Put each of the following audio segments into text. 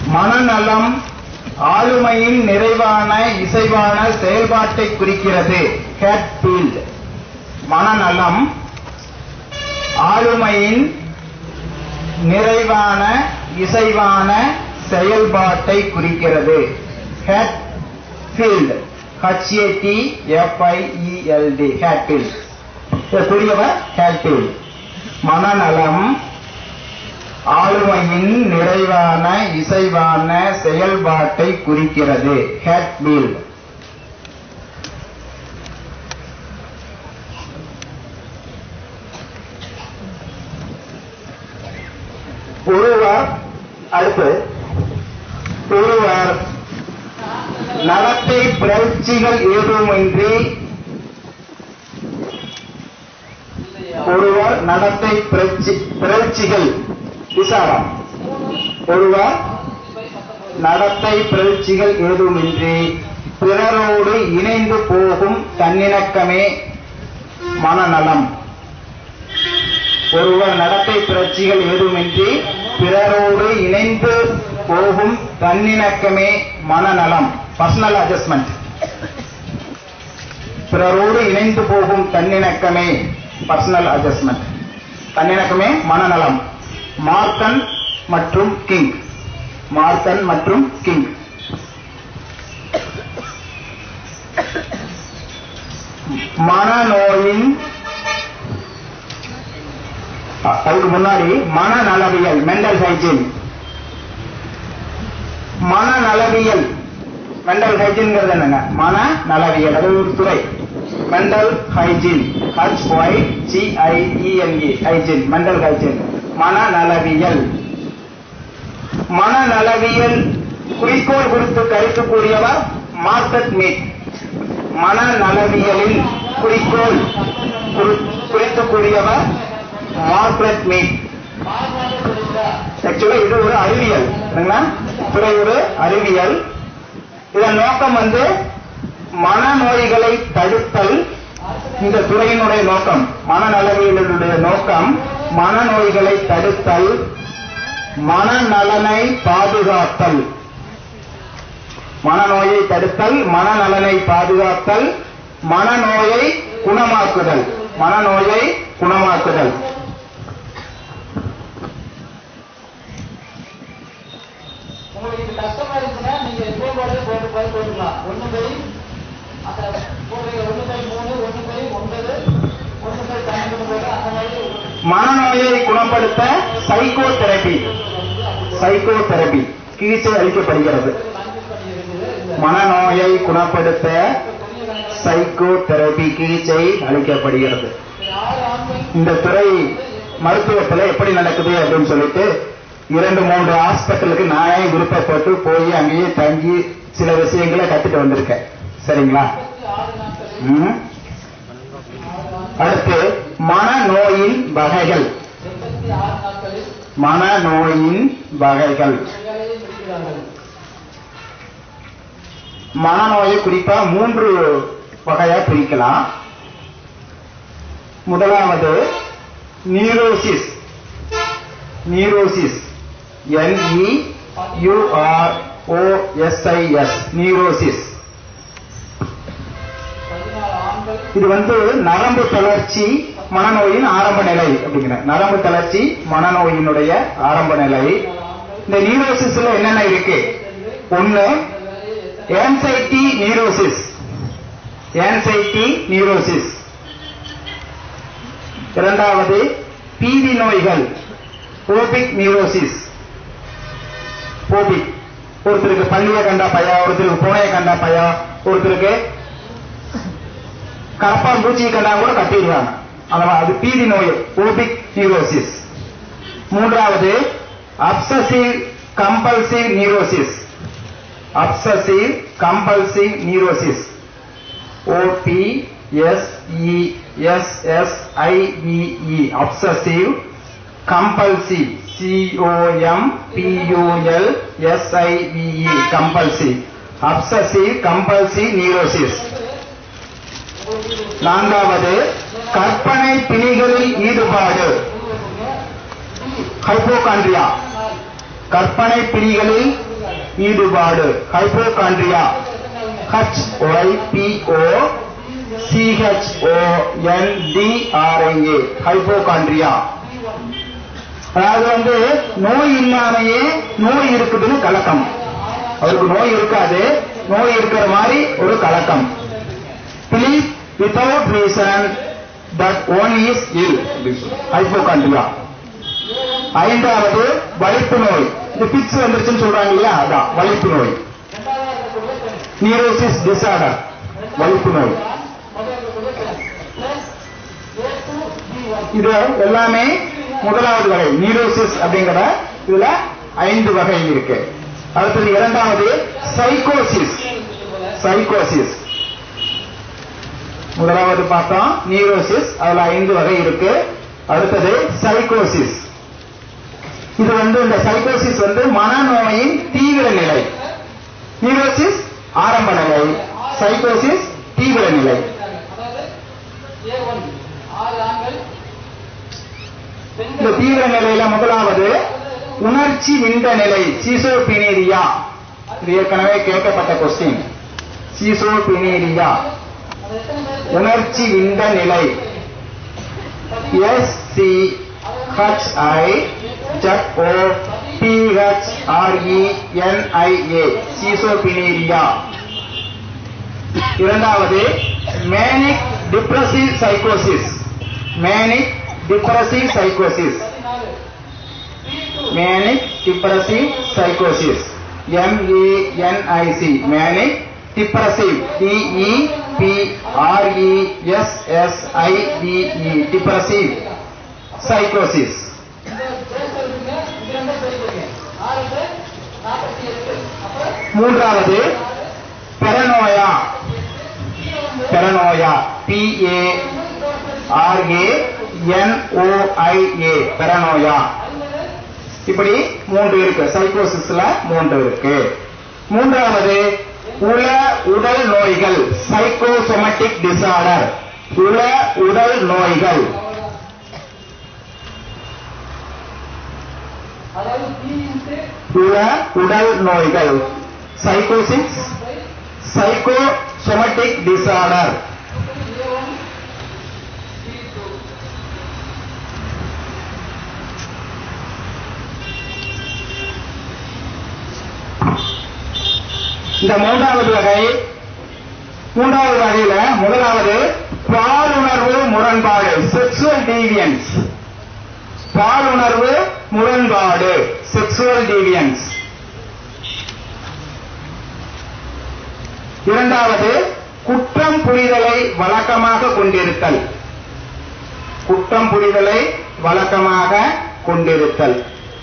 மனநலம் ஆளுமையின் நிறைவான இசைவான செயல்பாட்டை குறிக்கிறது ஹேட்ஃபீல்ட் மனநலம் ஆளுமையின் நிறைவான இசைவான செயல்பாட்டை குறிக்கிறது ஹேட்ஃபீல்ட் ஹச்ஏடி எஃப்ஐஇஎல்டி ஹேட்ஃபீல்ட் கூறியவர் ஹேட்ஃபீல்ட் மனநலம் ஆளுமையின் நிறைவான இசைவான செயல்பாட்டை குறிக்கிறது ஹேட்ஃபீல்ட் ஒருவர் அடுத்து ஒருவர் நடத்தை பிறழ்ச்சிகள் ஏதுமின்றி ஒருவர் நடத்தை பிறழ்ச்சி பிறழ்ச்சிகள் விசாரம் ஒருவர் நடத்தை பிறழ்ச்சிகள் ஏதுமின்றி பிறரோடு இணைந்து போகும் தன்னிணக்கமே மனநலம் ஒருவர் நடத்தை பிறழ்ச்சிகள் ஏதுமின்றி பிறரோடு இணைந்து போகும் தன்னிணக்கமே மனநலம் பர்சனல் அட்ஜஸ்ட்மெண்ட் பிறரோடு இணைந்து போகும் தன்னிணக்கமே பர்சனல் அட்ஜஸ்ட்மெண்ட் தன்னிணக்கமே மனநலம் மார்க்கன் மற்றும் கிங் மார்க்கன் மற்றும் கிங் மனநோயின் அ- அதுக்கு முன்னாடி மனநலவியல் மெண்டல் ஹைஜீன் மனநலவியல் மெண்டல் ஹைஜீன்ங்கிறது என்னங்க மனநலவியல் அது ஒரு துறை mental hygiene H Y G I E N E hygiene mental hygiene மனநலவியல் மனநலவியல் குறிக்கோள் குறித்து கருத்து கூறியவர் மார்க்கெட் மீட் மனநலவியலின் குறிக்கோள் குறி- குறித்து கூறியவர் மார்க்ரெட் மீட் ஆக்சுவலா இது ஒரு அறிவியல் சரிங்களா துறை ஒரு அறிவியல் இதன் நோக்கம் வந்து மனநோய்களை தடுத்தல் இந்த துறையினுடைய நோக்கம் மனநலவியலுடைய நோக்கம் மனநோய்களை தடுத்தல் மனநலனை பாதுகாத்தல் மனநோயை தடுத்தல் மனநலனை பாதுகாத்தல் மனநோயை குணமாக்குதல் மனநோயை குணமாக்குதல் உங்களுக்கு இது கஷ்டமா இருந்துச்சுன்னா நீங்க எப்போ போல போட்டு போய் போட்டுக்கலாம் ஒண்ணு பை அந்த போடுறீங்க ஒண்ணு பை மூணு ஒண்ணு பை ஒன்பது ஒண்ணு பை பன்னெண்டு போல அந்த மாதிரி மனநோயை குணப்படுத்த சைக்கோ தெரபி சைக்கோ தெரபி சிகிச்சை அளிக்கப்படுகிறது மனநோயை குணப்படுத்த சைக்கோ தெரபி சிகிச்சை அளிக்கப்படுகிறது ஆறு ஆண்கள் இந்த துறை மருத்துவத்துல எப்படி நடக்குது அப்படின்னு சொல்லிட்டு இரண்டு மூன்று ஹாஸ்பிட்டலுக்கு நானே விருப்பப்பட்டு போய் அங்கேயே தங்கி சில விஷயங்களை கத்துட்டு வந்திருக்கேன் சரிங்களா ஆறு நாட்கள் ம். அடுத்து மனநோயின் வகைகள் எண்பத்தி ஆறு நாட்களில் மனநோயின் வகைகள் வேலையை முடிக்கிறார்கள் மனநோயை குறிப்பா மூன்று வகையா பிரிக்கலாம் முதலாவது neurosis neurosis N E U R O S I S neurosis பதினாலு ஆண்கள் இது வந்து நரம்பு தளர்ச்சி மனநோயின் ஆரம்ப நிலை அப்படிங்கிற நரம்பு தளர்ச்சி மனநோயினுடைய ஆரம்ப நிலை இந்த நியூரோசிஸ்ல என்னென்ன இருக்கு ஒண்ணு ஏன்சைட்டி நியூரோசிஸ் ஏன்சைட்டி நியூரோசிஸ் இரண்டாவது பீதி நோய்கள் போபிக் நியூரோசிஸ் போபிக் ஒருத்தருக்கு பள்ளியை கண்டா பயா ஒருத்தருக்கு பூனையை கண்டா பயா ஒருத்தருக்கு கரப்பான் பூச்சியை கண்டா கூட கட்டிடுவாங்க அதனால அது பீதி நோய் ஓபிக் நியூரோசிஸ் மூன்றாவது obsessive compulsive neurosis obsessive compulsive neurosis O B S E S S I V E obsessive compulsive C O M P U L S I V E compulsive obsessive compulsive neurosis நான்காவது கற்பனை பிணிகளில் ஈடுபாடு ஹைப்போகாண்ட்ரியா கற்பனை பிணிகளில் ஈடுபாடு hypochondria H Y P O C H O N D R A hypochondria அதாவது வந்து நோய் இல்லாமையே நோய் இருக்குதுன்னு கலக்கம் அவருக்கு நோய் இருக்காது நோய் இருக்கிற மாதிரி ஒரு கலக்கம் believe without reason that one is ill hypochondria ஐந்தாவது வலிப்பு நோய் இந்த பிக்ஸ் வந்துருச்சுன்னு சொல்றாங்க இல்லையா அதான் வலிப்பு நோய் நியூரோசிஸ் டிசார்டர் வலிப்பு நோய் இது எல்லாமே முதலாவது வகை நியூரோசிஸ் அப்படிங்கிற இதுல ஐந்து வகை இருக்கு அடுத்தது இரண்டாவது சைக்கோசிஸ் சைக்கோசிஸ் முதலாவது பார்த்தோம் நியூரோசிஸ் அதுல ஐந்து வகை இருக்கு அடுத்தது சைக்கோசிஸ் இது வந்து இந்த சைக்கோசிஸ் வந்து மனநோயின் தீவிர நிலை நியூரோசிஸ் ஆரம்ப நிலை சைக்கோசிஸ் தீவிர நிலை அதாவது ஏ ஒன் ஆறு ஆண்கள் இந்த தீவிர நிலையில முதலாவது உணர்ச்சி விண்ட நிலை சீசோபினீரியா இது ஏற்கனவே கேட்கப்பட்ட கொஸ்டின் சீசோபினீரியா அது எத்தனை பேர் உணர்ச்சி விண்ட நிலை எஸ் சி ஹச் ஐ ஜட் ஓ பி ஹெச் ஆர் இ என் ஐ ஏ சீசோபினீரியா இரண்டாவது மேனிக் டிப்ரசிவ் சைக்கோசிஸ் மேனிக் டிப்ரசிவ் சைக்கோசிஸ் பதினாலு மேனிக் டிப்ரசிவ் சைக்கோசிஸ் எம்ஏஎன்ஐசி மேனிக் டிப்ரசிவ் DE B RE S S ஐ டிஇ டிப்ரசிவ் சைக்கோசிஸ் இந்த பேர் சொல்றீங்க இது ரெண்டே பேசுறீங்க ஆறு பேர் நாற்பத்தி எட்டு அப்ப மூன்றாவது பெரனோயா பெரனோயா பிஏ ஆர்ஏ என்ஓஐஏ பெரனோயா இப்படி மூன்று இருக்கு சைக்கோசிஸ்ல மூன்று இருக்கு மூன்றாவது உள உடல் நோய்கள் சைக்கோசோமட்டிக் டிசார்டர் உள உடல் நோய்கள் அதாவது பி இன்ட்டு உள உடல் நோய்கள் சைக்கோசிஸ் psychosomatic disorder A one B two இந்த மூன்றாவது வகை மூன்றாவது வகையில முதலாவது பாலுணர்வு முரண்பாடு செக்ஷுவல் டீவியன்ஸ் பாலுணர்வு முரண்பாடு செக்ஷுவல் டீவியன்ஸ் இரண்டாவது குற்றம் புரிதலை வழக்கமாக கொண்டிருத்தல் குற்றம் புரிதலை வழக்கமாக கொண்டிருத்தல்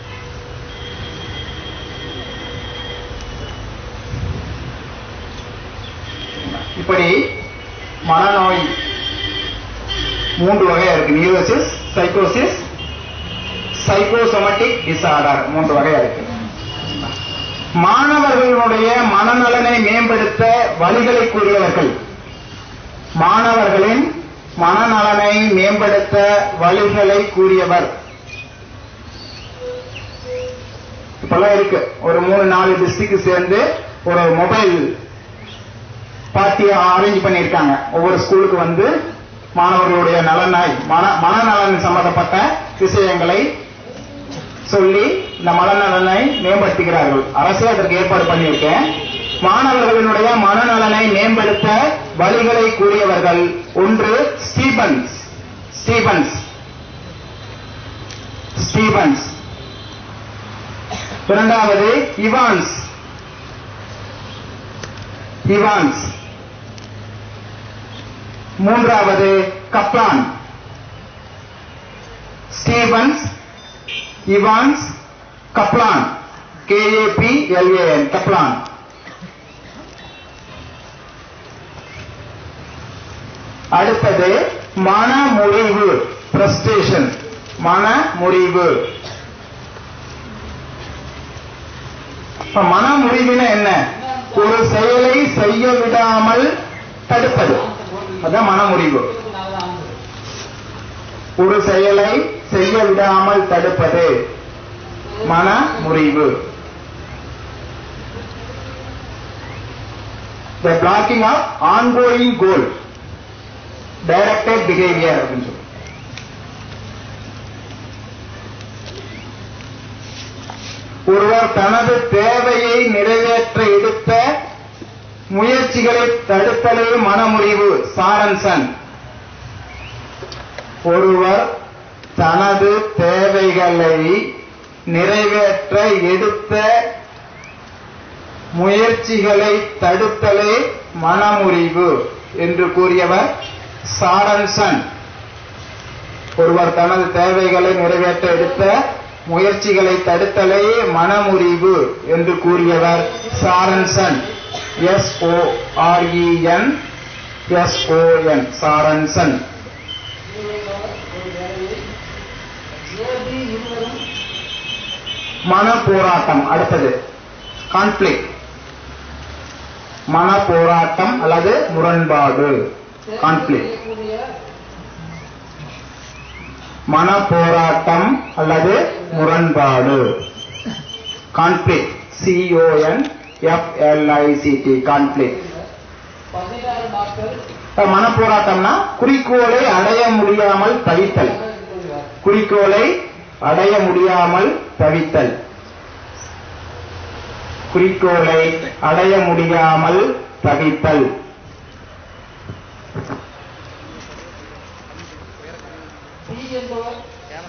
இப்படி மனநோய் மூன்று வகையா இருக்கு நியூரோசிஸ் சைக்கோசிஸ் சைக்கோசோமட்டிக் டிசார்டர் மூன்று வகையா இருக்கு மாணவர்களுடைய மனநலனை மேம்படுத்த வழிகளை கூறியவர்கள் மாணவர்களின் மனநலனை மேம்படுத்த வழிகளை கூறியவர் இப்பெல்லாம் இருக்கு ஒரு மூணு நாலு டிஸ்ட்ரிக்ட் சேர்ந்து ஒரு மொபைல் பார்ட்டியை அரேஞ்ச் பண்ணியிருக்காங்க ஒவ்வொரு ஸ்கூலுக்கு வந்து மாணவர்களுடைய நலனாய் மன மனநலன் சம்பந்தப்பட்ட விஷயங்களை சொல்லி இந்த மனநலனை மேம்படுத்துகிறார்கள் அரசே அதற்கு ஏற்பாடு பண்ணியிருக்கேன் மாணவர்களினுடைய மனநலனை மேம்படுத்த வழிகளை கூறியவர்கள் ஒன்று ஸ்டீபன்ஸ் ஸ்டீபன்ஸ் ஸ்டீபன்ஸ் இரண்டாவது இவான்ஸ் இவான்ஸ் மூன்றாவது Kaplan Stevens Evans Kaplan K A P L A N Kaplan அடுத்தது மன முறிவு பிரஸ்டேஷன் மன முறிவு இப்ப மன முறிவுனா என்ன ஒரு செயலை செய்ய விடாமல் தடுப்பது அதான் மனமுறிவு ஒரு செயலை செய்ய விடாமல் தடுப்பது மன முறிவு the blocking of ongoing goal directed behaviour அப்படின்னு சொல்லி ஒருவர் தனது தேவையை நிறைவேற்ற எடுத்த முயற்சிகளை தடுத்தலே மனமுறிவு சாரன்சன் ஒருவர் தனது தேவைகளை நிறைவேற்ற எடுத்த முயற்சிகளை தடுத்தலே மனமுறிவு என்று கூறியவர் சாரன்சன் ஒருவர் தனது தேவைகளை நிறைவேற்ற எடுத்த முயற்சிகளை தடுத்தலே மனமுறிவு என்று கூறியவர் Sorenson S O R E N S O N Sorenson A B இருவரும் மன போராட்டம் அடுத்தது கான்ஃபிளிக் மன போராட்டம் அல்லது முரண்பாடு கான்ஃபிளிக் செய்யக்கூடிய மன போராட்டம் அல்லது முரண்பாடு கான்ஃபிளிக் சிஓஎன் எஃப்எல்ஐசிடி கான்ஃபிளிக் பதினாறு நாட்கள் மன போராட்டம்னா குறிக்கோளை அடைய முடியாமல் தவித்தல் கூறுகிறார். குறிக்கோளை அடைய முடியாமல் தவித்தல் குறிக்கோளை அடைய முடியாமல் தவித்தல் டி என்பவர்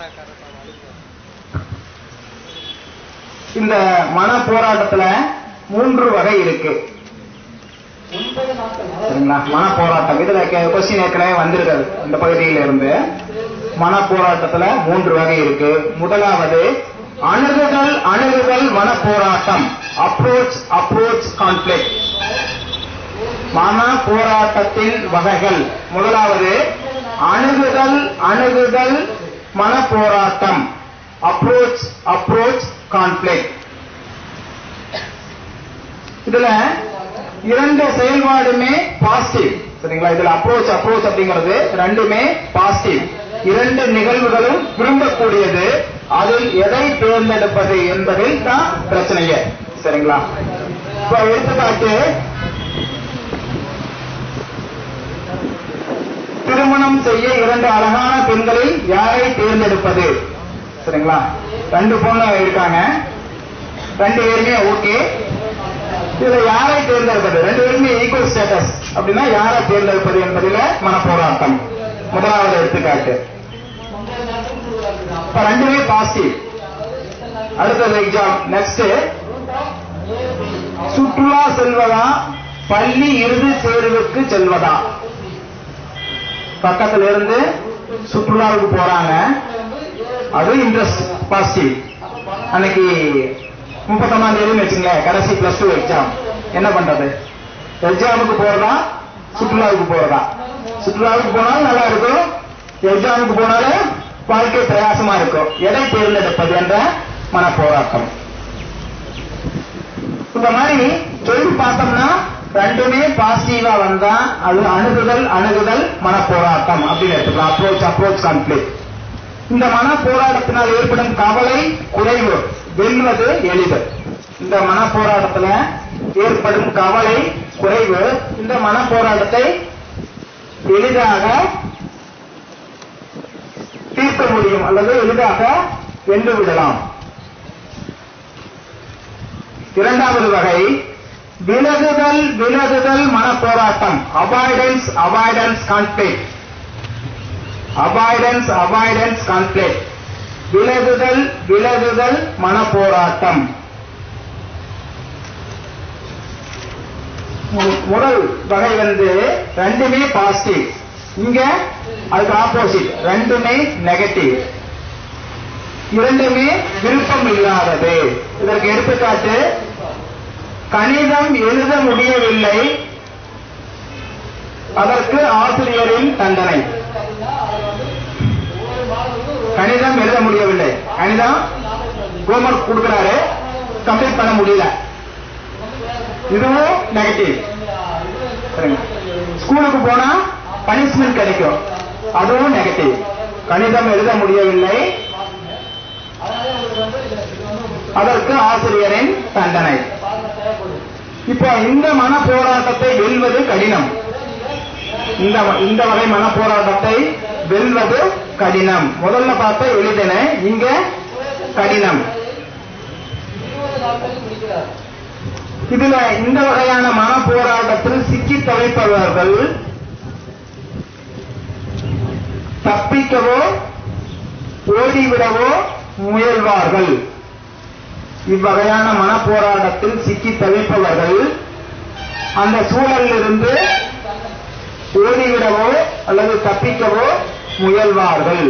இந்த மன போராட்டத்துல மூன்று வகை இருக்கு ஒன்பது நாட்கள் அதாவது சரிங்களா மன போராட்டம் இதுல கொஸ்டின் ஏற்கனவே வந்திருக்காது இந்த பகுதியில இருந்து மன போராட்டத்துல மூன்று வகை இருக்கு முதலாவது அணுகுதல் அணுகுதல் மன போராட்டம் அப்ரோச் அப்ரோச் கான்ஃபிளிக் மன போராட்டத்தின் வகைகள் முதலாவது அணுகுதல் அணுகுதல் மன போராட்டம் அப்ரோச் அப்ரோச் கான்ஃபிளிக் இதுல இரண்டு செயல்பாடுமே பாசிட்டிவ் சரிங்களா இதுல அப்ரோச் அப்ரோச் அப்படிங்கிறது ரெண்டுமே பாசிட்டிவ் இரண்டு நிகழ்வுகளும் விரும்பக்கூடியது அதில் எதை தேர்ந்தெடுப்பது என்பதில் தான் பிரச்சனையே சரிங்களா இப்ப எடுத்துக்காட்டு திருமணம் செய்ய இரண்டு அழகான பெண்களில் யாரை தேர்ந்தெடுப்பது சரிங்களா ரெண்டு பொண்ணு இருக்காங்க ரெண்டு பேருமே ஓகே இதுல யாரை தேர்ந்தெடுப்பது ரெண்டு பேருமே ஈக்குவல் ஸ்டேட்டஸ் அப்படின்னா யாரை தேர்ந்தெடுப்பது என்பதில மனப்போராட்டம் முதலாவது எடுத்துக்காட்டு ஒன்பது நாட்கள் கூறுகிறார்கள் இப்ப ரெண்டுமே பாசிட்டிவ் அடுத்தது எக்ஸாம் நெக்ஸ்ட் ஏபி சுற்றுலா செல்வதா பள்ளி இறுதி தேர்வுக்கு செல்வதா பக்கத்துல இருந்து சுற்றுலாவுக்கு போறாங்க அது இன்ட்ரெஸ்ட் பாசிட்டிவ் அன்னைக்கு முப்பத்தொன்னாம் தேதினு வச்சுங்களேன் கடைசி பிளஸ் டூ எக்ஸாம் என்ன பண்றது எக்ஸாமுக்கு போறதா சுற்றுலாவுக்கு போறதா சுற்றுலாவுக்கு போனாலும் நல்லா இருக்கும் எக்ஸாமுக்கு போனாலும் வாழ்க்கை பிரயாசமா இருக்கும் எதை தேர்ந்தெடுப்பது என்ற மன போராட்டம் இந்த மாதிரி சொல்லி பார்த்தோம்னா ரெண்டுமே பாசிட்டிவா வந்தா அது அணுகுதல் அணுகுதல் மன போராட்டம் அப்படின்னு எடுத்துக்கலாம் அப்ரோச் அப்ரோச் கான்ஃபிளிக் இந்த மன போராட்டத்தினால் ஏற்படும் கவலை குறைவு வெல்வது எளிது இந்த மன போராட்டத்துல ஏற்படும் கவலை குறைவு இந்த மன போராட்டத்தை எளிதாக தீர்க்க முடியும் அல்லது எளிதாக வென்று விடலாம் இரண்டாவது வகை விலகுதல் விலகுதல் மன போராட்டம் avoidance avoidance conflict avoidance avoidance conflict விலகுதல் விலகுதல் மன போராட்டம் மு- முதல் வகை வந்து ரெண்டுமே பாசிட்டிவ் இங்க அதுக்கு ஆப்போசிட் ரெண்டுமே நெகட்டிவ் இரண்டுமே விருப்பம் இல்லாதது இதற்கு எடுத்துக்காட்டு கணிதம் எழுத முடியவில்லை அதற்கு ஆசிரியரின் தண்டனை கணிதம் எழுத முடியவில்லை கணிதம் ஹோம்ஒர்க் கொடுக்கிறாரு கம்ப்ளீட் பண்ண முடியல இதுவும் நெகட்டிவ் சரிங்க ஸ்கூலுக்கு போனா பனிஷ்மெண்ட் கிடைக்கும் அதுவும் நெகட்டிவ் கணிதம் எழுத முடியவில்லை அதற்கு ஆசிரியரின் தண்டனை இப்போ இந்த மன போராட்டத்தை வெல்வது கடினம் இந்த இந்த வகை மன போராட்டத்தை வெல்வது கடினம் முதல்ல பார்த்த எளிதன இங்க கடினம் இருபது நாட்களில் முடிக்கிறார் இதுல இந்த வகையான மன போராட்டத்தில் சிக்கி தவிப்பவர்கள் தப்பிக்கவோ ஓடிவிடவோ முயல்வார்கள் இவ்வகையான மன போராட்டத்தில் சிக்கி தவிப்பவர்கள் அந்த சூழலிலிருந்து ஓடிவிடவோ அல்லது தப்பிக்கவோ முயல்வார்கள்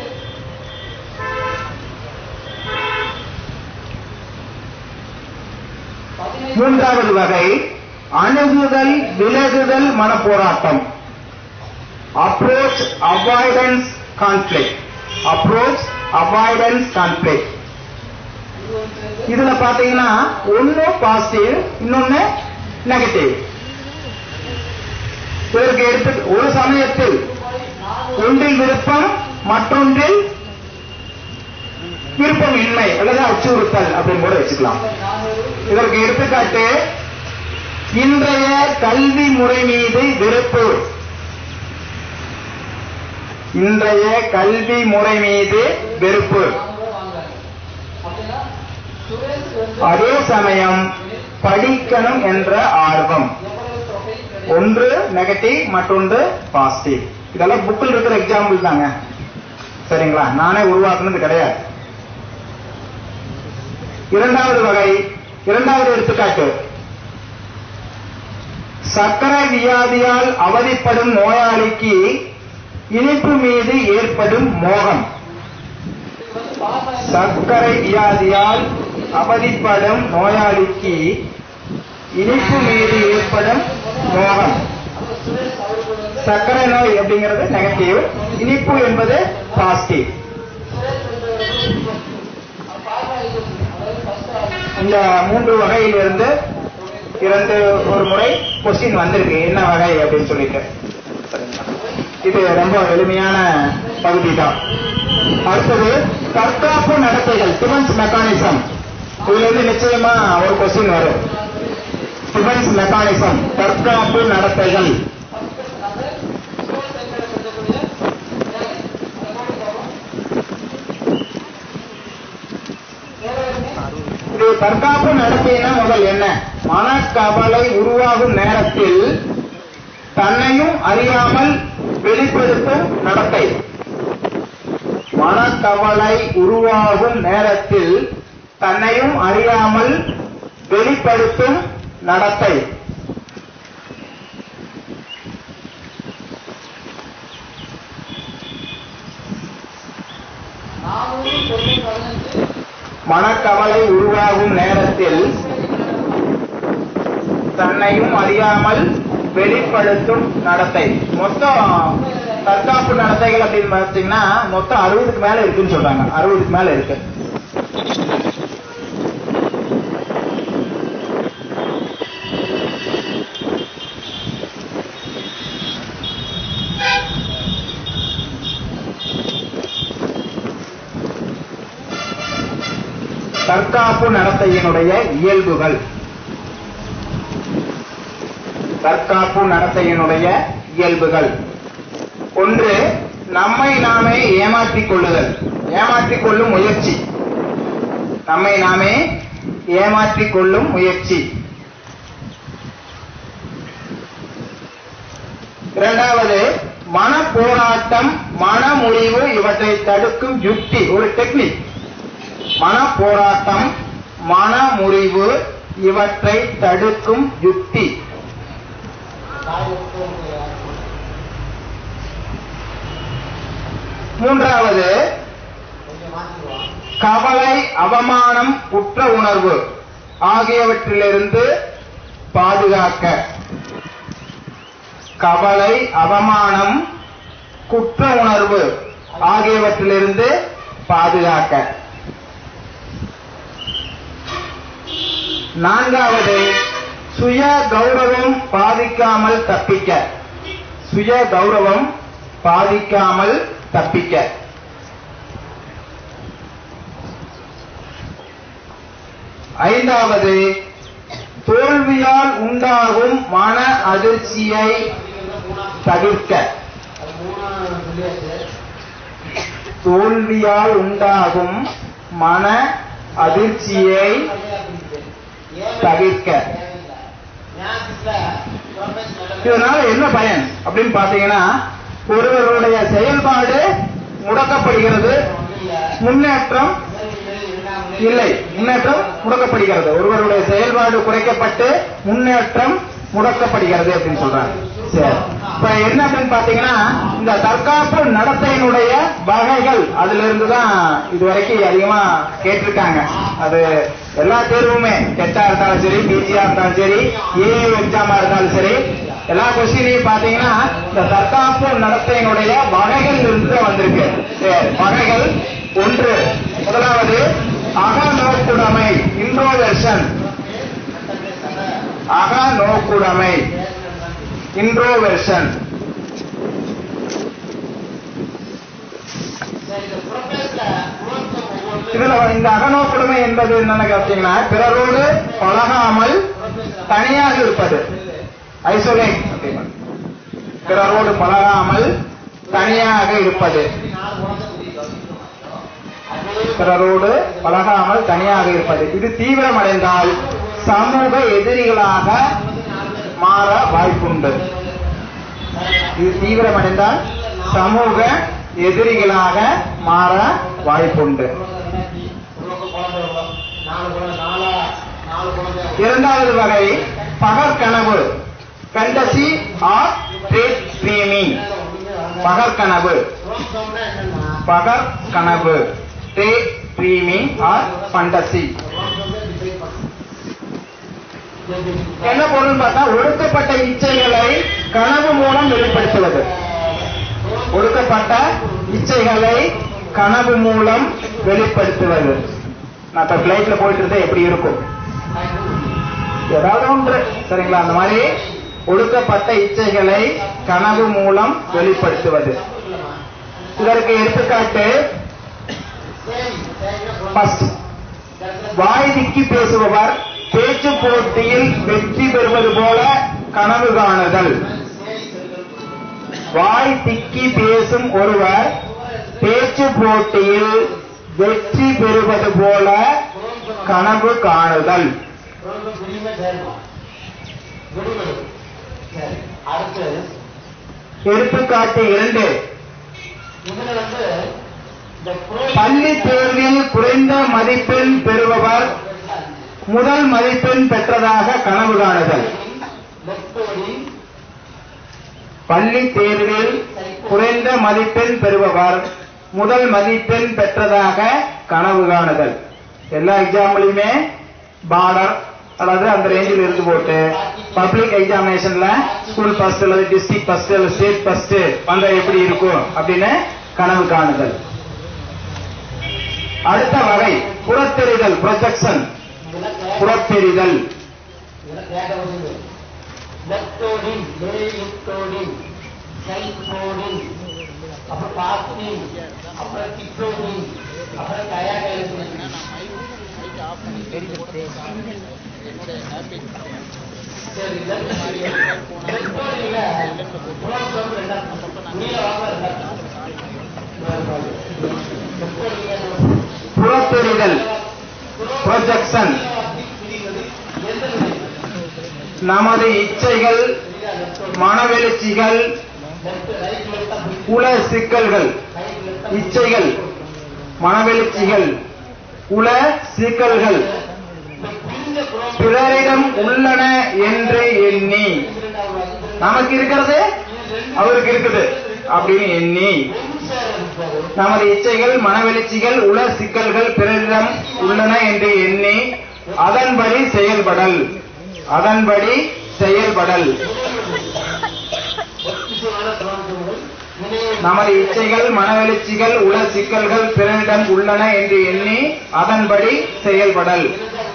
பதினைந்து மூன்றாவது வகை அணுகுதல் விலகுதல் மன போராட்டம் approach avoidance conflict approach avoidance conflict இதுல பாத்தீங்கன்னா ஒன்னு பாசிட்டிவ் இன்னொன்னு நெகட்டிவ் இதற்கு எடுத்து ஒரு சமயத்தில் ஒன்றில் விருப்பம் மற்றொன்றில் விருப்பம் இன்மை அல்லது அச்சுறுத்தல் அப்படின்னு கூட வச்சுக்கலாம் இதற்கு எடுத்துக்காட்டு இன்றைய கல்வி முறை மீது வெறுப்பு இன்றைய கல்வி முறை மீது வெறுப்பு நானூறு வாங்க அப்படின்னா சுரேஷ் வந்து அதே சமயம் படிக்கணும் என்ற ஆர்வம் எவ்வளவு தொகை கிடைக்கும் ஒன்று நெகட்டிவ் மற்றொன்று பாசிட்டிவ் இதெல்லாம் புக்கில் இருக்கிற எக்ஸாம்பிள் தாங்க சரிங்களா நானே உருவாக்குனது கிடையாது இரண்டாவது வகை இரண்டாவது எடுத்துக்காட்டு சர்க்கரை வியாதியால் அவதிப்படும் நோயாளிக்கு இனிப்பு மீது ஏற்படும் மோகம் இது வந்து பாஸ் ஆகி சர்க்கரை வியாதியால் அவதிப்படும் நோயாளிக்கு இனிப்பு மீது ஏற்படும் மோகம் அப்ப சுரேஷ் அவருக்கு வந்து சர்க்கரை நோய் அப்படிங்கிறது நெகட்டிவ் இனிப்பு என்பது பாசிட்டிவ் சுரேஷ் வந்து பாஸ் ஆகிடுச்சு அதாவது ஃபர்ஸ்ட் ஆகி இந்த மூன்று வகையிலிருந்து இரண்டு ஒரு முறை கொஸ்டின் வந்திருக்கு என்ன வகை அப்படின்னு சொல்லிட்டு சரிங்களா? இது ரொம்ப எளிமையான பகுதி தான் அடுத்தது தற்காப்பு நடத்தைகள் டிஃபென்ஸ் மெக்கானிசம் இதுல இருந்து நிச்சயமா ஒரு கொஸ்டின் வரும் டிஃபென்ஸ் மெக்கானிசம் தற்காப்பு நடத்தைகள் இது தற்காப்பு நடத்தைனா முதல் என்ன மனக்கவலை உருவாகும் நேரத்தில் தன்னையும் அறியாமல் வெளிப்படுத்தும் நடத்தை மனக்கவலை உருவாகும் நேரத்தில் தன்னையும் அறியாமல் வெளிப்படுத்தும் நடத்தை நானூறு தொண்ணூறு பதினஞ்சு மனக்கவலை உருவாகும் நேரத்தில் தன்னையும் அறியாமல் வெளிப்படுத்தும் நடத்தை மொத்தம் தற்காப்பு நடத்தைகள் அப்படின்னு பார்த்தீங்கன்னா மொத்தம் அறுபதுக்கு மேல இருக்குன்னு சொல்றாங்க அறுபதுக்கு மேல இருக்கு தற்காப்பு நடத்தையினுடைய இயல்புகள் தற்காப்பு நடத்தையினுடைய இயல்புகள் ஒன்று நம்மை நாமே ஏமாற்றிக் கொள்ளுதல் ஏமாற்றிக் கொள்ளும் முயற்சி நம்மை நாமே ஏமாற்றிக் கொள்ளும் முயற்சி இரண்டாவது மன போராட்டம் மன முறிவு இவற்றை தடுக்கும் யுக்தி ஒரு டெக்னிக் மன போராட்டம் மன முறிவு இவற்றை தடுக்கும் யுக்தி மூன்றாவது கவலை அவமானம் குற்ற உணர்வு ஆகியவற்றிலிருந்து பாதுகாக்க கவலை அவமானம் குற்ற உணர்வு ஆகியவற்றிலிருந்து பாதுகாக்க நான்காவது சுய கௌரவம் பாதிக்காமல் தப்பிக்க சுய கௌரவம் பாதிக்காமல் தப்பிக்க ஐந்தாவது தோல்வி தோல்வியால் உண்டாகும் மன அதிர்ச்சியை தவிர்க்க அது மூணு சொல்லியாச்சு தோல்வியால் உண்டாகும் மன அதிர்ச்சியை தவிர்க்க இதனால என்ன பயன் அப்படின்னு பாத்தீங்கன்னா ஒருவருடைய செயல்பாடு முடக்கப்படுகிறது முன்னேற்றம் இல்லை முன்னேற்றம் முடக்கப்படுகிறது ஒருவருடைய செயல்பாடு குறைக்கப்பட்டு முன்னேற்றம் முடக்கப்படுகிறது அப்படின்னு சொல்றாங்க சரி இப்ப என்ன அப்படின்னு பாத்தீங்கன்னா இந்த தற்காப்பு நடத்தையினுடைய வகைகள் அதுல இருந்து தான் இதுவரைக்கும் அதிகமா கேட்டிருக்காங்க அது எல்லா தேர்வுமே டெட்டா இருந்தாலும் சரி பிஜியா இருந்தாலும் சரி ஏ எக்ஸாமா இருந்தாலும் சரி எல்லா கொஸ்டினையும் பாத்தீங்கன்னா இந்த தற்காப்பு நடத்தையினுடைய வகைகள் இருந்து தான் வந்திருக்கு சரி வகைகள் ஒன்று முதலாவது அகநோக்குடைமை இன்ட்ரோவர்ஷன் அகநோக்குடைமை இன்ட்ரோவர்ஷன் இதுல இந்த அகநோக்குடைமை என்பது என்னன்னு கேட்டீங்கன்னா பிறரோடு பழகாமல் தனியாக இருப்பது ஐசோலேட் பிறரோடு பழகாமல் தனியாக இருப்பது பிறரோடு பழகாமல் தனியாக இருப்பது இது தீவிரமடைந்தால் சமூக எதிரிகளாக மாற வாய்ப்புண்டு இது தீவிரமடைந்தால் சமூக எதிரிகளாக மாற வாய்ப்புண்டு இரண்டாவது வகை பகற்கனவு ஃபேண்டசி ஆர் ட்ரேட் ட்ரீமிங் பகற்கனவு பகற்கனவு ட்ரே ட்ரீமிங் ஆர் ஃபண்டசி என்ன பொருள் பார்த்தா ஒடுக்கப்பட்ட இச்சைகளை கனவு மூலம் வெளிப்படுத்துவது ஒடுக்கப்பட்ட இச்சைகளை கனவு மூலம் வெளிப்படுத்துவது நான் இப்ப பிளைட்ல போயிட்டு இருந்தா எப்படி இருக்கும் ஏதாவது ஒன்று சரிங்களா அந்த மாதிரி ஒடுக்கப்பட்ட இச்சைகளை கனவு மூலம் வெளிப்படுத்துவது இதற்கு எடுத்துக்காட்டு ஃபர்ஸ்ட் வாய் திக்கி பேசுபவர் பேச்சு போட்டியில் வெற்றி பெறுவது போல கனவு காணுதல் வாய் திக்கி பேசும் ஒருவர் பேச்சு போட்டியில் வெற்றி பெறுவது போல கனவு காணுதல் அடுத்து எடுத்துக்காட்டு இரண்டு இதுல வந்து இந்த பள்ளி தேர்வில் குறைந்த மதிப்பெண் பெறுபவர் முதல் மதிப்பெண் பெற்றதாக கனவு காணுதல் பள்ளி தேர்வில் குறைந்த மதிப்பெண் பெறுபவர் முதல் மதிப்பெண் பெற்றதாக கனவு காணுதல் எல்லா எக்ஸாம்லயுமே பார்டர் அதாவது அந்த ரேஞ்சில் இருந்து போட்டு பப்ளிக் எக்ஸாமினேஷன்ல ஸ்கூல் ஃபர்ஸ்ட் அல்லது டிஸ்ட்ரிக்ட் ஃபர்ஸ்ட் அல்லது ஸ்டேட் ஃபர்ஸ்ட் வந்தா எப்படி இருக்கும் அப்படின்னு கனவு காணுதல் அடுத்த வகை புறத்தெறிதல் ப்ரொஜெக்ஷன் புறத்தெறிதல் லெப்டோடின் லேலிப்டோடின் செல்போடின் அப்புறம் பாஸ்டின் அப்புறம் கிட்டோடின் அப்புறம் கயாகலின் சரி லெப்டோடின்ல புறம் சொல்றது ரெண்டாம் நீல வாங்க ரெண்டாம் புறத்தெறிதல் ப்ரொஜெக்ஷன் நமது இச்சைகள் மனவெழுச்சிகள் உல சிக்கல்கள் இச்சைகள் மனவெழுச்சிகள் உல சிக்கல்கள் பிறரிடம் உள்ளன என்று எண்ணி நமக்கு இருக்கிறது அவருக்கு இருக்குது அப்படின்னு எண்ணி நமது இச்சைகள் மனவெழுச்சிகள் உல சிக்கல்கள் பிறரிடம் உள்ளன என்று எண்ணி அதன்படி செயல்படல் அதன்படி செயல்படல் நமது இச்சைகள் மனவெழுச்சிகள் உல சிக்கல்கள் பிறரிடம் உள்ளன என்று எண்ணி அதன்படி செயல்படல்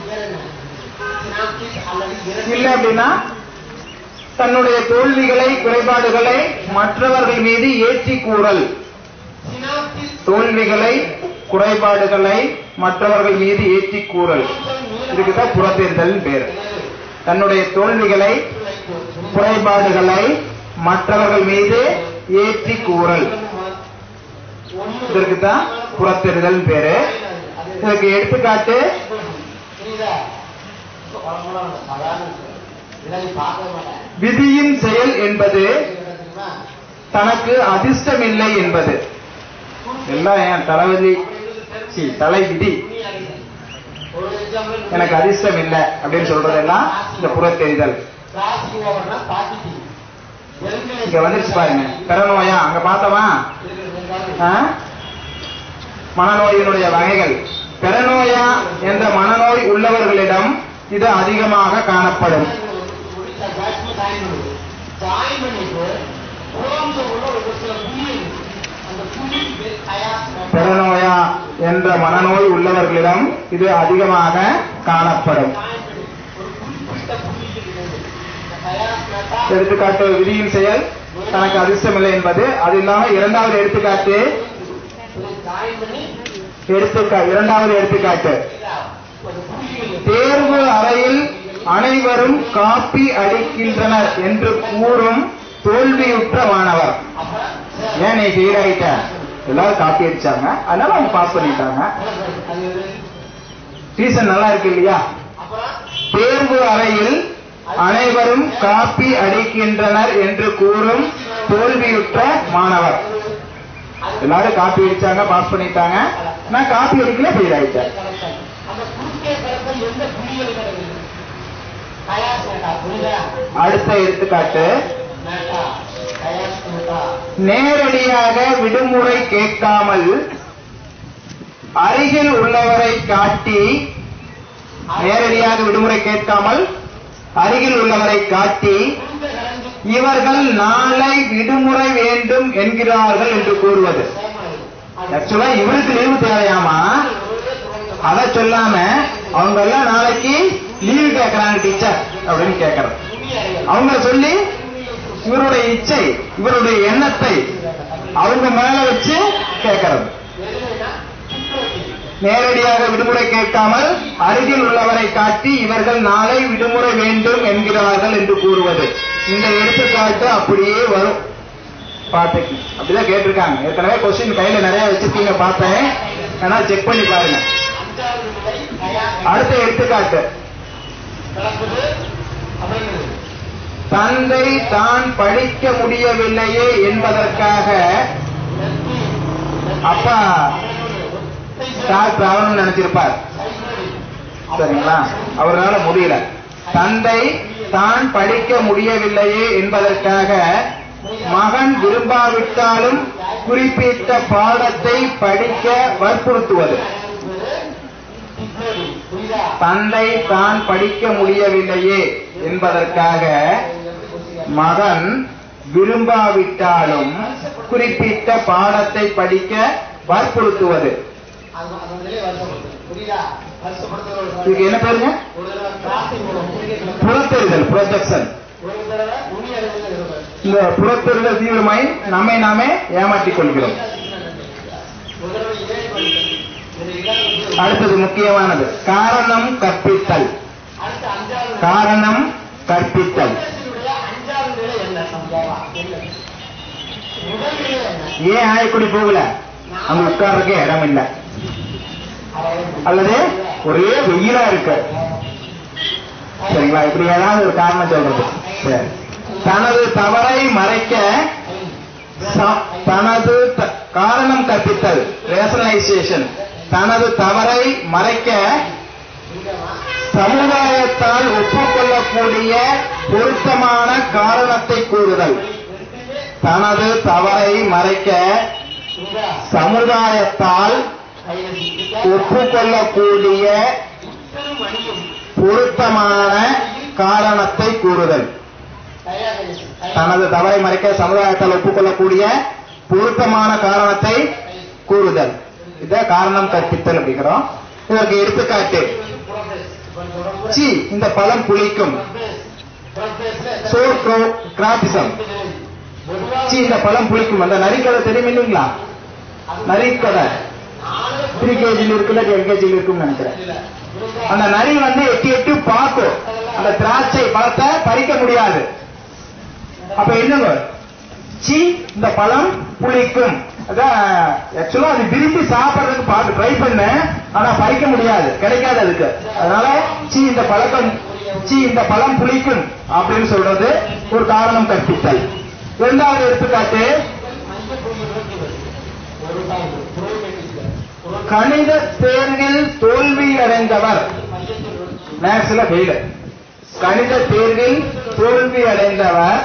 இல்லை அப்படின்னா தன்னுடைய தோல்விகளை குறைபாடுகளை மற்றவர்கள் மீது ஏற்றி கூறல் தோல்விகளை குறைபாடுகளை மற்றவர்கள் மீது ஏற்றி கூறல் இதுக்கு தான் புறத்தேர்தல் பேர் தன்னுடைய தோல்விகளை குறைபாடுகளை மற்றவர்கள் மீது ஏற்றி கூறல் இதற்கு தான் புறத்தெறிதல் பேரு இதற்கு எடுத்துக்காட்டு புரியுதா பழமொழி சாதாரண இதெல்லாம் நீ பார்க்கவே மாட்டேன் விதியின் செயல் என்பது தெரியுமா தனக்கு அதிர்ஷ்டமில்லை என்பது எல்லாம் என் தலைவிதி சி, தலை விதி ஒரு எக்ஸாம்பிள் எனக்கு அதிர்ஷ்டம் இல்லை அப்படின்னு சொல்றதெல்லாம் இந்த புறத்தெறிதல் ராசி ஓவர்னா பாசிட்டிவ் இங்க வந்துருச்சு பாருங்க பெறநோயா அங்க பார்த்தோமா ஆ? மனநோயினுடைய வகைகள் பெறநோயா என்ற மனநோய் உள்ளவர்களிடம் இது அதிகமாக காணப்படும் ஜாயின் பண்ணிட்டு உடம்புல உள்ள ஒரு சில புள்ளி இருக்கு. அந்த புள்ளி பெறநோயா என்ற மனநோய் உள்ளவர்களிடம் இது அதிகமாக காணப்படும் எடுத்துக்காட்டு விதியின் செயல் தனக்கு அதிர்ஷ்டமில்லை என்பது அது இல்லாம இரண்டாவது எடுத்துக்காட்டு ஜாயின் பண்ணி எடுத்துக்கா இரண்டாவது எடுத்துக்காட்டு ஒரு புள்ளி தேர்வு அறையில் அனைவரும் காப்பி அடிக்கின்றனர் என்று கூறும் தோல்வியுற்ற மாணவர் அப்புறம் ஏன் நீ ஃபெயில் ஆயிட்ட எல்லாரும் காப்பி அடிச்சாங்க அதனால அவங்க பாஸ் பண்ணிட்டாங்க அது ஒரு ரீசன் நல்லா இருக்கு இல்லையா அப்புறம் தேர்வு அறையில் அனைவரும் காப்பி அடிக்கின்றனர் என்று கூறும் தோல்வியுற்ற மாணவர் எல்லாரும் காப்பி அடிச்சாங்க பாஸ் பண்ணிட்டாங்க நான் காப்பி அடிக்கல ஃபெயில் ஆயிட்டேன் அந்த குறுக்கே கிடந்த எந்த புள்ளிகள் கிடக்குது கயாஸ் மேட்டா புரியுதா அடுத்த எடுத்துக்காட்டு மேட்டா கயாஸ் மேட்டா நேரடியாக விடுமுறை கேட்காமல் அருகில் உள்ளவரை காட்டி நேரடியாக விடுமுறை கேட்காமல் அருகில் உள்ளவரை காட்டி குறுக்க கிடந்து இவர்கள் நாளை விடுமுறை வேண்டும் என்கிறார்கள் என்று கூறுவது ஆக்சுவலா இவருக்கு லீவு தேவையாமா அத சொல்லாம அவங்க எல்லாம் நாளைக்கு லீவு கேட்கறாங்க டீச்சர் அப்படின்னு கேட்கறது அவங்க சொல்லி இவருடைய இச்சை இவருடைய எண்ணத்தை அவங்க மேல வச்சு கேட்கறது நேரடியாக விடுமுறை கேட்காமல் அருகில் உள்ளவரை காட்டி இவர்கள் நாளை விடுமுறை வேண்டும் என்கிறார்கள் என்று கூறுவது இந்த எடுத்துக்காட்டு அப்படியே வரும் பாட்டுக்கு அப்படிதான் கேட்டிருக்காங்க ஏற்கனவே கொஸ்டின் கையில நிறைய வச்சிருக்கீங்க பார்த்தேன் ஆனா செக் பண்ணி பாருங்க அஞ்சாவது நிலை கயாஸ் அடுத்த எடுத்துக்காட்டு கிளம்புது அப்படிங்கிறது தந்தை தான் படிக்க முடியவில்லையே என்பதற்காக அப்பா டாக்டர் ஆகணும்னு நினைச்சிருப்பார் சரிங்களா அவரால முடியல தந்தை தான் படிக்க முடியவில்லையே என்பதற்காக மகன் விரும்பாவிட்டாலும் குறிப்பிட்ட பாடத்தை படிக்க வற்புறுத்துவது புரியுதா தந்தை தான் படிக்க முடியவில்லையே என்பதற்காக மகன் விரும்பாவிட்டாலும் குறிப்பிட்ட பாடத்தை படிக்க வற்புறுத்துவது அந்த அந்த நிலை வருஷப்படுது புரியுதா வருஷப்படுத்துற ஒரு இதுக்கு என்ன பேருங்க ஒரு தடவை கிராசிங் போடும் புரியுது புறத்தெறிதல் ப்ரொஜெக்ஷன் ஒரு தடவை உண்மை அறிவில் இருப்பது இந்த புறத்தெறிதல் தீவிரமாய் நம்மை நாமே ஏமாற்றிக் கொள்கிறோம் ஒரு தடவை இதே படித்தல் இது இதான் அடுத்தது முக்கியமானது காரணம் கற்பித்தல் அடுத்த அஞ்சாவது காரணம் கற்பித்தல் நிலை அஞ்சாவது நிலை என்ன சம்பவா என்ன முதல் நிலை என்ன ஏன் ஆயக்குடி போகல அங்க உட்கார்றதுக்கே இடம் இல்லை அல்லது ஒரே வெயிலா இருக்கு சரிங்களா இப்படி ஏதாவது ஒரு காரணம் சொல்றது சரி தனது தவறை மறைக்க ச- தனது த- காரணம் கற்பித்தல் ரேஷனலைசேஷன் தனது தவறை மறைக்க சமுதாயத்தால் ஒப்புக்கொள்ளக்கூடிய பொருத்தமான காரணத்தை கூறுதல் தனது தவறை மறைக்க சமுதாயத்தால் ஒப்புக்கொள்ளக்கூடிய பொருத்தமான காரணத்தை கூறுதல் தனது தவறை மறைக்க சமுதாயத்தால் ஒப்புக்கொள்ளக்கூடிய பொருத்தமான காரணத்தை கூறுதல் இத காரணம் கற்பித்தல் அப்படிங்கிறோம் இதற்கு எடுத்துக்காட்டு சி இந்த பழம் புளிக்கும் சோ கிராபிசம் சி இந்த பழம் புளிக்கும் அந்த நரிக்கதை தெரியும் இல்லைங்களா நரிக்கதை த்ரீ கேஜியில் இருக்குல்ல எல்கேஜியில் இருக்கும்னு நினைக்கிறேன் அந்த நரி வந்து எட்டி எட்டி பார்க்கும் அந்த திராட்சை பழத்தை பறிக்க முடியாது அப்ப என்னங்க சி இந்த பழம் புளிக்கும் அதான் ஆக்சுவலா அது விரும்பி சாப்பிடுறதுக்கு பார்த்து ட்ரை பண்ணேன் ஆனா பறிக்க முடியாது கிடைக்காது அதுக்கு அதனால சி இந்த பழக்கம் சி இந்த பழம் புளிக்கும் அப்படின்னு சொல்றது ஒரு காரணம் கற்பித்தல் இரண்டாவது எடுத்துக்காட்டு ஒரு டைம் புரோகேட்டிஸ்ல கணித தேர்வில் தோல்வி அடைந்தவர் மேக்ஸ்ல ஃபெயில் கணித தேர்வில் தோல்வி அடைந்தவர்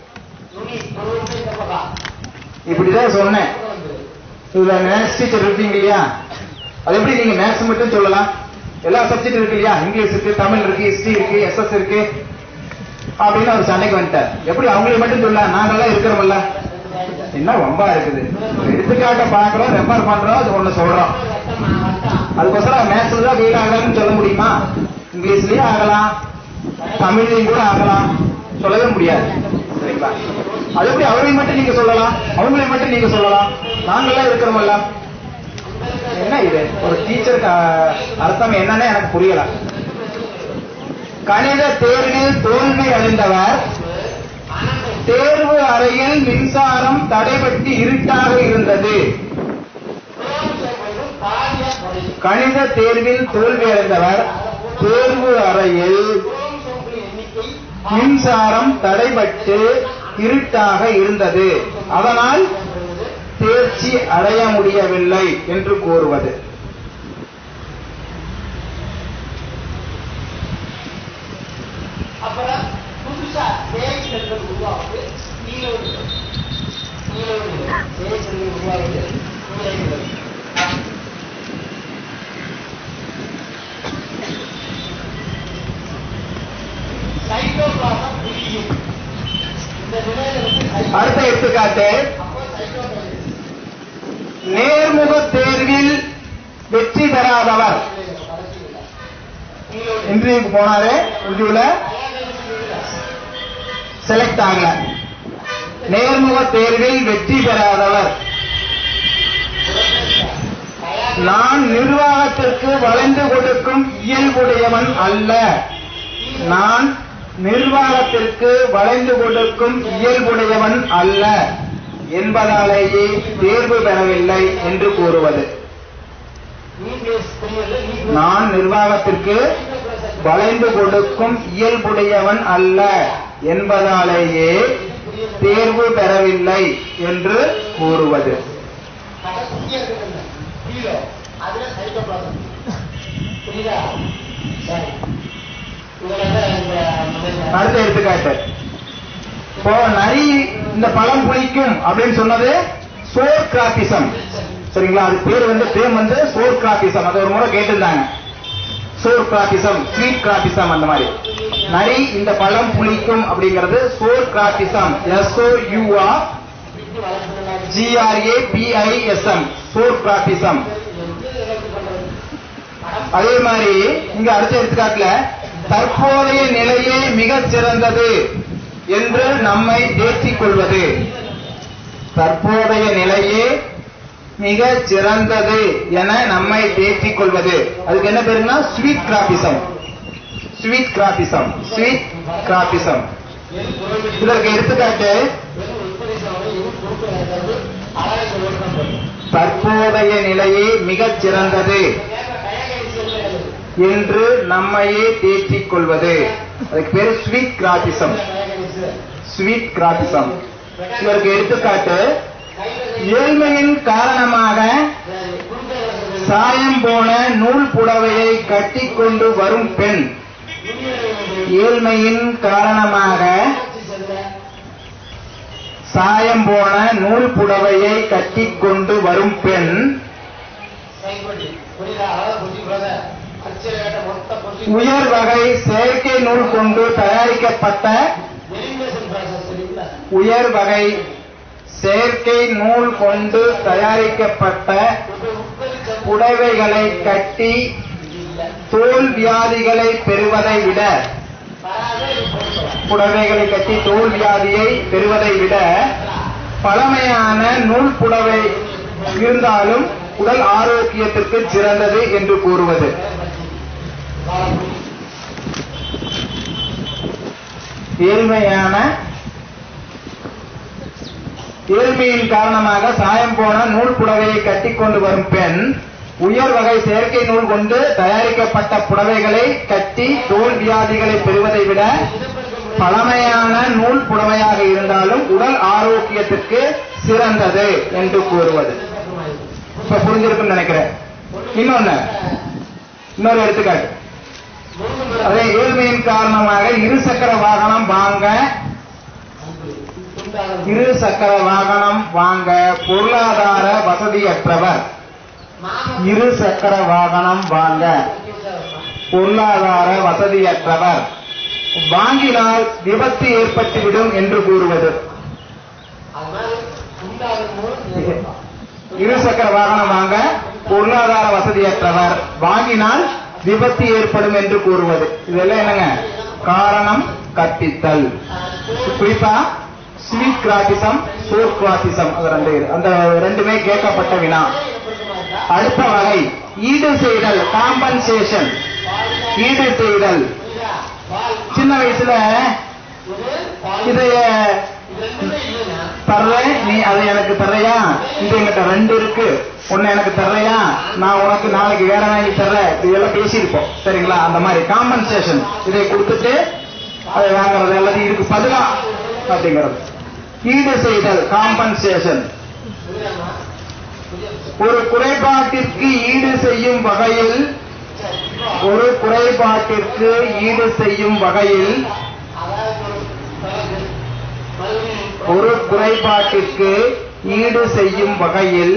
இப்படிதான் சொன்னேன் இதுல மேக்ஸ் டீச்சர் இருப்பீங்க இல்லையா அது எப்படி நீங்க மேக்ஸ் மட்டும் சொல்லலாம் எல்லா சப்ஜெக்ட் இருக்கு இல்லையா இங்கிலீஷ் இருக்கு தமிழ் இருக்கு ஹிஸ்டரி இருக்கு எஸ்எஸ் இருக்கு அப்படின்னு அவர் சண்டைக்கு வந்துட்டார் எப்படி அவங்களை மட்டும் சொல்லலாம் நாங்கெல்லாம் இருக்கிறோம்ல என்ன ரொம்ப இருக்குது எடுத்துக்காட்ட பாக்குறோம் ரெஃபர் பண்றோம் அது ஒண்ணு சொல்றோம் அதுக்கோசரம் மேத்ஸ்ல தான் ஃபெயில் ஆகலாம்னு சொல்ல முடியுமா இங்கிலீஷ்லயும் ஆகலாம் தமிழ்லயும் கூட ஆகலாம் சொல்லவே முடியாது சரிங்களா அது எப்படி அவரையும் மட்டும் நீங்க சொல்லலாம் அவங்களையும் மட்டும் நீங்க சொல்லலாம் நாங்கெல்லாம் இருக்கிறோமல்ல என்ன இது ஒரு டீச்சருக்கு அர்த்தம் என்னன்னு எனக்கு புரியல கணித தேர்வில் தோல்வி அடைந்தவர் தேர்வு அறையில் மின்சாரம் தடைபட்டு இருட்டாக இருந்தது கணித தேர்வில் தோல்வி அடைந்தவர் தேர்வு அறையில் மின்சாரம் தடைபட்டு இருட்டாக இருந்தது அதனால் தேர்ச்சி அடைய முடியவில்லை என்று கூறுவது அப்புறம் புதுசா செயல்கள் உருவாகுது நீலோடு நீலோடு செயல்கள் உருவாகுது நீலோடு சைட்டோபிளாசம் புரியும் இந்த நிலையில வந்து சைட்டோ- அடுத்த எடுத்துக்காட்டு அப்போ சைட்டோபிளாசம் நேர்முக தேர்வில் வெற்றி பெறாதவர் நீலோடு இன்டர்வியூக்கு போனாரு இன்டர்வியூல செலக்ட் ஆகல நேர்முக தேர்வில் வெற்றி பெறாதவர் நான் நிர்வாகத்திற்கு வளைந்து கொடுக்கும் இயல்புடையவன் அல்ல நான் நிர்வாகத்திற்கு வளைந்து கொடுக்கும் இயல்புடையவன் அல்ல என்பதாலேயே தேர்வு பெறவில்லை என்று கூறுவது நீங்களே புரியல நீங்க நான் நிர்வாகத்திற்கு வளைந்து கொடுக்கும் இயல்புடையவன் அல்ல என்பதாலேயே தேர்வு பெறவில்லை என்று கூறுவது கடைசியா இருக்குதுல்ல, கீழே, அதுல சைட்டோபிளாசம். புரியுதா? சரி. இதுல இந்த முதல்ல அடுத்த எடுத்துக்காட்டு இப்போ நரி இந்த பழம் புளிக்கும் அப்படின்னு சொன்னது சோர் கிராபிசம் சரிங்களா அது பேர் வந்து பேர் வந்து சோர் கிராபிசம் அது ஒரு முறை கேட்டிருந்தாங்க சோர் கிராபிசம் ஸ்வீட் கிராபிசம் அந்த மாதிரி நரி இந்த பழம் புளிக்கும் அப்படிங்கிறது சோர் கிராபிசம் எஸ்ஓ யூஆ விட்டு வளர்த்துனாங்க. ஜிஆர்ஏ பிஐஎஸ்எம் சோர் கிராபிசம் எது எனக்கு பண்றது? படம் அதே மாதிரி இங்க அடுத்த எடுத்துக்காட்டுல தற்போதைய நிலையே மிகச் சிறந்தது என்று நம்மை தேற்றிக் கொள்வது தற்போதைய நிலையே மிகச் சிறந்தது என நம்மை தேற்றிக் கொள்வது அதுக்கு என்ன பேருன்னா ஸ்வீட் கிராபிசம் ஸ்வீட் கிராபிசம் ஸ்வீட் கிராபிசம் எது புறவில் இதற்கு எடுத்துக்காட்டு எது உற்பத்தி செய்வாங்க, எது பொறுப்பு அதாவது அழகு ஓட்டம் பண்ணும். தற்போதைய நிலையே மிகச் சிறந்தது கேட்க டயகடிச்சல் கிடையாது. என்று நம்மையே தேற்றிக் கொள்வது அதுக்கு பேரு ஸ்வீட் கிராபிசம் டயகடிச்சல். ஸ்வீட் கிராபிசம் இதற்கு எடுத்துக்காட்டு கையில ஏழ்மையின் காரணமாக சரி, குறுக்க வளர்றது. சாயம் போன நூல் புடவையை கட்டிக்கொண்டு வரும் பெண் ஏழ்மையின் காரணமாக சாயம் போன நூல் புடவையை கட்டிக்கொண்டு வரும் பெண் உயர் வகை செயற்கை நூல் கொண்டு தயாரிக்கப்பட்ட உயர் வகை செயற்கை நூல் கொண்டு தயாரிக்கப்பட்ட புடவைகளை கட்டி தோல் வியாதிகளை பெறுவதை விட புடவைகளை கட்டி தோல் வியாதியை பெறுவதை விட பழமையான நூல் புடவை இருந்தாலும் உடல் ஆரோக்கியத்திற்கு சிறந்தது என்று கூறுவது ஏழ்மையான ஏழ்மையின் காரணமாக சாயம் போன நூல் புடவையை கட்டிக்கொண்டு வரும் பெண் உயர் வகை செயற்கை நூல் கொண்டு தயாரிக்கப்பட்ட புடவைகளை கட்டி தோல் வியாதிகளை பெறுவதை விட பழமையான நூல் புடவையாக இருந்தாலும் உடல் ஆரோக்கியத்திற்கு சிறந்தது என்று கூறுவது இப்ப புரிஞ்சிருக்குன்னு நினைக்கிறேன் இன்னொன்னு இன்னொரு எடுத்துக்காட்டு அதே ஏழ்மையின் காரணமாக இருசக்கர வாகனம் வாங்க இரு சக்கர வாகனம் வாங்க பொருளாதார வசதியற்றவர் இரு சக்கர வாகனம் வாங்க பொருளாதார வசதியற்றவர் வாங்கினால் விபத்து ஏற்பட்டுவிடும் என்று கூறுவது இரு சக்கர வாகனம் வாங்க பொருளாதார வசதியற்றவர் வாங்கினால் விபத்து ஏற்படும் என்று கூறுவது இதெல்லாம் என்னங்க காரணம் கற்பித்தல் குறிப்பா சிவிக் கிராட்டிசம் சோர் கிராட்டிசம் அது ரெண்டு இரு. அந்த ரெண்டுமே கேட்கப்பட்ட வினா அடுத்த வகை ஈடு செய்தல் காம்பன்சேஷன் ஈடு செய்தல் சின்ன வயசுல இதைய தர்றேன் நீ அதை எனக்கு தர்றையா இது என்கிட்ட ரெண்டு இருக்கு ஒன்னு எனக்கு தர்றையா நான் உனக்கு நாளைக்கு வேற வாங்கி தர்றேன் இதெல்லாம் பேசியிருப்போம் சரிங்களா அந்த மாதிரி காம்பன்சேஷன் இதை கொடுத்துட்டு அதை வாங்குறது அல்லது இதுக்கு பதிலா அப்படிங்கிறது ஈடு செய்தல் காம்பன்சேஷன் ஒரு குறைபாட்டிற்கு ஈடு செய்யும் வகையில் ஒரு குறைபாட்டிற்கு ஈடு செய்யும் வகையில் ஒரு குறைபாட்டிற்கு ஈடு செய்யும் வகையில்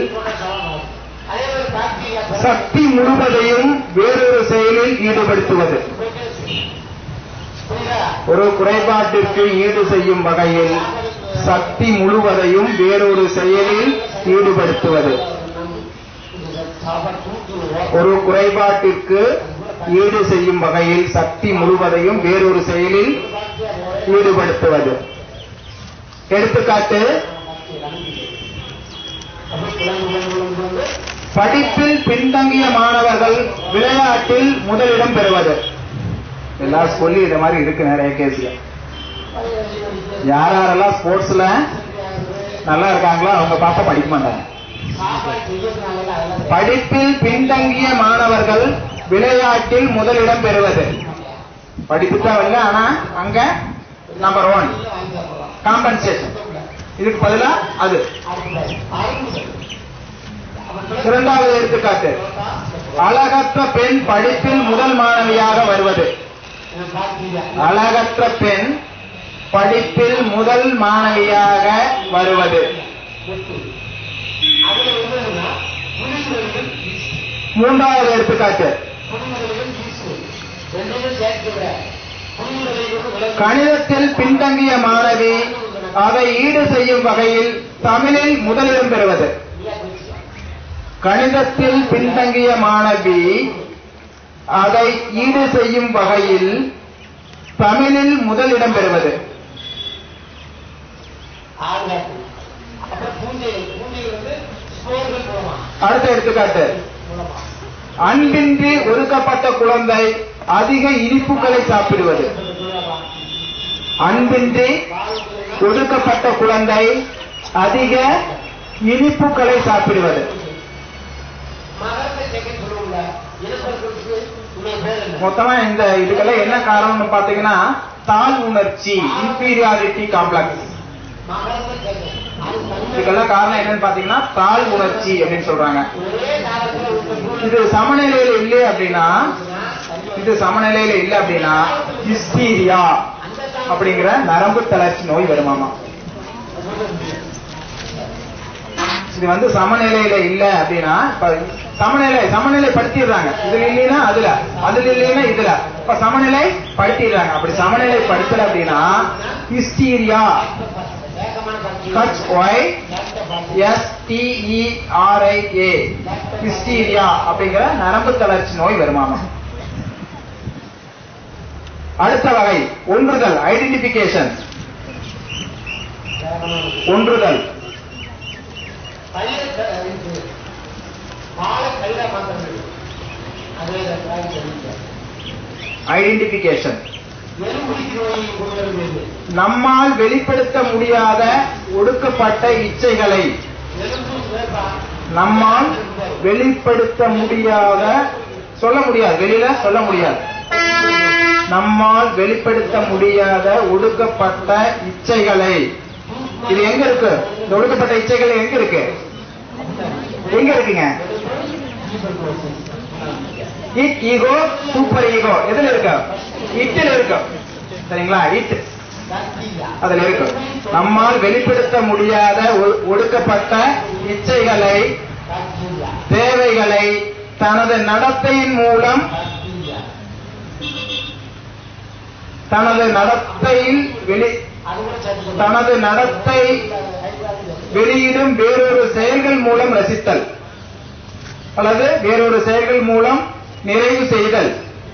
சக்தி முழுவதையும் வேறொரு செயலில் ஈடுபடுத்துவது ஒரு குறைபாட்டிற்கு ஈடு செய்யும் வகையில் சக்தி முழுவதையும் வேறொரு செயலில் ஈடுபடுத்துவது ஒரு குறைபாட்டிற்கு ஈடு செய்யும் வகையில் சக்தி முழுவதையும் வேறொரு செயலில் ஈடுபடுத்துவது எடுத்துக்காட்டு படிப்பில் பின்தங்கிய மாணவர்கள் விளையாட்டில் முதலிடம் பெறுவது எல்லா ஸ்கூல்லையும் இந்த மாதிரி இருக்கு நிறைய கேஸ்ல யார் யாரெல்லாம் ஸ்போர்ட்ஸ்ல நல்லா இருக்காங்களோ அவங்க பாப்பா படிக்க மாட்டாங்க படிப்பில் பின்தங்கிய மாணவர்கள் விளையாட்டில் முதலிடம் பெறுவது படிப்பு தான் வரல ஆனா அங்க நம்பர் ஒன் காம்பன்சேஷன் இதுக்கு பதிலா அது இரண்டாவது எடுத்துக்காட்டு அழகற்ற பெண் படிப்பில் முதல் மாணவியாக வருவது அழகற்ற பெண் படிப்பில் முதல் மாணவியாக வருவது மூன்றாவது எடுத்துக்காட்டு கணிதத்தில் பின்தங்கிய மாணவி அதை ஈடு செய்யும் வகையில் தமிழில் முதலிடம் பெறுவது கணிதத்தில் பின்தங்கிய மாணவி அதை ஈடு செய்யும் வகையில் தமிழில் முதலிடம் பெறுவது அடுத்த எடுத்துக்காட்டு அன்பின்றி ஒதுக்கப்பட்ட குழந்தை அதிக இனிப்புகளை சாப்பிடுவது அன்பின்றி ஒதுக்கப்பட்ட குழந்தை அதிக இனிப்புகளை சாப்பிடுவது மொத்தமா இந்த இதுக்கெல்லாம் என்ன காரணம்னு பாத்தீங்கன்னா தாழ் உணர்ச்சி இன்பீரியாரிட்டி காம்ப்ளெக்ஸ் இதுக்கெல்லாம் காரணம் என்னன்னு பாத்தீங்கன்னா தாழ் உணர்ச்சி அப்படின்னு சொல்றாங்க இது சமநிலையில இல்லை அப்படின்னா இது சமநிலையில இல்லை அப்படின்னா ஹிஸ்டீரியா அப்படிங்கிற நரம்பு தளர்ச்சி நோய் வருமாமா இது வந்து சமநிலையில இல்ல அப்படின்னா இப்ப சமநிலை சமநிலை படுத்திடுறாங்க இதுல இல்லைன்னா அதுல அதுல இல்லைன்னா இதுல இப்ப சமநிலை படுத்திடுறாங்க அப்படி சமநிலை படுத்தல அப்படின்னா hysteria H Y S T E R I A hysteria அப்படிங்கிற நரம்பு தளர்ச்சி நோய் வருமாமா அடுத்த வகை ஒன்றுதல் ஐடென்டிபிகேஷன் ஒன்றுதல் ஐடென்டிபிகேஷன் எலும்புடிக்கு நோயை கொண்டு வருகிறது நம்மால் வெளிப்படுத்த முடியாத ஒடுக்கப்பட்ட இச்சைகளை எலும்பு வேப்பா நம்மால் வெளிப்படுத்த முடியாத சொல்ல முடியாது வெளியில சொல்ல முடியாது நம்மால் வெளிப்படுத்த முடியாத ஒடுக்கப்பட்ட இச்சைகளை இது எங்க இருக்கு இந்த ஒடுக்கப்பட்ட இச்சைகள் எங்க இருக்கு எங்க இருக்குங்க இட் ஈகோ சூப்பர் ஈகோ எதுல இருக்கு இட்டில் இருக்கு சரிங்களா இட் அதுல இருக்கு நம்மால் வெளிப்படுத்த முடியாத ஒ- ஒடுக்கப்பட்ட இச்சைகளை தேவைகளை தனது நடத்தையின் மூலம் தனது நடத்தையில் வெளி தனது நடத்தை வெளியிடும் வேறொரு செயல்கள் மூலம் ரசித்தல் அல்லது வேறொரு செயல்கள் மூலம் நிறைவு செய்தல்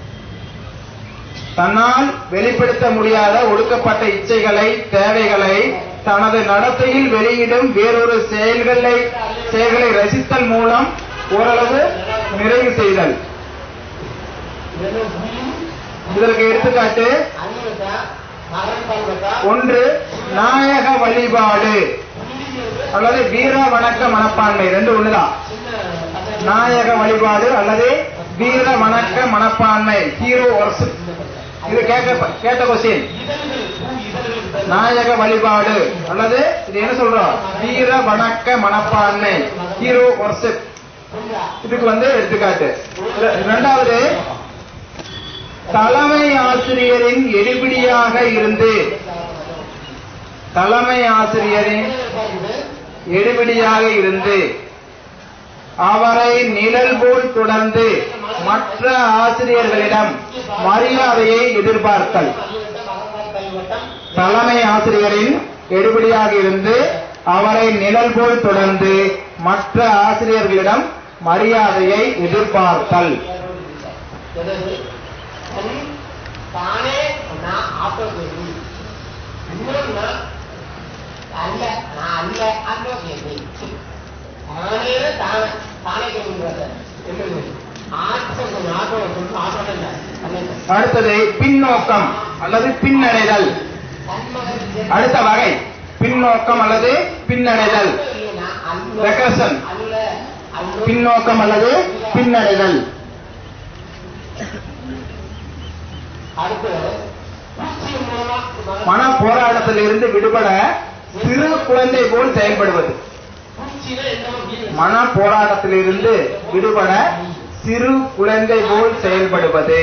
தன்னால் வெளிப்படுத்த முடியாத ஒடுக்கப்பட்ட இச்சைகளை தேவைகளை தனது நடத்தையில் வெளியிடும் வேறொரு செயல்களை செயல்களை ரசித்தல் மூலம் ஓரளவு நிறைவு செய்தல் இதற்கு எடுத்துக்காட்டு ஒன்று நாயக வழிபாடு அல்லது வீர வணக்க மனப்பான்மை ரெண்டு ஒண்ணுதான் நாயக வழிபாடு அல்லது வீர வணக்க மனப்பான்மை ஹீரோ ஒர்ஷிப் இது கேட்க கேட்ட கொஸ்டின் நாயக வழிபாடு அல்லது இது என்ன சொல்றோம் வீர வணக்க மனப்பான்மை ஹீரோ ஒர்ஷிப் இதுக்கு வந்து எடுத்துக்காட்டு இர- இரண்டாவது தலைமை ஆசிரியரின் எடுபிடியாக இருந்து தலைமை ஆசிரியரின் எடுபிடியாக இருந்து அவரை நிழல் போல் தொடர்ந்து மற்ற ஆசிரியர்களிடம் மரியாதையை எதிர்பார்த்தல் தலைமை ஆசிரியரின் எடுபடியாக இருந்து அவரை நிழல் போல் தொடர்ந்து மற்ற ஆசிரியர்களிடம் மரியாதையை எதிர்பார்த்தல் தானே நான் ஆட்டோகேவி இன்னொன்னா அல்ல நான் அல்ல ஆட்டோகேவி தானே தானே தானே கேட்குறது ஆட்டோ ஆட்டோ சொல்லு ஆட்டோ இல்லை அல்ல அடுத்தது பின்னோக்கம் அல்லது பின்னடைதல் அடுத்த வகை பின்னோக்கம் அல்லது பின்னடைதல் Regression. பின்னோக்கம் அல்லது பின்னடைதல் மன போராட்டத்திலிருந்து விடுபட சிறு குழந்தை போல் செயல்படுவது மன போராட்டத்திலிருந்து விடுபட சிறு குழந்தை போல் செயல்படுவது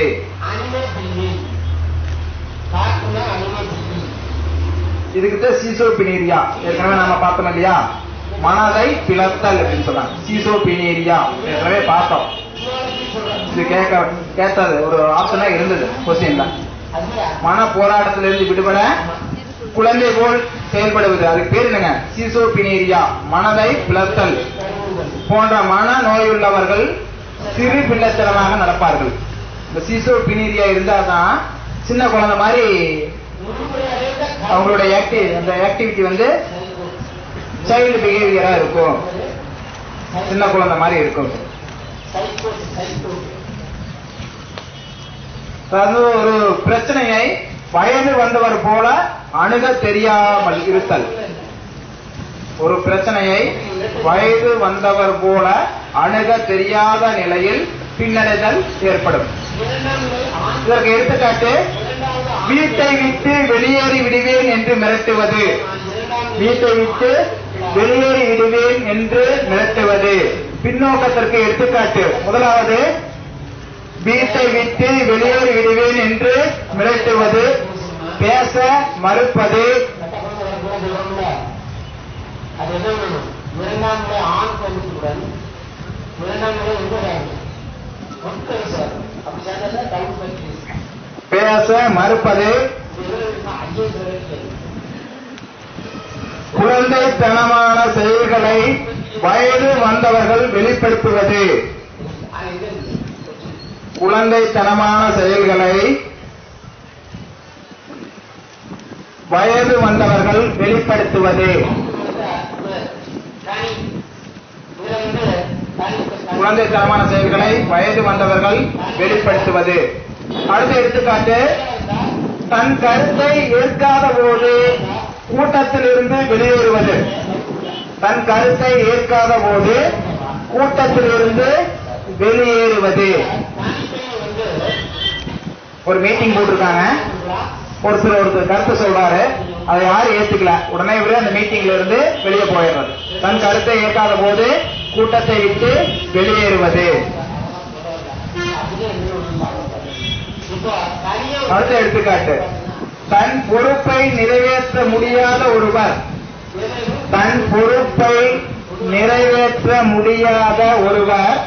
இதுக்கு தான் சீசோபினேரியா ஏற்கனவே நாம பார்த்தோம் இல்லையா மனதை பிளத்தல் அப்படின்னு சொன்னாங்க சீசோபினேரியா ஏற்கனவே பார்த்தோம் இது கேட்க கேட்டது ஒரு ஆப்ஷனா இருந்தது கொஸ்டின்ல மன போராட்டத்திலிருந்து விடுபட குழந்தை போல் செயல்படுவது அதுக்கு பேர் என்னங்க சீசோபினேரியா மனதை பிளத்தல் போன்ற மன நோயுள்ளவர்கள் சிறு பிள்ளைத்தனமாக நடப்பார்கள் இந்த சீசோபினேரியா இருந்தாதான் சின்ன குழந்தை மாதிரி அவங்களுடைய ஆக்டிவ் அந்த ஆக்டிவிட்டி வந்து சைல்டு பிஹேவியரா இருக்கும் சின்ன குழந்தை மாதிரி இருக்கும் அதாவது ஒரு பிரச்சனையை வயது வந்தவர் போல அணுக தெரியாமல் இருத்தல் ஒரு பிரச்சனையை வயது வந்தவர் போல அணுக தெரியாத நிலையில் பின்னடைதல் ஏற்படும் இதற்கு எடுத்துக்காட்டு வீட்டை விட்டு வெளியேறி விடுவேன் என்று மிரட்டுவது வீட்டை விட்டு வெளியேறி விடுவேன் என்று மிரட்டுவது பின்னோக்கத்திற்கு எடுத்துக்காட்டு முதலாவது வீட்டை விட்டு வெளியேறி விடுவேன் என்று மிரட்டுவது பேச மறுப்பது அது என்ன பண்ணணும் இரண்டாம் முறை ஆண் பெண்ணுடன் இரண்டாம் முறை எங்க வேணும் ஒன்று சார் அப்படி சேர்ந்தா டவுன் பண்ணி பேச மறுப்பது ஐயோ சார் குழந்தைத்தனமான செயல்களை வயது வந்தவர்கள் வெளிப்படுத்துவது குழந்தைத்தனமான செயல்களை வயது வந்தவர்கள் வெளிப்படுத்துவது குழந்தைத்தனமான செயல்களை வயது வந்தவர்கள் வெளிப்படுத்துவது அடுத்த எடுத்துக்காட்டு தன் கருத்தை ஏற்காத போது கூட்டத்திலிருந்து வெளியேறுவது தன் கருத்தை ஏற்காத போது கூட்டத்திலிருந்து வெளியேறுவது ஒரு மீட்டிங் போட்டிருக்காங்க ஒருத்தர் ஒருத்தர் கருத்து சொல்றாரு அதை யாரும் ஏத்துக்கல உடனே இவரு அந்த மீட்டிங்ல இருந்து வெளியே போயிடுறது தன் கருத்தை ஏற்காத போது கூட்டத்தை விட்டு வெளியேறுவது அடுத்த எடுத்துக்காட்டு தன் பொறுப்பை நிறைவேற்ற முடியாத ஒருவர் தன் பொறுப்பை நிறைவேற்ற முடியாத ஒருவர்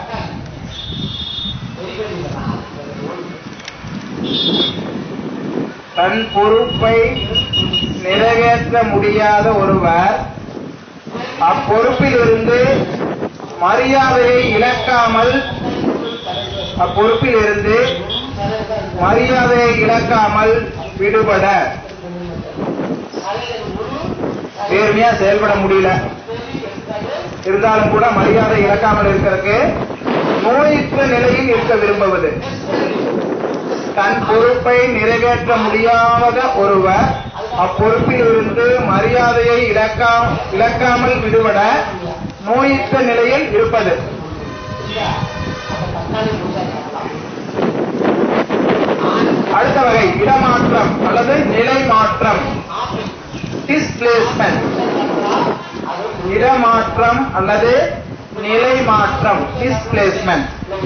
தன் பொறுப்பை நிறைவேற்ற முடியாத ஒருவர் அப்பொறுப்பிலிருந்து மரியாதையை இழக்காமல் அப்பொறுப்பிலிருந்து மரியாதையை இழக்காமல் விடுபட நேர்மையா செயல்பட முடியல இருந்தாலும் கூட மரியாதை இழக்காமல் இருக்கிறதுக்கு நோயுற்ற நிலையில் இருக்க விரும்புவது தன் பொறுப்பை நிறைவேற்ற முடியாத ஒருவர் அப்பொறுப்பில் இருந்து மரியாதையை இழக்கா இழக்காமல் விடுபட நோயுற்ற நிலையில் இருப்பது அடுத்த வகை இடமாற்றம் அல்லது நிலை மாற்றம் டிஸ்பிளேஸ்மெண்ட் இடமாற்றம் அல்லது நிலை மாற்றம் டிஸ்பிளேஸ்மெண்ட்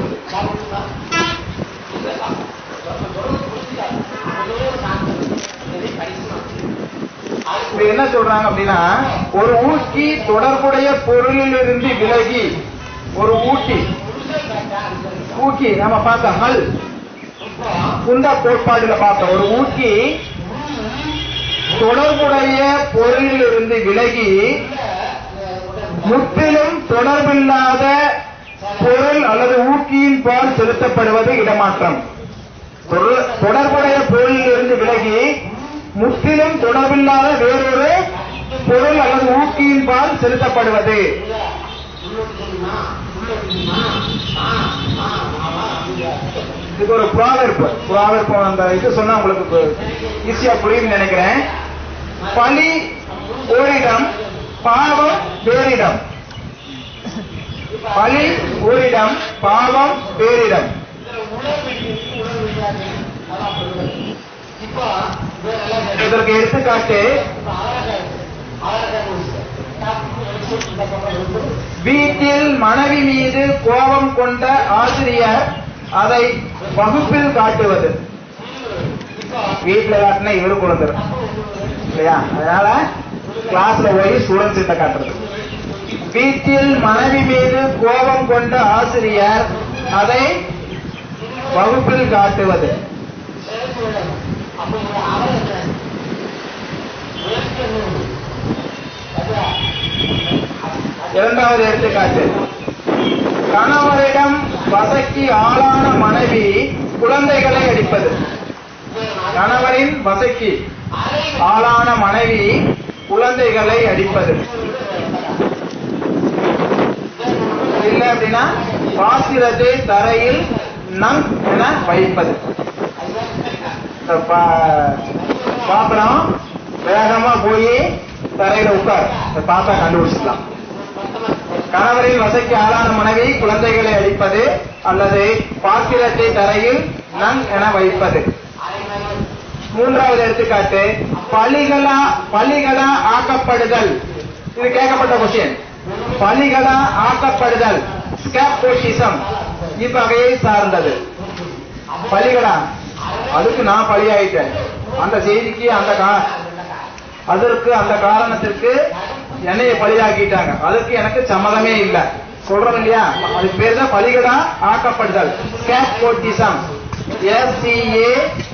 இது என்ன சொல்றாங்க அப்படின்னா ஒரு ஊக்கி தொடர்புடைய பொருளிலிருந்து விலகி ஒரு ஊட்டி ஊக்கி நம்ம பார்த்தோம் ஹல் குண்ட கோட்பாடுல பார்த்தோம் ஒரு ஊக்கி தொடர்புடைய பொருளிலிருந்து விலகி முற்றிலும் தொடர்பில்லாத பொருள் அல்லது ஊக்கியின் பால் செலுத்தப்படுவது இடமாற்றம் தொடர்- தொடர்புடைய பொருளிலிருந்து விலகி முற்றிலும் தொடர்பில்லாத வேறொரு பொருள் அல்லது ஊக்கியின் பால் செலுத்தப்படுவது இது ஒரு ப்ராவெர்ப் ப்ராவெர்ப் அந்த இது சொன்னா உங்களுக்கு ஈஸியா புரியும்னு நினைக்கிறேன் பலி ஓரிடம் பாவம் வேறிடம் பலி ஓரிடம் பாவம் வேறிடம் இதற்கு எடுத்துக்காட்டு வீட்டில் மனைவி மீது கோபம் கொண்ட ஆசிரியர் அதை வகுப்பில் காட்டுவது வீட்டுல காட்டினா இவரு குழந்தை இல்லையா அதனால கிளாஸ்ல போய் ஸ்டூடெண்ட்ஸ் கிட்ட காட்டுறது வீட்டில் மனைவி மீது கோபம் கொண்ட ஆசிரியர் அதை வகுப்பில் காட்டுவது இரண்டாவது எடுத்துக்காட்டு கணவரிடம் வசைக்கு ஆளான மனைவி குழந்தைகளை அடிப்பது கணவரின் வசைக்கு ஆளான மனைவி குழந்தைகளை அடிப்பது இல்ல அப்படின்னா பாத்திரத்தை தரையில் நங் என வைப்பது இந்த பா- பாத்திரம் வேகமா போய் தரையில உட்கார் இந்த பாத்தா கண்டுபிடிச்சிடலாம் கணவரின் வசைக்கு ஆளான மனைவி குழந்தைகளை அடிப்பது அல்லது பாத்திரத்தை தரையில் நங் என வைப்பது மூன்றாவது எடுத்துக்காட்டு பலிகளா பலிகளா ஆக்கப்படுதல் இது கேட்கப்பட்ட கொஸ்டின் பலிகளா ஆக்கப்படுதல் ஸ்கேப்போட்டிசம் இவ்வகையை சார்ந்தது பலிகளா அதுக்கு நான் பலியாயிட்டேன் அந்த செய்திக்கு அந்த கா- அதற்கு அந்த காரணத்திற்கு என்னைய பலியாக்கிட்டாங்க அதுக்கு எனக்கு சம்மதமே இல்ல சொல்றோம் இல்லையா அதுக்கு பேர் தான் பலிகடா ஆக்கப்படுதல் ஸ்கேப்போட்டிசம் எஸ்சிஏ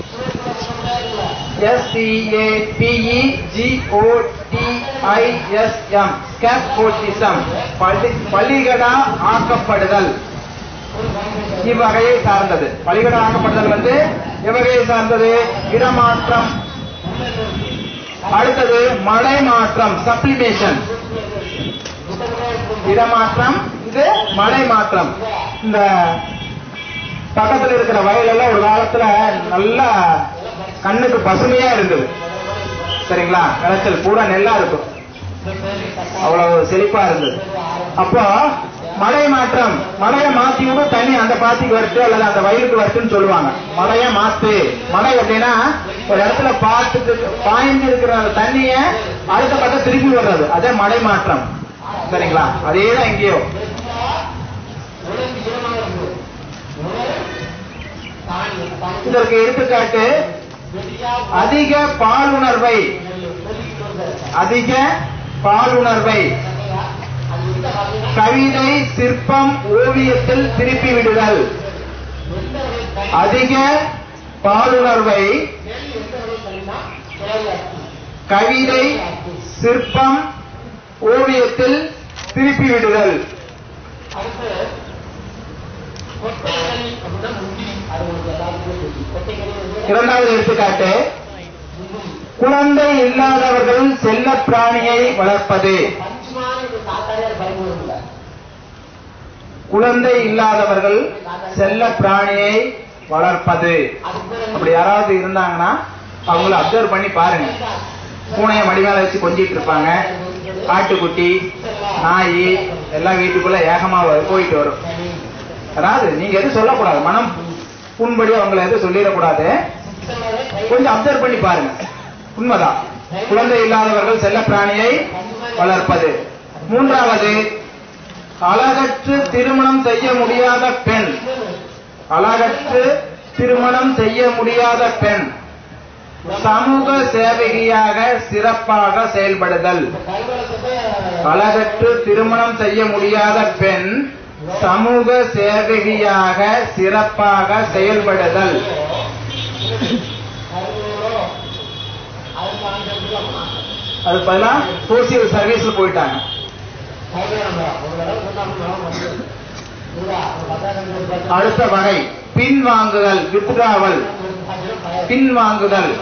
எஸ்சிஏபிஇஜிஓடிஐஎஸ்எம் ஸ்கேப்போட்டிசம் பலிகடா ஆக்கப்படுதல் இவ்வகையை சார்ந்தது பலிகடா ஆக்கப்படுதல் வந்து எவ்வகையை சார்ந்தது இடமாற்றம் அடுத்தது மடை மாற்றம் சப்ளிமேஷன் இடமாற்றம் இது மடை மாற்றம் இந்த பக்கத்துல இருக்கிற வயலெல்லாம் ஒரு காலத்துல நல்லா கண்ணுக்கு பசுமையா இருந்தது சரிங்களா விளைச்சல் பூரா நெல்லா இருக்கும் அவ்வளவு செழிப்பா இருந்தது அப்போ மழை மாற்றம் மழையை மாத்தி விடு தண்ணி அந்த பாத்திக்கு வரட்டு அல்லது அந்த வயலுக்கு வரட்டுன்னு சொல்லுவாங்க மழைய மாத்து மழை அப்படின்னா ஒரு இடத்துல பார்த்துட்டு பாய்ந்து இருக்கிற அந்த தண்ணிய அடுத்த பக்கம் திருப்பி வர்றது அதே மழை மாற்றம் சரிங்களா அதே தான் இங்கேயோ இதற்கு எடுத்துக்காட்டு அதிக பாலுணர்வை அதிக பாலுணர்வை கவிதை சிற்பம் ஓவியத்தில் திருப்பி விடுதல் அதிக பாலுணர்வை கவிதை சிற்பம் ஓவியத்தில் திருப்பி விடுதல் இரண்டாவது எடுத்துக்காட்டு குழந்தை இல்லாதவர்கள் செல்ல பிராணியை வளர்ப்பது குழந்தை இல்லாதவர்கள் செல்ல பிராணியை வளர்ப்பது அப்படி யாராவது இருந்தாங்கன்னா அவங்கள அப்சர்வ் பண்ணி பாருங்க பூனையை மடி மேல வச்சு கொஞ்சிட்டு இருப்பாங்க ஆட்டுக்குட்டி நாய் எல்லாம் வீட்டுக்குள்ள ஏகமா வ- போயிட்டு வரும் அதாவது நீங்க எதுவும் சொல்லக்கூடாது மனம் புண்படி அவங்கள எதுவும் சொல்லிடக்கூடாது கொஞ்சம் அப்சர்வ் பண்ணி பாருங்க உண்மைதான் குழந்தை இல்லாதவர்கள் செல்ல பிராணியை வளர்ப்பது மூன்றாவது அழகற்று திருமணம் செய்ய முடியாத பெண் அழகற்று திருமணம் செய்ய முடியாத பெண் சமூக சேவகியாக சிறப்பாக செயல்படுதல் அழகற்று திருமணம் செய்ய முடியாத பெண் சமூக சேவகியாக சிறப்பாக செயல்படுதல் அது பதிலா சோசியல் சர்வீஸ்ல போயிட்டாங்க அடுத்த வகை பின்வாங்குதல் வித்ராவல் பின்வாங்குதல்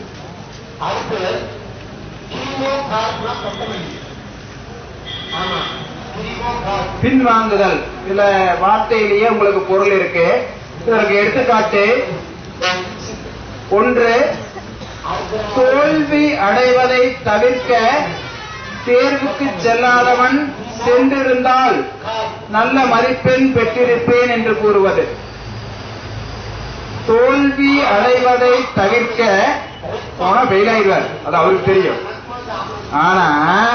பின்வாங்குதல் இதுல வார்த்தையிலேயே உங்களுக்கு பொருள் இருக்கு இதற்கு எடுத்துக்காட்டு ஒன்று தோல்வி அடைவதை தவிர்க்க தேர்வுக்கு செல்லாதவன் சென்றிருந்தால் நல்ல மதிப்பெண் பெற்றிருப்பேன் என்று கூறுவது தோல்வி அடைவதை தவிர்க்க போனா ஃபெயில் ஆயிடுவார் அது அவருக்கு தெரியும் ஆனா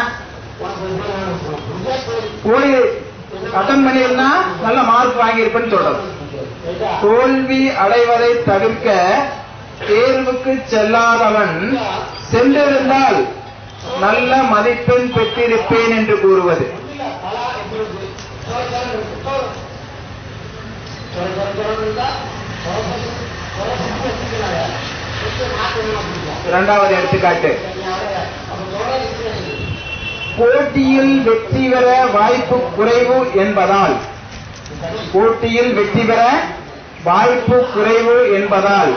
போய் அட்டன் பண்ணியிருந்தா நல்ல மார்க் வாங்கியிருப்பேன்னு சொல்றது தோல்வி அடைவதை தவிர்க்க தேர்வுக்கு செல்லாதவன் சென்றிருந்தால் நல்ல மதிப்பெண் பெற்றிருப்பேன் என்று கூறுவது இரண்டாவது எடுத்துக்காட்டு போட்டியில் வெற்றி பெற வாய்ப்பு குறைவு என்பதால் போட்டியில் வெற்றி பெற வாய்ப்பு குறைவு என்பதால்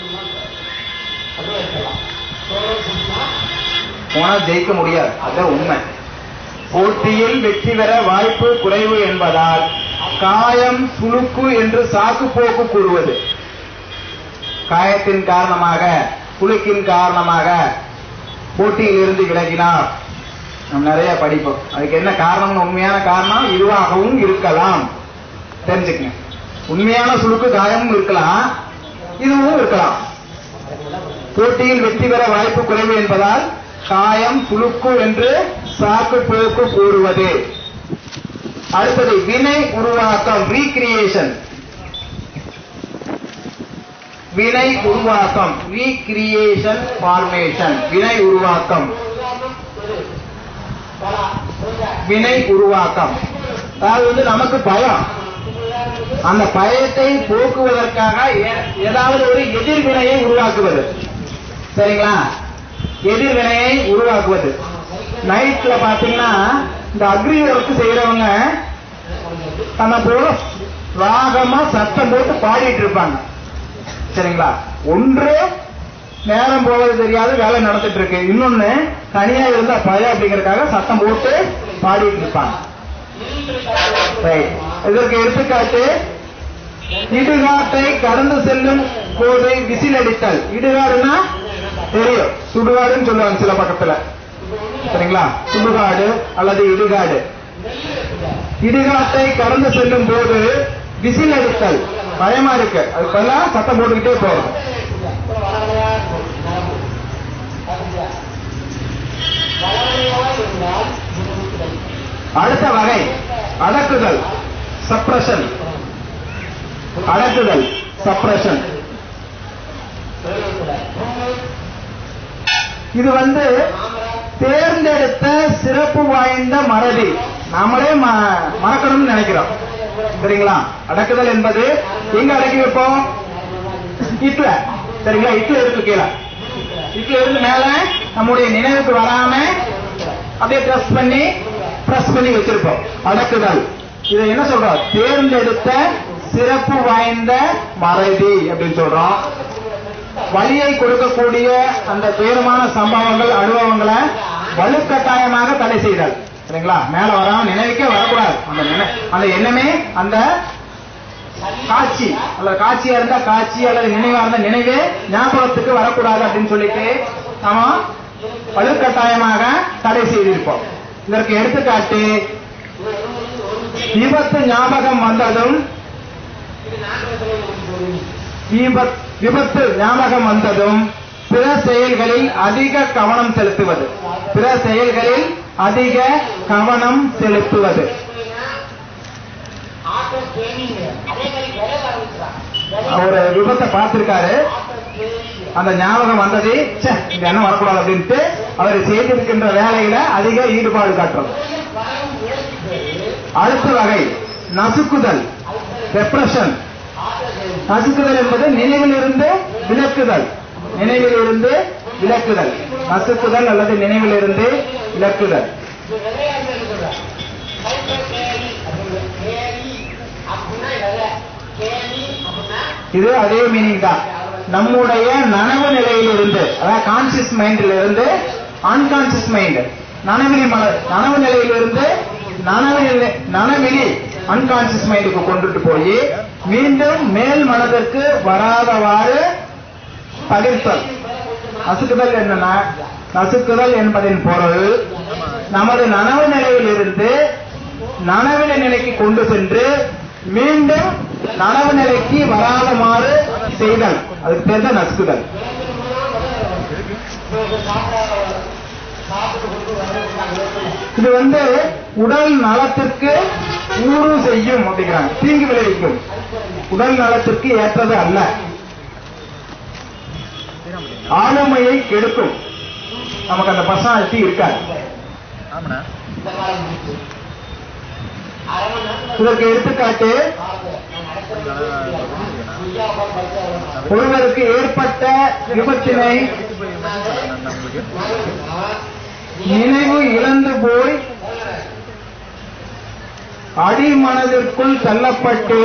போனா ஜெயிக்க முடியாது அதான் உண்மை போட்டியில் வெற்றி பெற வாய்ப்பு குறைவு என்பதால் காயம் சுளுக்கு என்று சாக்கு போக்கு கூறுவது காயத்தின் காரணமாக சுளுக்கின் காரணமாக போட்டியில் இருந்து விலகினார் நம்ம நிறைய படிப்போம் அதுக்கு என்ன காரணம்னு உண்மையான காரணம் இதுவாகவும் இருக்கலாம் தெரிஞ்சுக்கங்க உண்மையான சுளுக்கு காயமும் இருக்கலாம் இதுவும் இருக்கலாம் போட்டியில் வெற்றி பெற வாய்ப்பு குறைவு என்பதால் காயம் சுளுக்கு என்று சாக்கு போக்கு கூறுவது அடுத்தது வினை உருவாக்கம் ரீகிரியேஷன் வினை உருவாக்கம் ரீகிரியேஷன் ஃபார்மேஷன் வினை உருவாக்கம் வினை உருவாக்கம் அதாவது வந்து நமக்கு பயம் அந்த பயத்தை போக்குவதற்காக ஏ- ஏதாவது ஒரு எதிர்வினையை உருவாக்குவது சரிங்களா எதிர்வினையை உருவாக்குவது நைட்ல பாத்தீங்கன்னா இந்த அக்ரி ஒர்க் செய்யறவங்க தன்னை போல ராகமா சத்தம் போட்டு பாடிட்டு இருப்பாங்க சரிங்களா ஒன்று நேரம் போவது தெரியாது வேலை நடந்துட்டு இருக்கு இன்னொன்னு தனியா இருந்தா பயம் அப்படிங்கறதுக்காக சத்தம் போட்டு பாடிட்டு இருப்பாங்க Right. இதற்கு எடுத்துக்காட்டு இடுகாட்டை கடந்து செல்லும் போது விசில் அடித்தல் இடுகாடுனா தெரியும் சுடுகாடுன்னு சொல்லுவாங்க சில பக்கத்துல சரிங்களா சுடுகாடு அல்லது இடுகாடு இடுகாட்டை கடந்து செல்லும் போது விசில் அடித்தல் பயமா இருக்கு அதுக்கெல்லாம் சத்தம் போட்டுக்கிட்டே போகும் அப்புறம் வளவளையா இருக்கும் நரம்பு அப்படியா வளவளையா இருந்தால் முதுகுத்துறை அடுத்த வகை அடக்குதல் சப்ரஷன் அடக்குதல் சப்ரஷன் இது வந்து தேர்ந்தெடுத்த சிறப்பு வாய்ந்த மறதி நாமளே ம- மறக்கணும்னு நினைக்கிறோம் சரிங்களா அடக்குதல் என்பது எங்க அடக்கி வைப்போம் இட்ல சரிங்களா இட்ல இருக்கு கீழே இட்ல இருந்து மேல நம்முடைய நினைவுக்கு வராம அப்படியே பிரஸ் பண்ணி பிரஸ் பண்ணி வச்சிருப்போம் அடக்குதல் இதை என்ன சொல்றோம் தேர்ந்தெடுத்த சிறப்பு வாய்ந்த மறதி அப்படின்னு சொல்றோம் வலியை கொடுக்கக்கூடிய அந்த துயரமான சம்பவங்கள் அனுபவங்களை வலுக்கட்டாயமாக தடை செய்தல் சரிங்களா மேல வராம நினைவுக்கே வரக்கூடாது அந்த நினை- அந்த எண்ணமே அந்த காட்சி அல்லது காட்சியா இருந்தா காட்சி அல்லது நினைவா இருந்தா நினைவே ஞாபகத்துக்கு வரக்கூடாது அப்படின்னு சொல்லிட்டு நாம வலுக்கட்டாயமாக தடை செய்திருப்போம் இதற்கு எடுத்துக்காட்டு விபத்து ஞாபகம் வந்ததும் விபத்- விபத்து ஞாபகம் வந்ததும் பிற செயல்களில் அதிக கவனம் செலுத்துவது பிற செயல்களில் அதிக கவனம் செலுத்துவது ஆட்டோ ட்ரைனிங் அதே மாதிரி வேலை ஆரம்பிக்கிறான் ஒரு விபத்தை பார்த்திருக்காரு அந்த ஞாபகம் வந்தது ச்சே இந்த எண்ணம் வரக்கூடாது அப்படின்ட்டு அவர் செய்திருக்கின்ற வேலையில அதிக ஈடுபாடு காட்டுறது அடுத்த வகை நசுக்குதல் ரெப்ரஷன் நசுக்குதல் என்பது நினைவிலிருந்து விலக்குதல் நினைவிலிருந்து விலக்குதல் நசுக்குதல் அல்லது நினைவிலிருந்து விலக்குதல் இது விளையாட்டு சொல்றேன் ஹைப்பர் கேரி அப்படின்னு கேரி அப்படின்னா விலை கேரி அப்படின்னா இது அதே மீனிங் தான் நம்முடைய நனவு நிலையிலிருந்து அதாவது கான்சியஸ் மைண்ட்ல இருந்து அன்கான்சியஸ் மைண்ட் நனவிலி மல நனவு நிலையிலிருந்து நனவு நிலை- நனவிலி அன்கான்சியஸ் மைண்டுக்கு கொண்டுட்டு போய் மீண்டும் மேல் மனதிற்கு வராதவாறு தவிர்த்தல் நசுக்குதல் என்னன்னா நசுக்குதல் என்பதின் பொருள் நமது நனவு நிலையிலிருந்து நனவில நிலைக்கு கொண்டு சென்று மீண்டும் நனவு நிலைக்கு வராதமாறு செய்தல் அதுக்கு பேர் தான் நசுக்குதல் இது வந்து உடல் நலத்திற்கு ஊறு செய்யும் அப்படிங்கிறாங்க தீங்கு விளைவிக்கும் உடல் நலத்திற்கு ஏற்றது அல்ல ஆளுமையை கெடுக்கும் நமக்கு அந்த பர்சனாலிட்டி இருக்காது ஆமாண்ணா இந்த காலம் முடிச்சு அரை மணி நேரத்துல இதற்கு எடுத்துக்காட்டு ஒருவருக்கு ஏற்பட்ட விபத்தினை நினைவு இழந்து போய் அடிமனதிற்குள் தள்ளப்பட்டு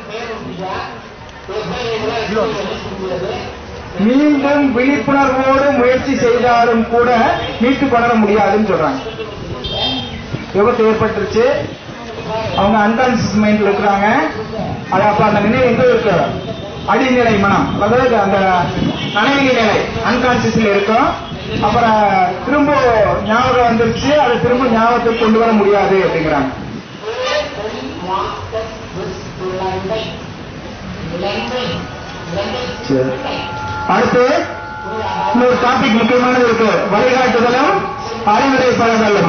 மீண்டும் விழிப்புணர்வோடு முயற்சி செய்தாலும் கூட மீட்டு கொணர முடியாதுன்னு சொல்றாங்க விபத்து ஏற்பட்டுருச்சு அவங்க அன்கான்சியஸ் மைண்ட்ல இருக்கிறாங்க அது அப்ப அந்த நினைவு எங்க இருக்கு அடிநிலை மனம் அதாவது அந்த நனவிலி நிலை அன்கான்சியஸ்ல இருக்கும் அப்புறம் திரும்ப ஞாபகம் வந்துருச்சு அதை திரும்ப ஞாபகத்துக்கு கொண்டு வர முடியாது அப்படிங்கிறாங்க சரி. அடுத்து இன்னொரு டாபிக் முக்கியமானது இருக்கு வழிகாட்டுதலும் அறிவுரை பழதலும்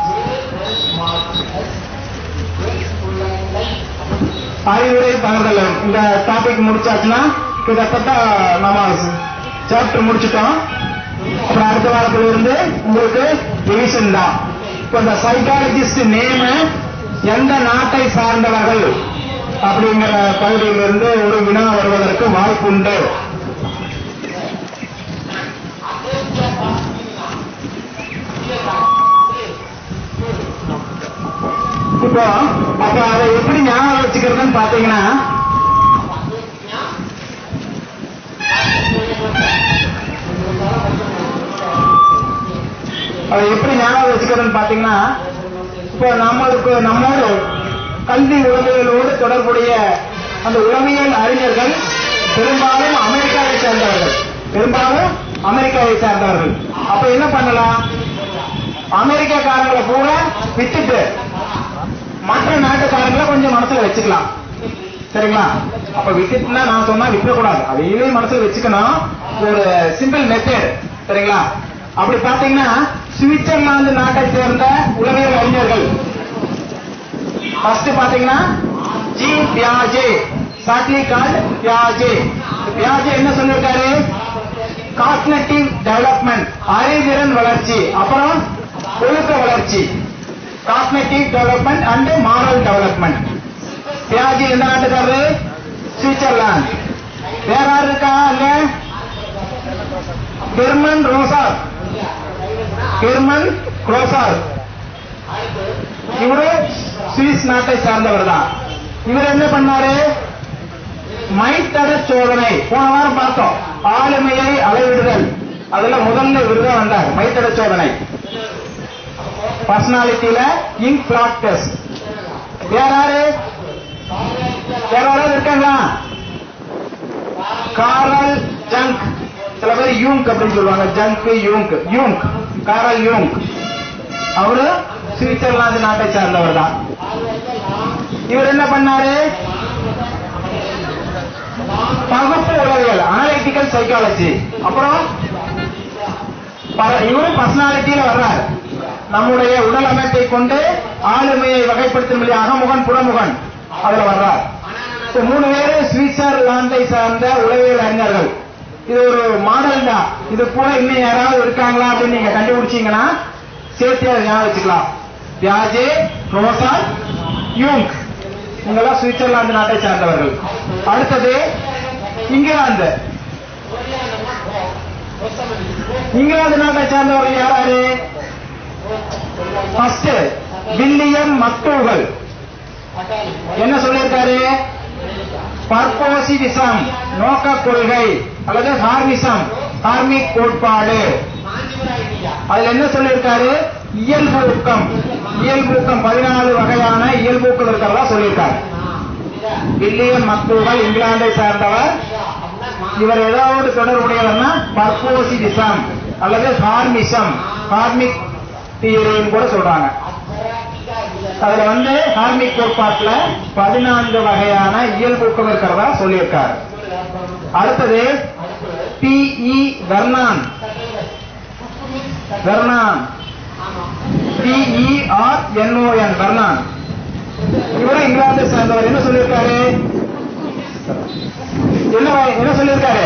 அறிவுரை பகிர்தலும் இந்த டாபிக் முடிச்சாச்சுன்னா கிட்டத்தட்ட நம்ம சாப்டர் முடிச்சிட்டோம் அப்புறம் அடுத்த வாரத்துல இருந்து உங்களுக்கு டிவிஷன் தான் இப்ப இந்த சைக்காலஜிஸ்ட் நேம் எந்த நாட்டை சார்ந்தவர்கள் அப்படிங்கிற பகுதியிலிருந்து ஒரு வினா வருவதற்கு வாய்ப்புண்டு இப்போ அப்ப அதை எப்படி ஞாபகம் வச்சுக்கிறதுன்னு பாத்தீங்கன்னா அதை எப்படி ஞாபகம் வச்சுக்கிறதுன்னு பாத்தீங்கன்னா இப்போ நம்மளுக்கு நம்மோடு கல்வி உதவிகளோடு தொடர்புடைய அந்த உளவியல் அறிஞர்கள் பெரும்பாலும் அமெரிக்காவை சேர்ந்தவர்கள் பெரும்பாலும் அமெரிக்காவை சேர்ந்தவர்கள் அப்ப என்ன பண்ணலாம் அமெரிக்காக்காரங்களை பூரா விட்டுட்டு மற்ற நாட்டுக்காரங்களை கொஞ்சம் மனசுல வச்சுக்கலாம் சரிங்களா அப்ப விட்டுட்டுனா நான் சொன்னா விட்டுறக்கூடாது அதையே மனசுல வச்சுக்கணும் ஒரு சிம்பிள் மெத்தட் சரிங்களா அப்படி பாத்தீங்கன்னா சுவிட்சர்லாந்து நாட்டை சேர்ந்த உளவியல் அறிஞர்கள் ஃபர்ஸ்ட் பாத்தீங்கன்னா ஜி பியாஜே சாட்லி கால் பியாஜே பியாஜே என்ன சொல்லிருக்காரு காஸ்மெட்டிவ் டெவலப்மெண்ட் அறிதிறன் வளர்ச்சி அப்புறம் ஒழுக்க வளர்ச்சி cognitive development and moral development பியாஜி எந்த நாட்டுக்காரரு சுவிட்சர்லாந்து வேற யாரு இருக்கா இல்ல கெர்மன் ரோசார் கெர்மன் ரோசார் இவரு சுவிஸ் நாட்டை சார்ந்தவர் தான் இவர் என்ன பண்ணாரு மைத்தட சோதனை போன வாரம் பார்த்தோம் ஆளுமையை அளவிடுதல் அதுல முதல்ல இவருதான் வந்தார் மைத்தட சோதனை பர்சனாலிட்டியில இங்க் பிளாட் டெஸ்ட் வேற யாரு வேற யாராவது இருக்காங்களா காரல் ஜங்க் சில பேர் யூங்க் அப்படின்னு சொல்லுவாங்க ஜங்க் யூங்க் யூங்க் காரல் யூங்க் அவரு சுவிட்சர்லாந்து நாட்டை சார்ந்தவர் தான் இவர் என்ன பண்ணாரு பகுப்பு உளவியல் அனலிட்டிக்கல் சைக்காலஜி அப்புறம் ப- இவரும் பர்சனாலிட்டியில வர்றார் நம்முடைய உடல் அமைப்பை கொண்டு ஆளுமையை வகைப்படுத்தும் இல்லையா அகமுகன் புறமுகன் அதுல வர்றார் இப்ப மூணு பேரு சுவிட்சர்லாந்தை சார்ந்த உளவியல் அறிஞர்கள் இது ஒரு மாடல் தான் இது போல இன்னும் யாராவது இருக்காங்களா அப்படின்னு நீங்க கண்டுபிடிச்சீங்கன்னா சேர்த்து அதை ஞாபகம் வச்சுக்கலாம் பியாஜே ரோசால் யூங் இவங்கெல்லாம் சுவிட்சர்லாந்து நாட்டை சார்ந்தவர்கள் அடுத்தது இங்கிலாந்து இங்கிலாந்து நாட்டை சார்ந்தவர்கள் யாராரு ஃபர்ஸ்ட் வில்லியம் மக்டூகல் என்ன சொல்லியிருக்காரு பர்போசிவிசம் நோக்க கொள்கை அல்லது ஹார்மிசம் ஹார்மிக் கோட்பாடு அதுல என்ன சொல்லியிருக்காரு இயல்பூக்கம் இயல்பூக்கம் பதினாலு வகையான இயல்பூக்கள் இருக்கிறதா சொல்லியிருக்காரு வில்லியம் மக்டூகல் இங்கிலாந்தை சார்ந்தவர் இவர் ஏதாவது தொடர்புடையவர்னா பர்போசிவிசம் அல்லது ஹார்மிசம் ஹார்மிக் தியரின்னு கூட சொல்றாங்க அதுல வந்து ஹார்மிக் கோட்பாட்டுல பதினான்கு வகையான இயல்பூக்கம் இருக்கிறதா சொல்லியிருக்காரு அடுத்தது P E Vernon Vernon P E R N O N Vernon இவரும் இங்கிலாந்தை சேர்ந்தவர் என்ன சொல்லியிருக்காரு என்ன வ- என்ன சொல்லியிருக்காரு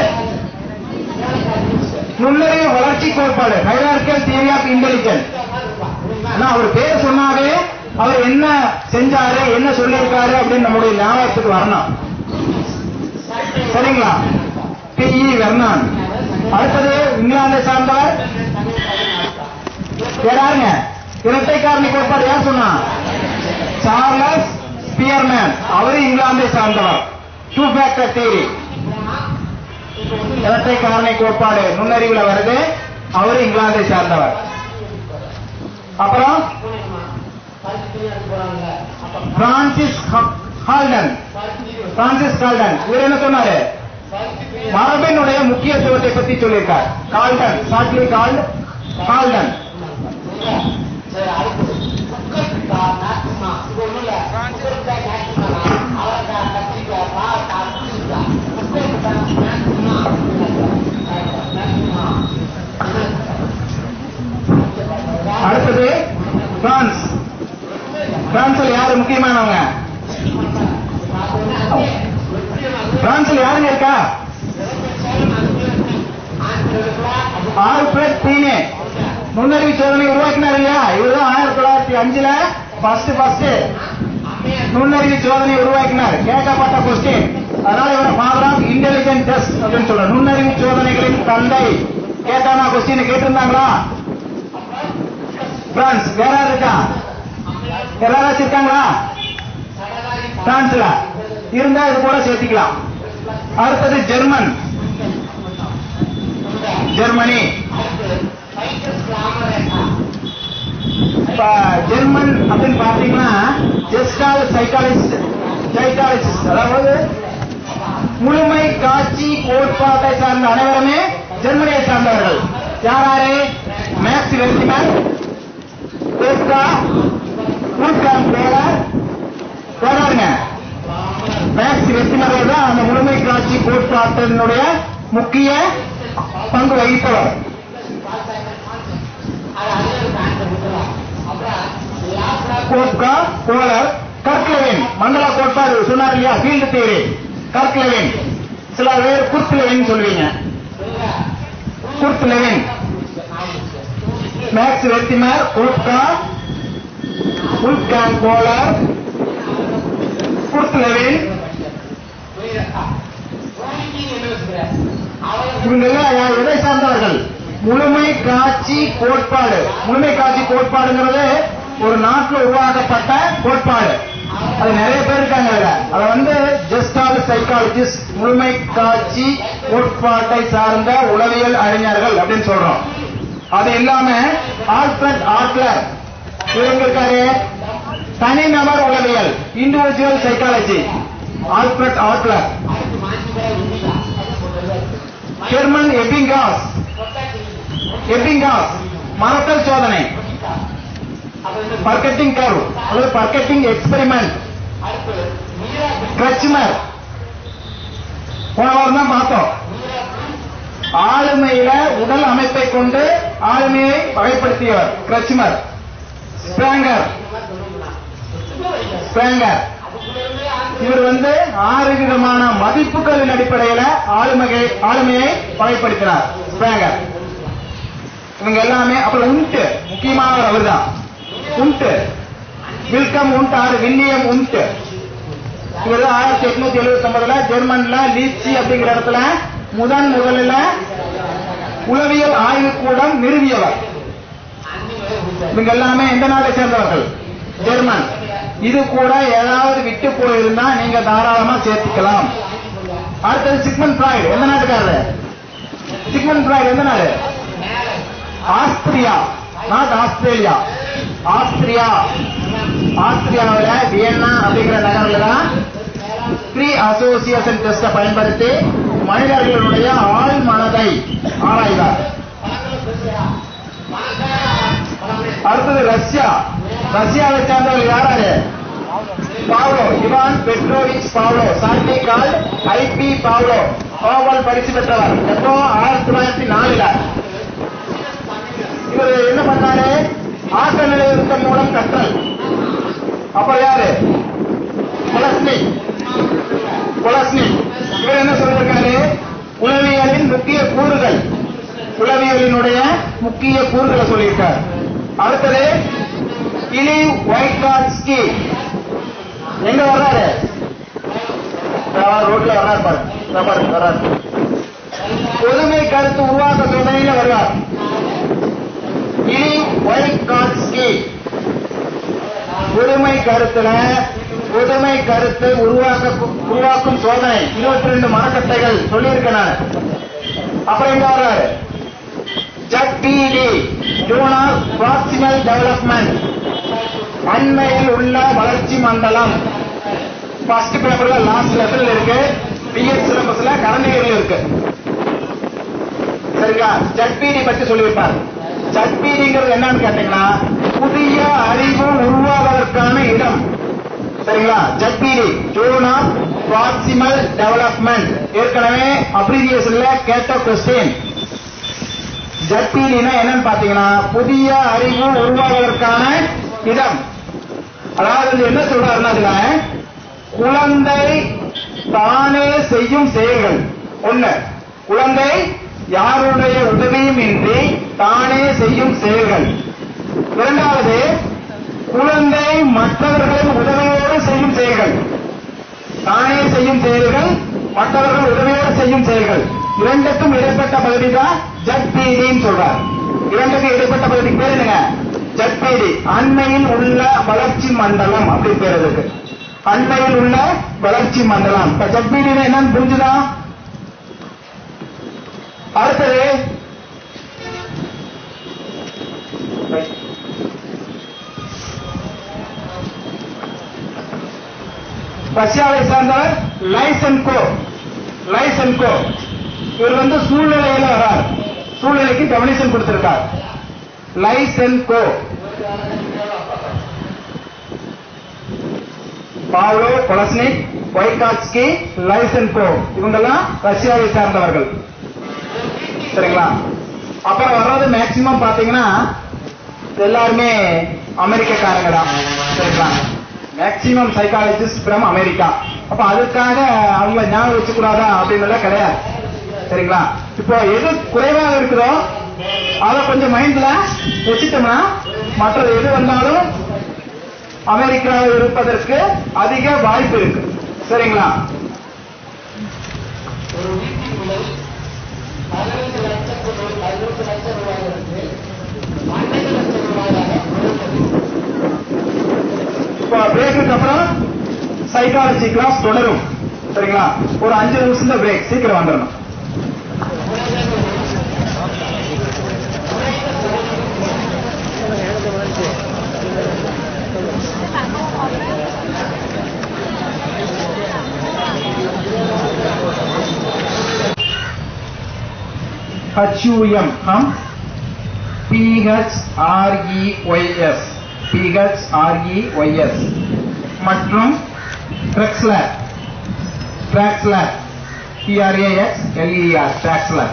நுண்ணறிவு வளர்ச்சி கோட்பாடு ஹைரார்கல் தியரி ஆஃப் இன்டெலிஜென்ஸ் ஆனா அவர் பேர் சொன்னாவே அவர் என்ன செஞ்சாரு என்ன சொல்லியிருக்காரு அப்படின்னு நம்முடைய ஞாபகத்துக்கு வரணும் சரிங்களா பி இ வெர்னான் அடுத்தது இங்கிலாந்தை சார்ந்தவர் யாருங்க இரட்டை காரணி கோட்பாடு யார் சொன்னா சார்லஸ் பியர்மேன் அவரு இங்கிலாந்தை சார்ந்தவர் டூ ஃபேக்டர் தியரி இரட்டை காரணி கோட்பாடு நுண்ணறிவுல வருது அவரு இங்கிலாந்தை சார்ந்தவர் அப்புறம் பிரான்சிஸ் ஹ- ஹால்டன் பிரான்சிஸ் ஹால்டன் இவர் என்ன சொன்னாரு மரபினுடைய முக்கியத்துவத்தை பத்தி சொல்லியிருக்கார் கால்டன் சாட்லி கால்ட் கால்டன் அடுத்தது பிரான்ஸ் பிரான்ஸ்ல யாரு முக்கியமானவங்க பிரான்ஸ்ல யாருங்க இருக்கா ஆல்ஃபிரட் பீனே நுண்ணறிவு சோதனை உருவாக்கினார் இல்லையா இவர்தான் ஆயிரத்தி தொள்ளாயிரத்தி அஞ்சுல ஃபர்ஸ்ட் ஃபர்ஸ்ட் நுண்ணறிவு சோதனை உருவாக்கினார் கேட்கப்பட்ட கொஸ்டின் அதனால இவரை ஃபாதர் ஆஃப் இன்டெலிஜென்ட் டெஸ்ட் அப்படின்னு சொல்ற நுண்ணறிவு சோதனைகளின் தந்தை கேட்டானா கொஸ்டின் கேட்டிருந்தாங்களா பிரான்ஸ் வேற யார் இருக்கா எல்லாராச்சும் இருக்காங்களா பிரான்ஸ்ல இருந்தா இது கூட சேர்த்திக்கலாம் அடுத்தது ஜெர்மன் ஜெர்மனி இப்ப ஜெர்மன் அப்படின்னு பாத்தீங்கன்னா ஜெஸ்டால் சைக்காலஜிஸ்ட் சைக்காலஜிஸ்ட் அதாவது முழுமை காட்சி கோட்பாட்டை சார்ந்த அனைவருமே ஜெர்மனியை சார்ந்தவர்கள் யாராரு மேக்ஸ் வெற்றிமன் பேஸ்கா உள்காம் பேரர் போராடுங்க மேக்ஸ் வெற்றிமர்கள் தான் அந்த முழுமை காட்சி கோட்பாட்டினுடைய முக்கிய பங்கு வகிப்பவர் கோட்கா கோலர் கர்க்லெவின் மண்டல கோட்பாடு சொன்னார் இல்லையா ஃபீல்டு தியரி கர்க்லெவின் சில பேர் குர்த்லெவின் சொல்லுவீங்க குர்த்லெவின் மேக்ஸ் வெத்திமர் கோட்கா உல்கான் கோலர் குர்த்லெவின் இவங்க எல்லாம் யா- எதை சார்ந்தவர்கள் முழுமை காட்சி கோட்பாடு முழுமை காட்சி கோட்பாடுங்கிறது ஒரு நாட்டில் உருவாக்கப்பட்ட கோட்பாடு அது நிறைய பேர் இருக்காங்க அதுல அதை வந்து ஜஸ்டால் சைக்காலஜிஸ்ட் முழுமை காட்சி கோட்பாட்டை சார்ந்த உளவியல் அறிஞர்கள் அப்படின்னு சொல்றோம் அது இல்லாம ஆல்ஃபிரட் ஆட்லர் இவங்க இருக்காரு தனிநபர் உளவியல் individual psychology Alfred Adler German Ebbinghaus Ebbinghaus மரத்தல் சோதனை பர்கட்டிங் கர்வ் அல்லது பர்கட்டிங் எக்ஸ்பெரிமெண்ட் கிரச்மர் போன வாரம் தான் பார்த்தோம் ஆளுமையில உடல் அமைப்பை கொண்டு ஆளுமையை வகைப்படுத்தியவர் கிரச்மர் ஸ்பிராங்கர் ஸ்பிராங்கர் இவர் வந்து ஆறு விதமான மதிப்புகளின் அடிப்படையில ஆளுமையை ஆளுமையை வகைப்படுத்தினார் ஸ்பிராங்கர் இவங்க எல்லாமே அப்புறம் உண்டு முக்கியமானவர் அவர்தான் உண்டு வில்கம் உண்ட் ஆறு வில்லியம் உண்ட் இவர் ஆயிரத்தி எட்நூத்தி எழுபத்தி ஒன்பதுல ஜெர்மன்ல லீச்சி அப்படிங்கிற இடத்துல முதன் முதலில் உளவியல் ஆய்வுக்கூடம் நிறுவியவர் இவங்க எல்லாமே எந்த நாட்டை சேர்ந்தவர்கள் ஜெர்மன் இது கூட ஏதாவது விட்டு போயிருந்தா நீங்க தாராளமா சேர்த்துக்கலாம் அடுத்தது சிக்மன் ஃப்ராய்டு எந்த நாட்டுக்காரரு சிக்மன் ஃப்ராய்டு எந்த நாடு ஆஸ்திரியா நாட் ஆஸ்திரேலியா ஆஸ்திரியா ஆஸ்திரியாவில் வியன்னா அப்படிங்கிற நகரில் தான் ப்ரீ அசோசியேஷன் டெஸ்ட பயன்படுத்தி மனிதர்களுடைய ஆள் மனதை ஆராய்ந்தார் அடுத்தது ரஷ்யா ரஷ்யாவை சேர்ந்தவர் யாராரு பாவ்லோ இவான் பெட்ரோவிச் பாவ்லோ சாந்தி கால் ஐபி பாவ்லோ நோபல் பரிசு பெற்றவர் எப்போ ஆயிரத்தி தொள்ளாயிரத்தி நாலுல இவர் என்ன பண்ணாரு ஆக்க நிலைநிறுத்தம் மூலம் கற்றல் அப்ப யாரு கொலஸ்னிக் கொலஸ்னிக் இவர் என்ன சொல்லியிருக்காரு உளவியலின் முக்கிய கூறுகள் உளவியலினுடைய முக்கிய கூறுகளை சொல்லியிருக்கார் அடுத்தது இலி ஒயிட்காட்ஸ்கி எங்க வர்றாரு அவர் ரோட்ல வர்றாரு பாரு இதோ பாரு, வர்றாரு பொதுமை கருத்து உருவாக்க சோதனையில வருவார் இலி ஒயிட்காட்ஸ்கி புதுமை கருத்துல புதுமை கருத்தை உருவாக்க உருவாக்கும் சோதனை இருபத்தி ரெண்டு மரக்கட்டைகள் சொல்லியிருக்கேன் நான் அப்புறம் எங்க வர்றாரு ஜப்பிடி ஜூனார் ப்ராக்சிமல் டெவலப்மெண்ட் அண்மையில் உள்ள வளர்ச்சி மண்டலம் ஃபர்ஸ்ட் பேப்பர்ல லாஸ்ட் லெசன்ல இருக்கு பிஎஸ் சிலபஸ்ல கரண்ட் இயர்ல இருக்கு சரிங்களா ஜட்பிடி பத்தி சொல்லியிருப்பார் ஜட்பிடிங்கிறது என்னன்னு கேட்டீங்கன்னா புதிய அறிவு உருவாவதற்கான இடம் சரிங்களா Z P D zone of proximal development ஏற்கனவே அப்ரிவியேஷன்ல கேட்ட கொஸ்டின் ஜட்பிடினா என்னன்னு பாத்தீங்கன்னா புதிய அறிவு உருவாவதற்கான இடம் அதாவது இது என்ன சொல்றாருன்னா அதுல குழந்தை தானே செய்யும் செயல்கள் ஒண்ணு குழந்தை யாருடைய உதவியும் இன்றி தானே செய்யும் செயல்கள் இரண்டாவது குழந்தை மற்றவர்களின் உதவியோடு செய்யும் செயல்கள் தானே செய்யும் செயல்கள் மற்றவர்கள் உதவியோடு செய்யும் செயல்கள் இரண்டுக்கும் இடைப்பட்ட பகுதி தான் ஜட்பீடின்னு சொல்றார் இரண்டுக்கும் இடைப்பட்ட பகுதிக்கு பேர் என்னங்க ஜட்பீடி அண்மையில் உள்ள வளர்ச்சி மண்டலம் அப்படின்னு பேர் இருக்கு அண்மையில் உள்ள வளர்ச்சி மண்டலம் இப்ப ஜட்பீடினா என்னன்னு புரிஞ்சுதா அடுத்தது ரஷ்யாவை சார்ந்தவர் லைசன்கோ லைசன்கோ இவர் வந்து சூழ்நிலையில வரார் சூழ்நிலைக்கு டெபினிஷன் கொடுத்திருக்கார் லைசன்கோ பாவ்லோ கொலஸ்னிக் வைகாட்ஸ்கி லைசன்கோ இவங்கெல்லாம் ரஷ்யாவை சார்ந்தவர்கள் சரிங்களா அப்புறம் வர்றது மேக்சிமம் பாத்தீங்கன்னா எல்லாருமே அமெரிக்கக்காரங்க தான் சரிங்களா மேக்சிமம் சைக்காலஜிஸ்ட் ஃப்ரம் அமெரிக்கா அப்ப அதுக்காக அவங்கள ஞாபகம் வச்சுக்கூடாதா அப்படின்னு எல்லாம் கிடையாது சரிங்களா இப்போ எது குறைவாக இருக்குதோ அதை கொஞ்சம் மைண்ட்ல வச்சுட்டோம்னா மற்றது எது வந்தாலும் அமெரிக்காவில் இருப்பதற்கு அதிக வாய்ப்பு இருக்கு சரிங்களா ஒரு வீட்டிற்குள்ளே பதினைந்து லட்சம் ரூபாய் பதினெட்டு லட்சம் ரூபாயிலிருந்து பன்னெண்டு லட்சம் ரூபாயாக உயர்ந்தது இப்போ பிரேக்குக்கு அப்புறம் சைக்காலஜி கிளாஸ் தொடரும் சரிங்களா ஒரு அஞ்சு நிமிஷம் தான் பிரேக் சீக்கிரம் வந்துடணும் HUM हम PHREYS PHREYS மற்றும் Trexler Traxler TRAX LER Traxler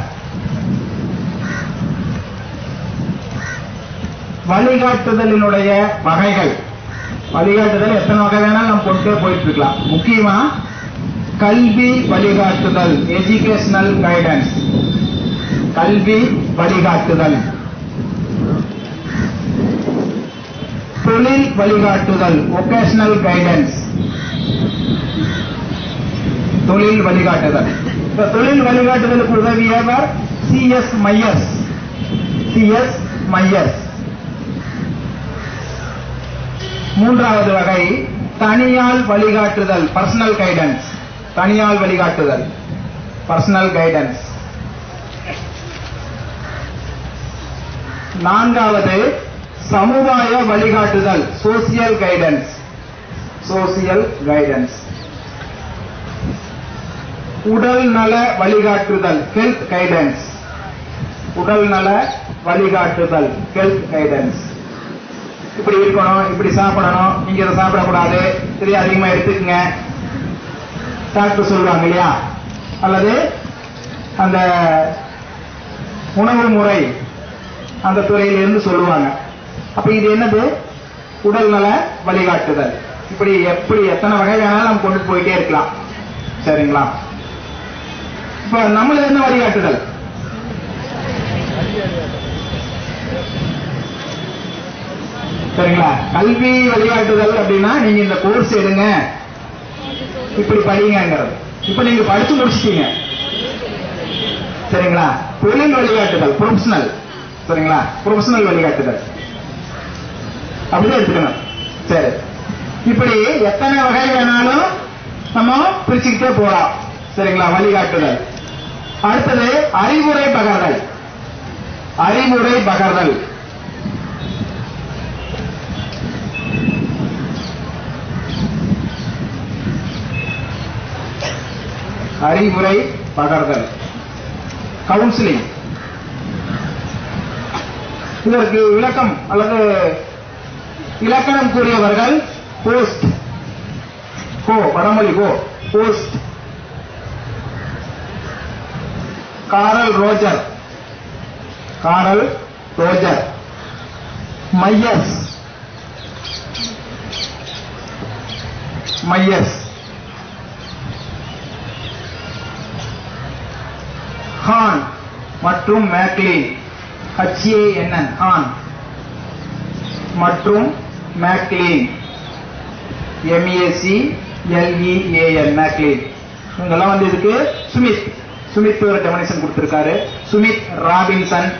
வழிகாட்டுதலினுடைய வகைகள் வழிகாட்டுதல் எத்தனை வகை வேணாலும் நம்ம கொண்டே போயிட்டு இருக்கலாம் முக்கியமா கல்வி வழிகாட்டுதல் எஜுகேஷனல் கைடன்ஸ் கல்வி வழிகாட்டுதல் தொழில் வழிகாட்டுதல் ஒகேஷனல் கைடன்ஸ் தொழில் வழிகாட்டுதல் இந்த தொழில் வழிகாட்டுதலுக்கு உதவியவர் C S Myers C S Myers மூன்றாவது வகை தனியால் வழிகாட்டுதல் பர்சனல் கைடன்ஸ் தனியால் வழிகாட்டுதல் பர்சனல் கைடன்ஸ் நான்காவது சமுதாய வழிகாட்டுதல் சோசியல் கைடன்ஸ் சோசியல் கைடன்ஸ் உடல் நல வழிகாட்டுதல் ஹெல்த் கைடன்ஸ் உடல் நல வழிகாட்டுதல் ஹெல்த் கைடன்ஸ் இப்படி இருக்கணும் இப்படி சாப்பிடணும் நீங்க இதை சாப்பிடக்கூடாது இதை அதிகமா எடுத்துக்கங்க டாக்டர் சொல்லுவாங்க இல்லையா அல்லது அந்த உணவு முறை அந்த துறையிலிருந்து சொல்லுவாங்க அப்ப இது என்னது உடல் நல வழிகாட்டுதல் இப்படி எப்படி எத்தனை வகை வேணாலும் நம்ம கொண்டு போயிட்டே இருக்கலாம் சரிங்களா இப்ப நம்மள என்ன வழிகாட்டுதல் சரிங்களா கல்வி வழிகாட்டுதல் அப்படின்னா நீங்க இந்த கோர்ஸ் எடுங்க இப்படி படிங்கிறது இப்ப நீங்க படிச்சு முடிச்சிட்டீங்க சரிங்களா தொழில் வழிகாட்டுதல் ப்ரொஃபஷனல் சரிங்களா ப்ரொஃபஷனல் வழிகாட்டுதல் அப்படிதான் எடுத்துக்கணும் சரி இப்படி எத்தனை வகை வேணாலும் நம்ம பிரிச்சுக்கிட்டே போலாம் சரிங்களா வழிகாட்டுதல் அடுத்தது அறிவுரை பகர்தல் அறிவுரை பகர்தல் அறிவுரை பகர்தல் கவுன்சிலிங் இதற்கு விளக்கம் அல்லது இலக்கணம் கூறியவர்கள் போஸ்ட் கோ வடமொழி கோ போஸ்ட் Carl Rogers Carl Rogers Myers Myers Hahn மற்றும் மேக்லின் ஹச்ஏஎன்என் ஹான் மற்றும் மேக்லின் எம்ஏசி எல்இஏஎன் மேக்லின் இவங்கெல்லாம் வந்து இதுக்கு சுமித் சுமித் ஒரு டெமனிஷன் கொடுத்திருக்காரு சுமித் ராபின்சன்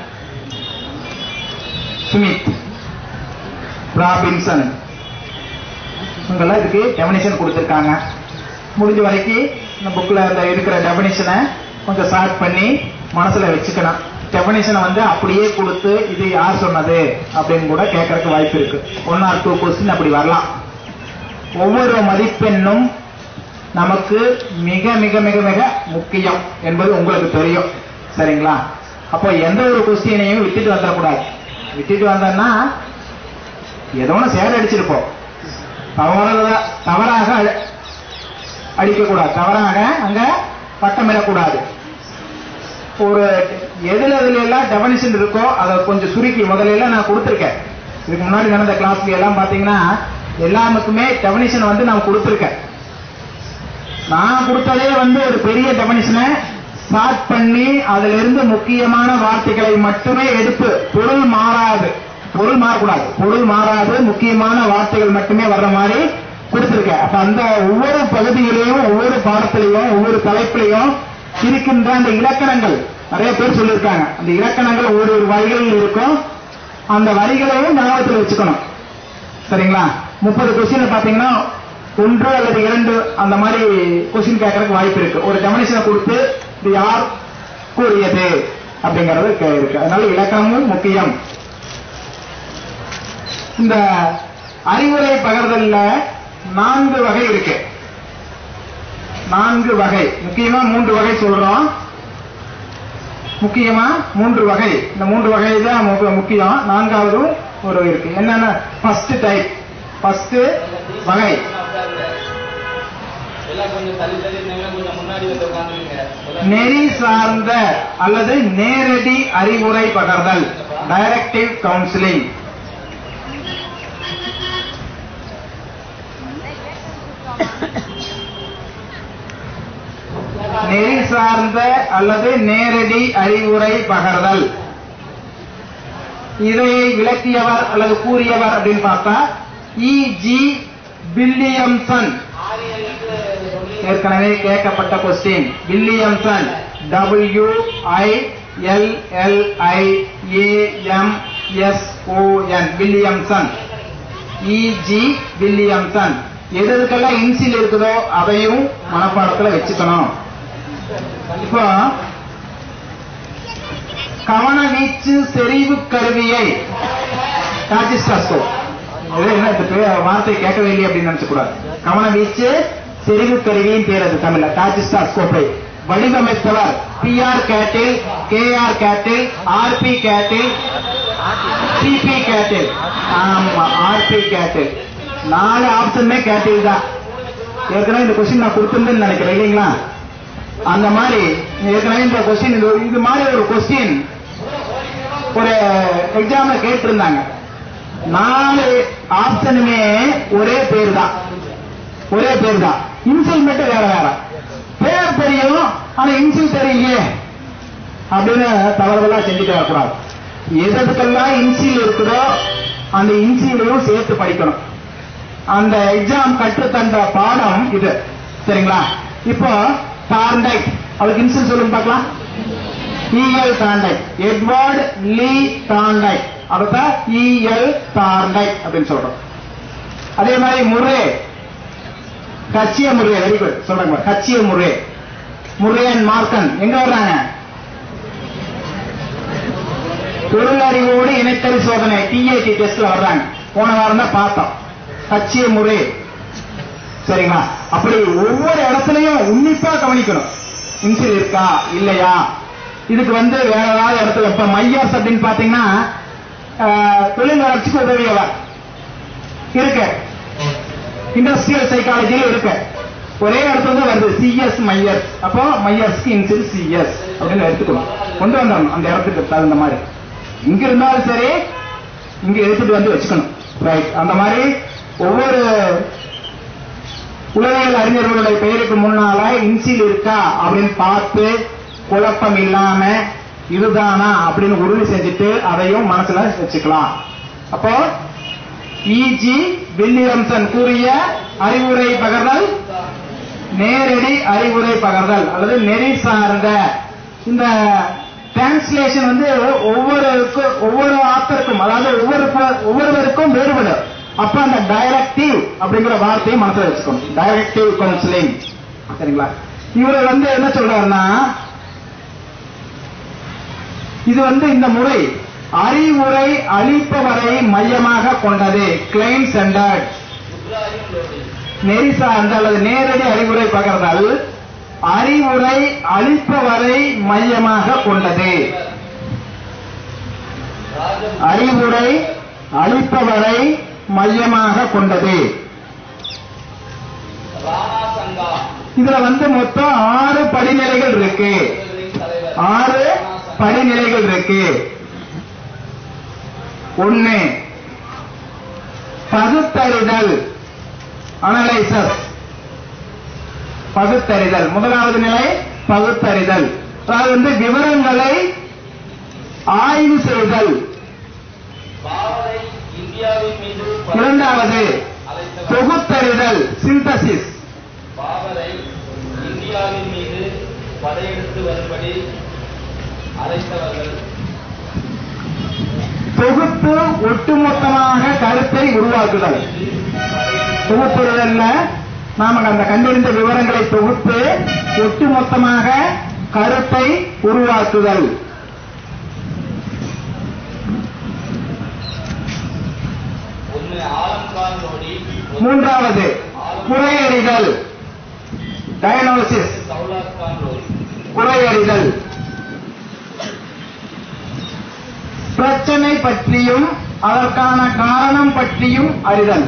சுமித் ராபின்சன் இவங்கெல்லாம் இதுக்கு டெமனிஷன் கொடுத்திருக்காங்க முடிஞ்ச வரைக்கும் இந்த புக்ல இந்த இருக்கிற டெபனிஷனை கொஞ்சம் ஷார்ட் பண்ணி மனசுல வச்சுக்கணும் டெபனிஷனை வந்து அப்படியே கொடுத்து இது யார் சொன்னது அப்படின்னு கூட கேட்கறதுக்கு வாய்ப்பு இருக்கு ஒன் ஆர் டூ கொஸ்டின் அப்படி வரலாம் ஒவ்வொரு மதிப்பெண்ணும் நமக்கு மிக மிக மிக மிக முக்கியம் என்பது உங்களுக்கு தெரியும் சரிங்களா அப்போ எந்த ஒரு கொஸ்டினையும் விட்டுட்டு வந்துடக்கூடாது விட்டுட்டு வந்தோம்னா ஏதோ ஒன்று சேர அடிச்சிருப்போம் தவறாக தவறாக அடி- அடிக்கக்கூடாது தவறாக அங்க பட்டமிடக்கூடாது ஒரு எதுல எதுல எல்லாம் டெபனிஷன் இருக்கோ அதை கொஞ்சம் சுருக்கி முதல்ல எல்லாம் நான் கொடுத்துருக்கேன் இதுக்கு முன்னாடி நடந்த கிளாஸ்ல எல்லாம் பாத்தீங்கன்னா எல்லாமுக்குமே டெபனிஷன் வந்து நான் கொடுத்துருக்கேன் நான் கொடுத்ததே வந்து ஒரு பெரிய டெபனிஷனை ஸ்டார்ட் பண்ணி அதுல இருந்து முக்கியமான வார்த்தைகளை மட்டுமே எடுத்து பொருள் மாறாது பொருள் மாறக்கூடாது பொருள் மாறாது முக்கியமான வார்த்தைகள் மட்டுமே வர்ற மாதிரி கொடுத்திருக்கேன் அப்ப அந்த ஒவ்வொரு பகுதியிலையும் ஒவ்வொரு பாடத்திலையும் ஒவ்வொரு தலைப்பிலையும் இருக்கின்ற அந்த இலக்கணங்கள் நிறைய பேர் சொல்லியிருக்காங்க அந்த இலக்கணங்கள் ஒரு ஒரு வரிகளில் இருக்கும் அந்த வரிகளையும் ஞாபகத்தில் வச்சுக்கணும் சரிங்களா முப்பது கொஸ்டின் பாத்தீங்கன்னா ஒன்று அல்லது இரண்டு அந்த மாதிரி கொஸ்டின் கேட்கறதுக்கு வாய்ப்பு இருக்கு ஒரு டெமனிஷனை கொடுத்து இது யார் கூறியது அப்படிங்கறது கே- இருக்கு அதனால இலக்கணமும் முக்கியம் இந்த அறிவுரை பகர்தல்ல நான்கு வகை இருக்கு நான்கு வகை முக்கியமா மூன்று வகை சொல்றோம் முக்கியமா மூன்று வகை இந்த மூன்று வகை தான் மு- முக்கியம் நான்காவதும் ஒரு இருக்கு என்னென்ன ஃபர்ஸ்ட் டைப் ஃபர்ஸ்ட் வகை எல்லாம் கொஞ்சம் தள்ளி தள்ளி இருந்தீங்கன்னா கொஞ்சம் முன்னாடி வந்து உட்காந்துருங்க நெறி சார்ந்த அல்லது நேரடி அறிவுரை பகர்தல் டைரக்டிவ் கவுன்சிலிங் நெறி சார்ந்த அல்லது நேரடி அறிவுரை பகர்தல் இதை விளக்கியவர் அல்லது கூறியவர் அப்படின்னு பார்த்தா இ ஜி வில்லியம்சன் ஏற்கனவே கேட்கப்பட்ட question Williamson W I L L I A M S O N Williamson E G Williamson எது எதுக்கெல்லாம் இன்சில் இருக்குதோ அதையும் மனப்பாடத்துல வச்சுக்கணும் இப்போ கவன வீச்சு செறிவு கருவியை டாஜிஸ்டாஸ்கோப் இது என்ன இந்த பே- வார்த்தை கேட்கவே இல்லையே அப்படின்னு நினைச்ச கூடாது கவன வீச்சு செறிவு கருவியின் பேர் அது தமிழ்ல டாஜிஸ்டாஸ்கோப்பை வடிவமைத்தவர் P R Cattell K R Cattell R P Cattell C P Cattell ஆமா ஆர்பி கேட்டில் நாலு ஆப்ஷனுமே கேட்டில் தான் ஏற்கனவே இந்த கொஸ்டின் நான் கொடுத்திருந்தேன்னு நினைக்கிறேன் இல்லைங்களா அந்த மாதிரி ஏற்கனவே இந்த கொஸ்டின் இது இது மாதிரி ஒரு கொஸ்டின் ஒரு எக்ஸாம்ல கேட்டிருந்தாங்க நாலு ஆப்ஷனுமே ஒரே பேர் தான் ஒரே பேர் தான் இன்சில் மட்டும் வேற வேற பேர் தெரியும் ஆனா இன்சில் தெரியலையே அப்படின்னு தவறுதலா செஞ்சுட்டு வரக்கூடாது எதுக்கெல்லாம் இன்சில் இருக்குதோ அந்த இன்சிலையும் சேர்த்து படிக்கணும் அந்த எக்ஸாம் கற்றுத்தந்த பாடம் இது சரிங்களா இப்போ தார்ண்டைக் அவளுக்கு இன்சில் சொல்லுங்க பார்க்கலாம் இஎல் தார்ண்டைக் எட்வர்ட் லீ தார்ண்டைக் அடுத்த இஎல் தார்ண்டைக் அப்படின்னு சொல்றோம் அதே மாதிரி முர்ரே கச்சிய முர்ரே வெரி குட் சொல்றாங்க பாரு. கச்சிய முர்ரே முர்ரேன் மார்க்கன் எங்க வர்றாங்க பொருளறிவோடு இணைத்தல் சோதனை டிஏடி டெஸ்ட்ல வர்றாங்க போன வாரம் தான் பார்த்தோம் கச்சிய முறை சரிங்களா அப்படி ஒவ்வொரு இடத்துலயும் உன்னிப்பா கவனிக்கணும் இன்சில் இருக்கா இல்லையா இதுக்கு வந்து வேற ஏதாவது இடத்துல இப்ப மையாஸ் அப்படின்னு பாத்தீங்கன்னா ஆஹ், தொழில் வளர்ச்சிக்கு உதவியவர் இருக்கு இண்டஸ்ட்ரியல் சைக்காலஜியில் இருக்கு ஒரே இடத்துல தான் வருது சிஎஸ் மையர்ஸ் அப்போ மையர்ஸ்க்கு இன்சில் சிஎஸ் அப்படின்னு எடுத்துக்கணும் கொண்டு வந்துடணும் அந்த இடத்துக்கு தகுந்த மாதிரி இங்க இருந்தாலும் சரி இங்க எடுத்துட்டு வந்து வச்சுக்கணும் ரைட் அந்த மாதிரி ஒவ்வொரு உளவியல் அறிஞர்களுடைய பெயருக்கு முன்னால இன்சில் இருக்கா அப்படின்னு பார்த்து குழப்பம் இல்லாம இதுதானா அப்படின்னு உறுதி செஞ்சுட்டு அதையும் மனசுல வச்சுக்கலாம் அப்போ இஜி வில்லியம்சன் கூறிய அறிவுரை பகர்தல் நேரடி அறிவுரை பகர்தல் அல்லது நெறி சார்ந்த இந்த டிரான்ஸ்லேஷன் வந்து ஒவ்வொருக்கும் ஒவ்வொரு ஆத்தருக்கும் அதாவது ஒவ்வொரு ப- ஒவ்வொருவருக்கும் வேறுபடும் அப்ப அந்த டைரக்டிவ் அப்படிங்கிற வார்த்தையை மனசுல வச்சுக்கணும் டைரக்டிவ் கவுன்சிலிங் சரிங்களா இவர் வந்து என்ன சொல்றாருன்னா இது வந்து இந்த முறை அறிவுரை அளிப்பவரை மையமாக கொண்டது கிளைம் சென்டர்ட் நெறி சார்ந்த அல்லது நேரடி அறிவுரை பகர்தல் அறிவுரை அளிப்பவரை மையமாக கொண்டது அறிவுரை அளிப்பவரை மையமாக கொண்டது ராணா சங்கா இதுல வந்து மொத்தம் ஆறு படிநிலைகள் இருக்கு இவர்களின் தலைவர் ஆறு படிநிலைகள் இருக்கு ஒண்ணு பகுத்தறிதல் அனலைசஸ் பகுத்தறிதல் முதலாவது நிலை பகுத்தறிதல் அதாவது வந்து விவரங்களை ஆய்வு செய்தல் பாவரை இந்தியாவின் மீது இரண்டாவது அழைத்தவர் தொகுத்தறிதல் சிந்தசிஸ் பாவரை இந்தியாவின் மீது படையெடுத்து வரும்படி அழைத்தவர்கள் தொகுத்து ஒட்டுமொத்தமாக கருத்தை உருவாக்குதல் தொகுப்புறதல்ல நாம அந்த கண்டறிந்த விவரங்களை தொகுத்து ஒட்டுமொத்தமாக கருத்தை உருவாக்குதல் ஒன்னு ஆலம்கான் நோடி மூன்றாவது குறையறிதல் டயனோசிஸ் சவுலாத் கான் நோடி குறையறிதல் பிரச்சனை பற்றியும் அதற்கான காரணம் பற்றியும் அறிதல்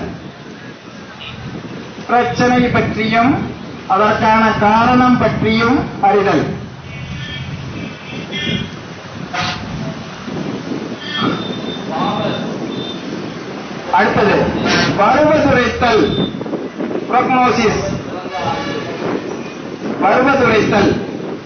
பிரச்சனை பற்றியும் அதற்கான காரணம் பற்றியும் அறிதல் பாவர் அடுத்தது பருவதுரைத்தல் ப்ரொக்னோசிஸ் பிறந்த ஆண்டு பருவதுரைத்தல்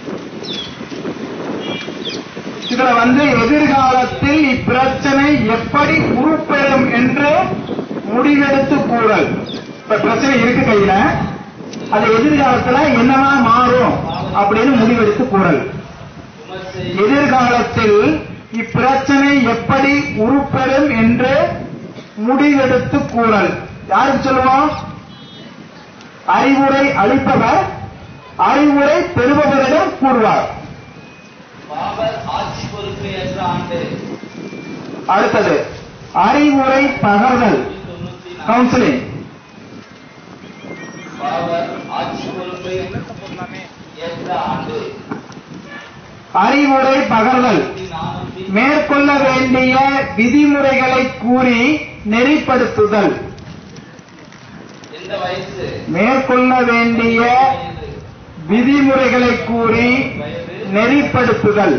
இதுல வந்து எதிர்காலத்தில் இப்பிரச்சனை எப்படி உருப்பெறும் என்று முடிவெடுத்து கூறல் இப்ப பிரச்சனை இருக்கு கையில அது எதிர்காலத்துல என்னவா மாறும் அப்படின்னு முடிவெடுத்து கூறல் விமர்சை எதிர்காலத்தில் இப்பிரச்சனை எப்படி உருப்பெறும் என்று முடிவெடுத்து கூறல் யாருக்கு சொல்லுவோம் அறிவுரை அளிப்பவர் அறிவுரை பெறுபவரிடம் கூறுவார் பாவர் ஆட்சி பொறுப்பு ஏற்ற ஆண்டு அடுத்தது அறிவுரை பகர்தல் தொண்ணூத்தி நாலு கவுன்சிலிங் பாவர் ஆட்சி பொறுப்பை ஏற்ற ஆண்டு அறிவுரை பகர்தல் நானூத்தி மேற்கொள்ள வேண்டிய விதிமுறைகளை கூறி நெறிப்படுத்துதல் எந்த வயசு மேற்கொள்ள வேண்டிய வயது விதிமுறைகளை கூறி வயது நெறிப்படுத்துதல்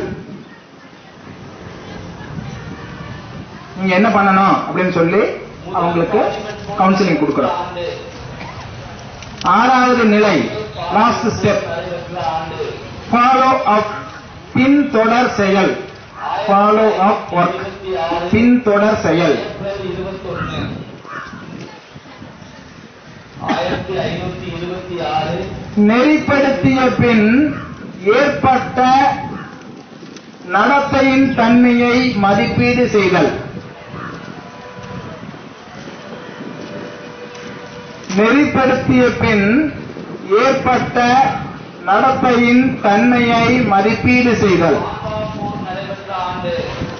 நீங்க என்ன பண்ணணும் அப்படின்னு சொல்லி அவங்களுக்கு கவுன்சிலிங் கொடுக்கிறோம் ஆண்டு ஆறாவது நிலை லாஸ்ட் ஸ்டெப் நடைபெற்ற ஆண்டு ஃபாலோ அப் பின்தொடர் செயல் ஃபாலோ அப் ஒர்க் இருபத்தி ஆறு பின்தொடர் செயல் ஏப்ரல் இருபத்தொன்னு ஆயிரத்தி ஐநூத்தி இருபத்தி ஆறு நெறிப்படுத்திய பின் ஏற்பட்ட நடத்தையின் தன்மையை மதிப்பீடு செய்தல் நெறிப்படுத்திய பின் ஏற்பட்ட நடத்தையின் தன்மையை மதிப்பீடு செய்தல் பாம்பா போர் நடைபெற்ற ஆண்டு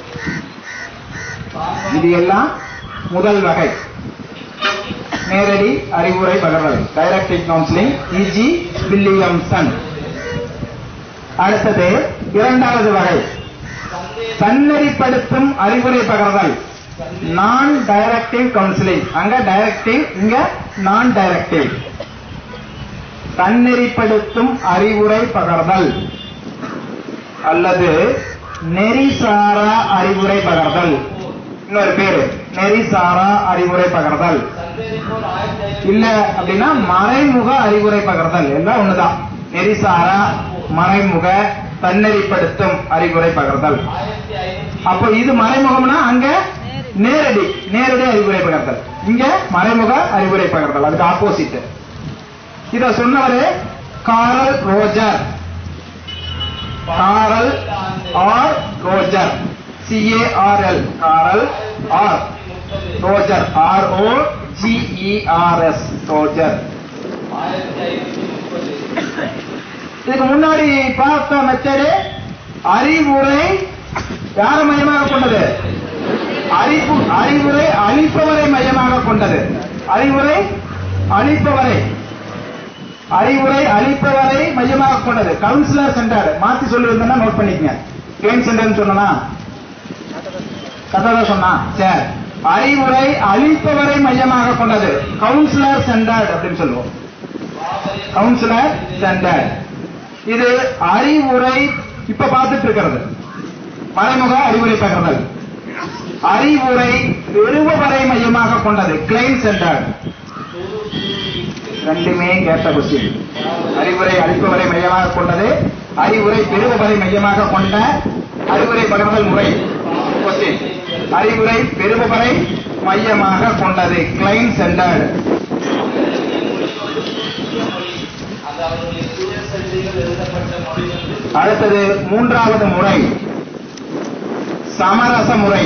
பாம்பா இது எல்லாம் முதல் வகை நேரடி அறிவுரை பகர்தல் டைரக்டிவ் கவுன்சிலிங் இஜி வில்லியம்சன் அடுத்தது இரண்டாவது வகை சந்தேக தன்னெறிப்படுத்தும் அறிவுரை பகர்தல் நான் டைரக்டிவ் கவுன்சிலிங் அங்க டைரக்டிவ் இங்க நான் டைரக்டிவ் தன்னெறிப்படுத்தும் அறிவுரை பகர்தல் அல்லது நெறிசாரா அறிவுரை பகர்தல் இன்னொரு பேரு நெறிசாரா அறிவுரை பகர்தல் சந்தேரி போர் ஆயிரத்தி ஐநூத்தி இல்ல அப்படின்னா மறைமுக அறிவுரை பகர்தல் எல்லாம் ஒண்ணுதான் நெறிசாரா மறைமுக தன்னெறிப்படுத்தும் அறிவுரை பகர்தல் ஆயிரத்தி ஐநூத்தி அப்போ இது மறைமுகம்னா அங்க நேரடி நேரடி அறிவுரை பகர்தல் இங்க மறைமுக அறிவுரை பகர்தல் அதுக்கு ஆப்போசிட் இத சொன்னவரு Carl Rogers Carl R Rogers C A R L Carl R முப்பது Rogers R O G E R S Rogers ஆயிரத்தி ஐநூத்தி முப்பது இதுக்கு முன்னாடி பார்த்த மெத்தடு அறிவுரை யாரை மையமாக கொண்டது அறிவு அறிவுரை அளிப்பவரை மையமாக கொண்டது அறிவுரை அளிப்பவரை அறிவுரை அளிப்பவரை மையமாக கொண்டது கவுன்சிலர் சென்டர் மாத்தி சொல்லிருந்தேன்னா நோட் பண்ணிக்கங்க கிளைம் சென்டர்னு சொன்னா கதை சொன்னா சரி அறிவுரை அளிப்பவரை மையமாக கொண்டது கவுன்சிலர் சென்டர் அப்படின்னு சொல்லுவோம் கவுன்சிலர் சென்டர் இது அறிவுரை இப்ப பார்த்துட்டு இருக்கிறது மறைமுக அறிவுரை பகிர்தல் அறிவுரை பெறுபவரை மையமாக கொண்டது கிளைம் சென்டர் ரெண்டுமே கேட்ட கொஸ்டின் அறிவுரை அளிப்பவரை மையமாக கொண்டது அறிவுரை பெறுபவரை மையமாக கொண்ட அறிவுரை பகிர்தல் முறை கொஸ்டின் அறிவுரை பெறுபவரை மையமாக கொண்டது கிளைம் சென்டர் அது அவருடைய சுயசரிதைகள் எழுதப்பட்ட மொழி வந்து அடுத்தது மூன்றாவது முறை சமரச முறை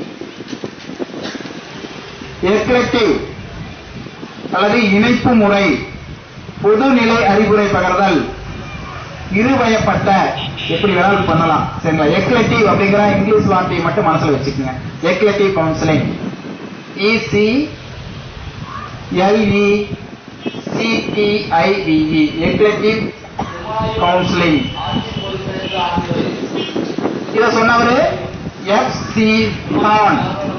எக்லெக்டிவ் அல்லது இணைப்பு முறை பொதுநிலை அறிவுரை பகர்தல் இருவயப்பட்ட எப்படி வேணாலும் பண்ணலாம் சரிங்களா எக்லெக்டிவ் அப்படிங்கிற இங்கிலீஷ் வார்த்தையை மட்டும் மனசுல வச்சுக்கோங்க eclectic counselling E C L E C T I V E eclectic counselling ஆட்சி பொறுப்பேற்ற ஆண்டு இத சொன்னவரு எஃப் சி தான்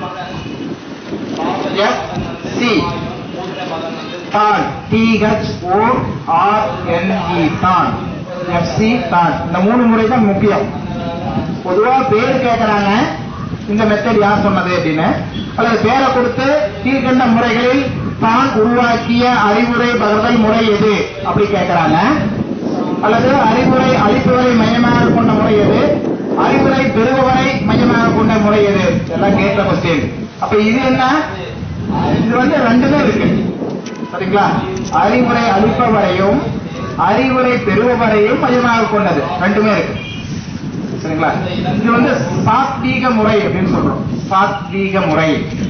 எஃப் சி தான் டிஹெச் ஓ ஆர் என்இ தான் எஃப் சி தான் இந்த மூணு முறை தான் முக்கியம் பொதுவா பேர் கேட்கறாங்க இந்த மெத்தட் யார் சொன்னது அப்படின்னு அல்லது பேரை கொடுத்து கீழ்கண்ட முறைகளில் தான் உருவாக்கிய அறிவுரை பகிர்தல் முறை எது அப்படி கேட்கறாங்க அல்லது அறிவுரை அளிப்பவரை மையமாக கொண்ட முறை எது அறிவுரை பெறுபவரை மையமாக கொண்ட முறை எது எல்லாம் கேட்ட கொஸ்டின் அப்ப இது என்ன இது வந்து ரெண்டுமே இருக்கு சரிங்களா அறிவுரை அளிப்பவரையும் அறிவுரை பெறுபவரையும் மையமாக கொண்டது ரெண்டுமே இருக்கு சரிங்களா இது வந்து சாத்வீக முறை அப்படின்னு சொல்றோம் சாத்வீக முறை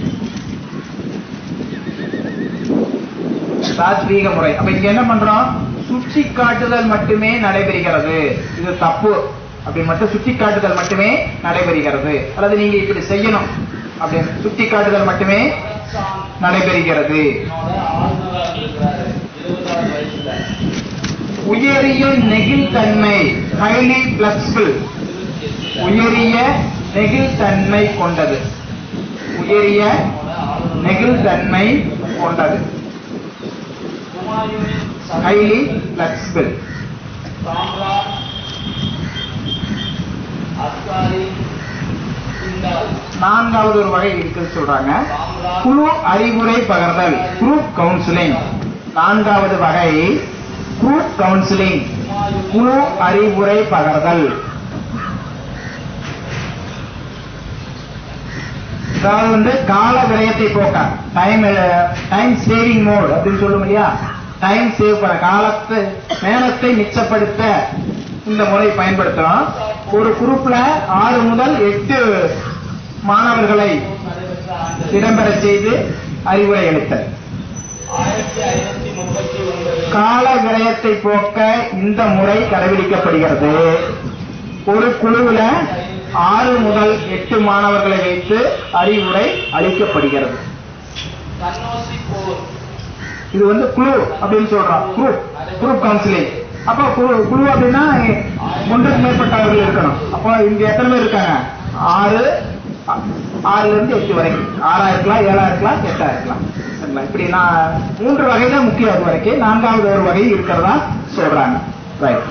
சாத்வீக முறை அப்ப இங்க என்ன பண்றோம் சுட்டி காட்டுதல் மட்டுமே நடைபெறுகிறது இது தப்பு அப்படி மட்டும் சுட்டி காட்டுதல் மட்டுமே நடைபெறுகிறது அல்லது நீங்க இப்படி செய்யணும் அப்படின்னு சுட்டி காட்டுதல் மட்டுமே நடைபெறுகிறது என்னோட ஆளுநராக இருக்கிறாரு இருபதாவது வயசுல உயரிய நெகிழ்தன்மை ஹைலி பிளக்சிபிள் உயரிய நெகிழ்தன்மை கொண்டது உயரிய நெகிழ்தன்மை கொண்டது குமாயூனின் ஹைலி பிளக்சிபிள் சாம்ராட் அஸ்காரி சிந்தால் நான்காவது ஒரு வகை இருக்குன்னு சொல்றாங்க சாம்ராட் குழு அறிவுரை பகர்தல் குரூப் கவுன்சிலிங் நான்காவது வகை குரூப் கவுன்சிலிங் குழு அறிவுரை பகர்தல் அதாவது வந்து கால விரயத்தை போக்க டைம் டைம் சேவிங் மோட் அப்படின்னு சொல்லுவோம் இல்லையா டைம் சேவ் பண்ண காலத்து நேரத்தை மிச்சப்படுத்த இந்த முறை பயன்படுத்துறோம் ஒரு குரூப்ல ஆறு முதல் எட்டு மாணவர்களை நடைபெற்ற ஆண்டு இடம்பெற செய்து அறிவுரை அளித்தல் ஆயிரத்தி ஐநூத்தி முப்பத்தி ஒன்பது கால விரயத்தை போக்க இந்த முறை கடைபிடிக்கப்படுகிறது ஒரு குழுவுல ஆறு முதல் எட்டு மாணவர்களை வைத்து அறிவுரை அளிக்கப்படுகிறது தன்னோசி போர் இது வந்து குழு அப்படின்னு சொல்றோம் குரூப் குரூப் கவுன்சிலிங் அப்போ குழு குழு அப்படின்னா ஒன்றுக்கு மேற்பட்டவர்கள் இருக்கணும் அப்போ இங்க எத்தனை பேர் இருக்காங்க ஆறு ஆ- ஆறுல இருந்து எட்டு வரைக்கும் ஆறா இருக்கலாம் ஏழா இருக்கலாம் எட்டா இருக்கலாம் சரிங்களா இப்படி நான் மூன்று வகையில முக்கியம் அது வரைக்கும் நான்காவது ஒரு வகை இருக்கிறதா சொல்றாங்க ரைட்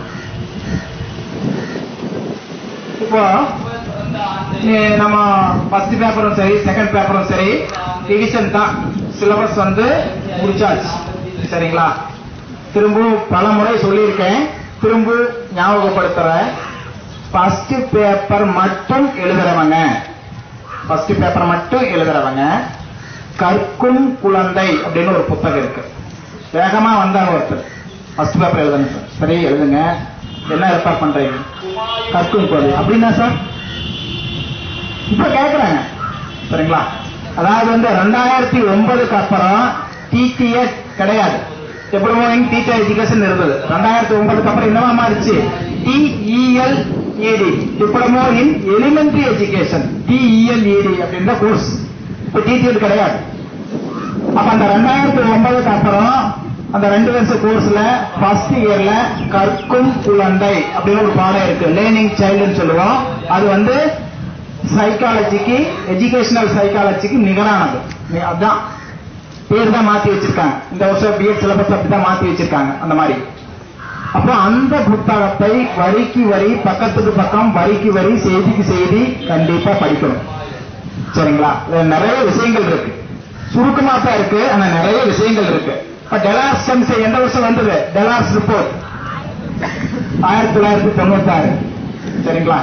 இப்போ பிறந்த ஆண்டு நீ- நம்ம ஃபர்ஸ்ட் பேப்பரும் சரி செகண்ட் பேப்பரும் சரி டிவிஷன் தான் சிலபஸ் வந்து முடிச்சாச்சு சரிங்களா திரும்பவும் பல முறை சொல்லியிருக்கேன் திரும்ப ஞாபகப்படுத்துறேன் ஃபர்ஸ்ட் பேப்பர் மட்டும் எழுதுறவங்க ஃபர்ஸ்ட் பேப்பர் மட்டும் எழுதுறவங்க கற்கும் குழந்தை அப்படின்னு ஒரு புத்தகம் இருக்கு வேகமா வந்தாங்க ஒருத்தர் ஃபர்ஸ்ட் பேப்பர் எழுதுங்க சார் சரி எழுதுங்க என்ன ரெஃபர் பண்றீங்க குமாயூன் கற்கும் குழந்தை அப்படின்னா சார் இப்ப கேக்குறாங்க சரிங்களா அதாவது வந்து ரெண்டாயிரத்தி ஒன்பதுக்கு அப்புறம் டிடிஎஸ் கிடையாது டிப்ளமோ இன் டீச்சர் எஜுகேஷன் இருந்தது ரெண்டாயிரத்தி ஒன்பதுக்கு அப்புறம் என்னவா மாறிச்சு D E L E D diploma in elementary education D E L E D அப்படின்ற கோர்ஸ் இப்ப டிடிஎல் கிடையாது அப்ப அந்த ரெண்டாயிரத்தி ஒன்பதுக்கு அப்புறம் அந்த ரெண்டு வருஷம் கோர்ஸ்ல ஃபர்ஸ்ட் இயர்ல கற்கும் குழந்தை அப்படின்னு ஒரு பாடம் இருக்கு லேர்னிங் சைல்டுன்னு சொல்லுவோம் அது வந்து சைக்காலஜிக்கு எஜுகேஷனல் சைக்காலஜிக்கு நிகரானது நி- அதான் பேர் தான் மாத்தி வச்சிருக்காங்க இந்த வருஷம் பிஎட் சிலபஸ் அப்படிதான் மாத்தி வச்சிருக்காங்க அந்த மாதிரி அப்போ அந்த புத்தகத்தை வரிக்கு வரி பக்கத்துக்கு பக்கம் வரிக்கு வரி செய்திக்கு செய்தி கண்டிப்பா படிக்கணும் சரிங்களா இதுல நிறைய விஷயங்கள் இருக்கு சுருக்கமா தான் இருக்கு ஆனா நிறைய விஷயங்கள் இருக்கு இப்ப டெலாஸ் கமிஷன் எந்த வருஷம் வந்தது டெலாஸ் ரிப்போர்ட் ஆயிரத்தி தொள்ளாயிரத்தி தொண்ணூத்தி ஆறு சரிங்களா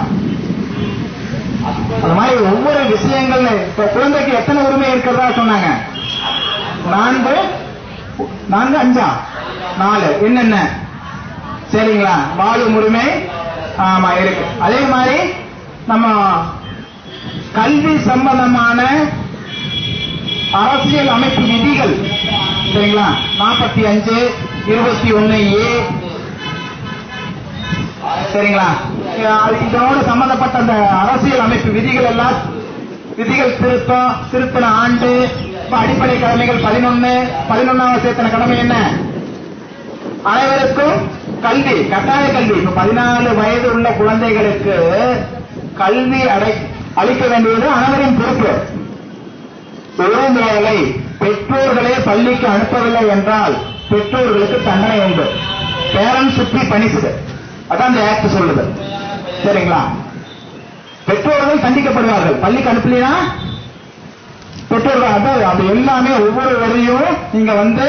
அந்த மாதிரி ஒவ்வொரு விஷயங்கள் இப்ப குழந்தைக்கு எத்தனை உரிமை இருக்கிறதா சொன்னாங்க நான்கு நான்கு அஞ்சா நாலு என்னென்ன சரிங்களா வாழும் உரிமை ஆமா இருக்கு அதே மாதிரி நம்ம கல்வி சம்பந்தமான அரசியல் அமைப்பு விதிகள் சரிங்களா நாற்பத்தி அஞ்சு இருபத்தி ஒன்னு ஏ சரிங்களா அது இதோடு சம்பந்தப்பட்ட அந்த அரசியல் அமைப்பு விதிகள் எல்லாம் விதிகள் திருத்தம் திருத்தின ஆண்டு இப்ப அடிப்படை கடமைகள் பதினொன்னு பதினொன்னாவது சேர்த்தன கடமை என்ன அனைவருக்கும் கல்வி கட்டாய கல்வி இப்ப பதினாலு வயது உள்ள குழந்தைகளுக்கு கல்வி அடை அளிக்க வேண்டியது அனைவரின் பொறுப்பு ஒருவேளை பெற்றோர்களே பள்ளிக்கு அனுப்பவில்லை என்றால் பெற்றோர்களுக்கு தண்டனை உண்டு பேரண்ட்ஸ் சுற்றி பணிசுது அதான் இந்த ஆக்ட் சொல்லுது சரிங்களா பெற்றோர்கள் தண்டிக்கப்படுவார்கள் பள்ளிக்கு அனுப்பலையா பெற்றோர்கள் அதான் அது எல்லாமே ஒவ்வொரு வரையும் நீங்க வந்து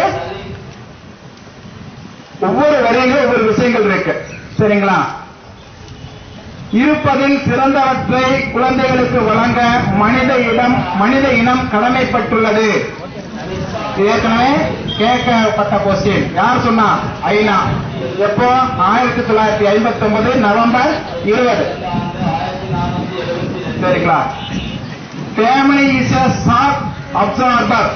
ஒவ்வொரு வரையிலும் ஒவ்வொரு விஷயங்கள் இருக்கு சரிங்களா இருப்பதில் சிறந்தவற்றை குழந்தைகளுக்கு வழங்க மனித இடம் மனித இனம் கடமைப்பட்டுள்ளது இது ஏற்கனவே கேட்கப்பட்ட கொஸ்டின் யார் சொன்னா ஐநா எப்போ ஆயிரத்தி தொள்ளாயிரத்தி ஐம்பத்தி ஒன்பது நவம்பர் இருபது சரிங்களா family is a short observer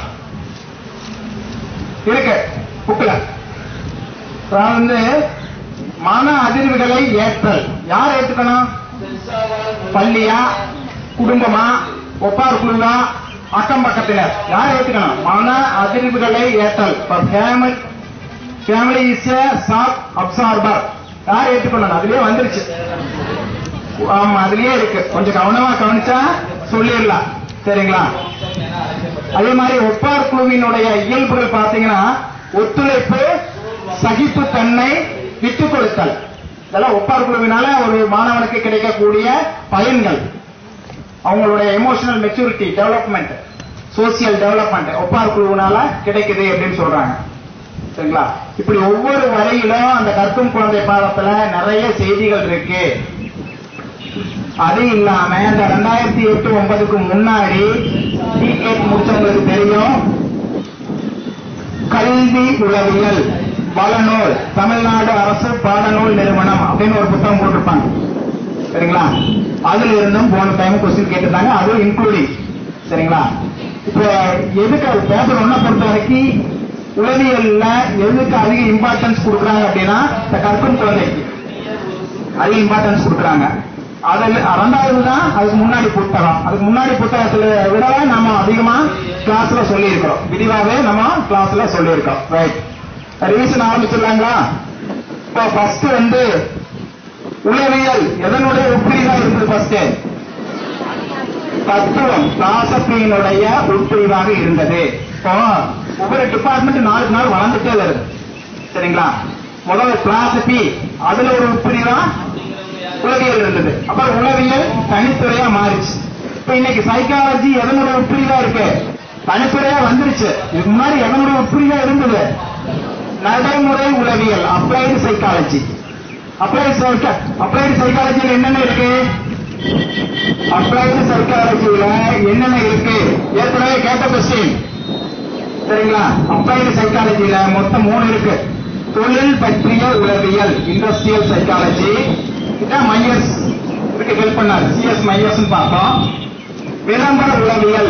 இருக்கு புக்ல அதாவது வந்து மன அதிர்வுகளை ஏற்றல் யார் ஏற்றுக்கணும் பள்ளியா குடும்பமா ஒப்பார் குழுவா அக்கம் பக்கத்தினர் யார் ஏற்றுக்கணும் மன அதிர்வுகளை ஏற்றல் family family is a short absorber யார் ஏற்றுக்கணும் அதுலயே வந்துருச்சு ஆமா அதுலயே இருக்கு கொஞ்சம் கவனமா கவனிச்சா சொல்லிடலாம் சரிங்களா அதே மாதிரி ஒப்பார் குழுவினுடைய இயல்புகள் பாத்தீங்கன்னா ஒத்துழைப்பு சகிப்புத்தன்மை விட்டுக் கொடுத்தல் இதெல்லாம் ஒப்பார் குழுவினால ஒரு மாணவனுக்கு கிடைக்கக்கூடிய பயன்கள் அவங்களுடைய emotional maturity development social development ஒப்பார் குழுவினால கிடைக்குது அப்படின்னு சொல்றாங்க சரிங்களா இப்படி ஒவ்வொரு வரையிலும் அந்த கற்கும் குழந்தை பாடத்துல நிறைய செய்திகள் இருக்கு அது இல்லாம இந்த ரெண்டாயிரத்தி எட்டு ஒன்பதுக்கு முன்னாடி டிகேட் முடிச்சவங்களுக்கு தெரியும் கல்வி உளவியல் வளநூல் தமிழ்நாடு அரசு பாடநூல் நிறுவனம் அப்படின்னு ஒரு புத்தகம் போட்டிருப்பாங்க சரிங்களா அதுல இருந்தும் போன டைம் கொஸ்டின் கேட்டிருந்தாங்க அதுவும் இன்க்ளூடிங் சரிங்களா இப்போ எதுக்கு அது பேப்பர் பொறுத்த வரைக்கும் உளவியல்ல எதுக்கு அதிக இம்பார்ட்டன்ஸ் கொடுக்குறாங்க அப்படின்னா இந்த கற்கும் குழந்தைக்கு அதிக இம்பார்ட்டன்ஸ் கொடுக்குறாங்க அதில் ரெண்டாவது தான் அதுக்கு முன்னாடி புத்தகம் அதுக்கு முன்னாடி புத்தகத்துல விடவே நம்ம அதிகமா கிளாஸ்ல சொல்லியிருக்கிறோம் விரிவாவே நம்ம கிளாஸ்ல சொல்லியிருக்கோம் ரைட் ரிவிஷன் ஆரம்பிச்சிடலாங்களா இப்போ ஃபர்ஸ்ட் வந்து உளவியல் எதனுடைய உட்பிரிவா இருந்தது ஃபர்ஸ்ட் தத்துவம் பிலாசபியினுடைய உட்பிரிவாக இருந்தது இப்போ ஒவ்வொரு டிபார்ட்மெண்ட் நாளுக்கு நாள் வளர்ந்துட்டே வருது சரிங்களா முதல்ல பிலாசபி அதுல ஒரு உட்பிரிவா உளவியல் இருந்தது அப்புறம் உளவியல் தனித்துறையா மாறிச்சு இப்ப இன்னைக்கு சைக்காலஜி எதனுடைய உட்பிரிவா இருக்கு தனித்துறையா வந்துருச்சு இதுக்கு முன்னாடி எதனுடைய உட்பிரிவா இருந்தது நடைமுறை உளவியல் அப்ளைடு சைக்காலஜி அப்ளைடு அப்ளைடு சைக்காலஜியில் என்னென்ன இருக்கு அப்ளைடு சைக்காலஜியில என்னென்ன இருக்கு ஏற்கனவே கேட்ட கொஸ்டின் சரிங்களா அப்ளைடு சைக்காலஜியில மொத்தம் மூணு இருக்கு தொழில் பற்றிய உளவியல் இண்டஸ்ட்ரியல் சைக்காலஜி இதான் மையர்ஸ் இதுக்கு ஹெல்ப் பண்ணார் சிஎஸ் மையர்ஸ் பார்த்தோம் விளம்பர உளவியல்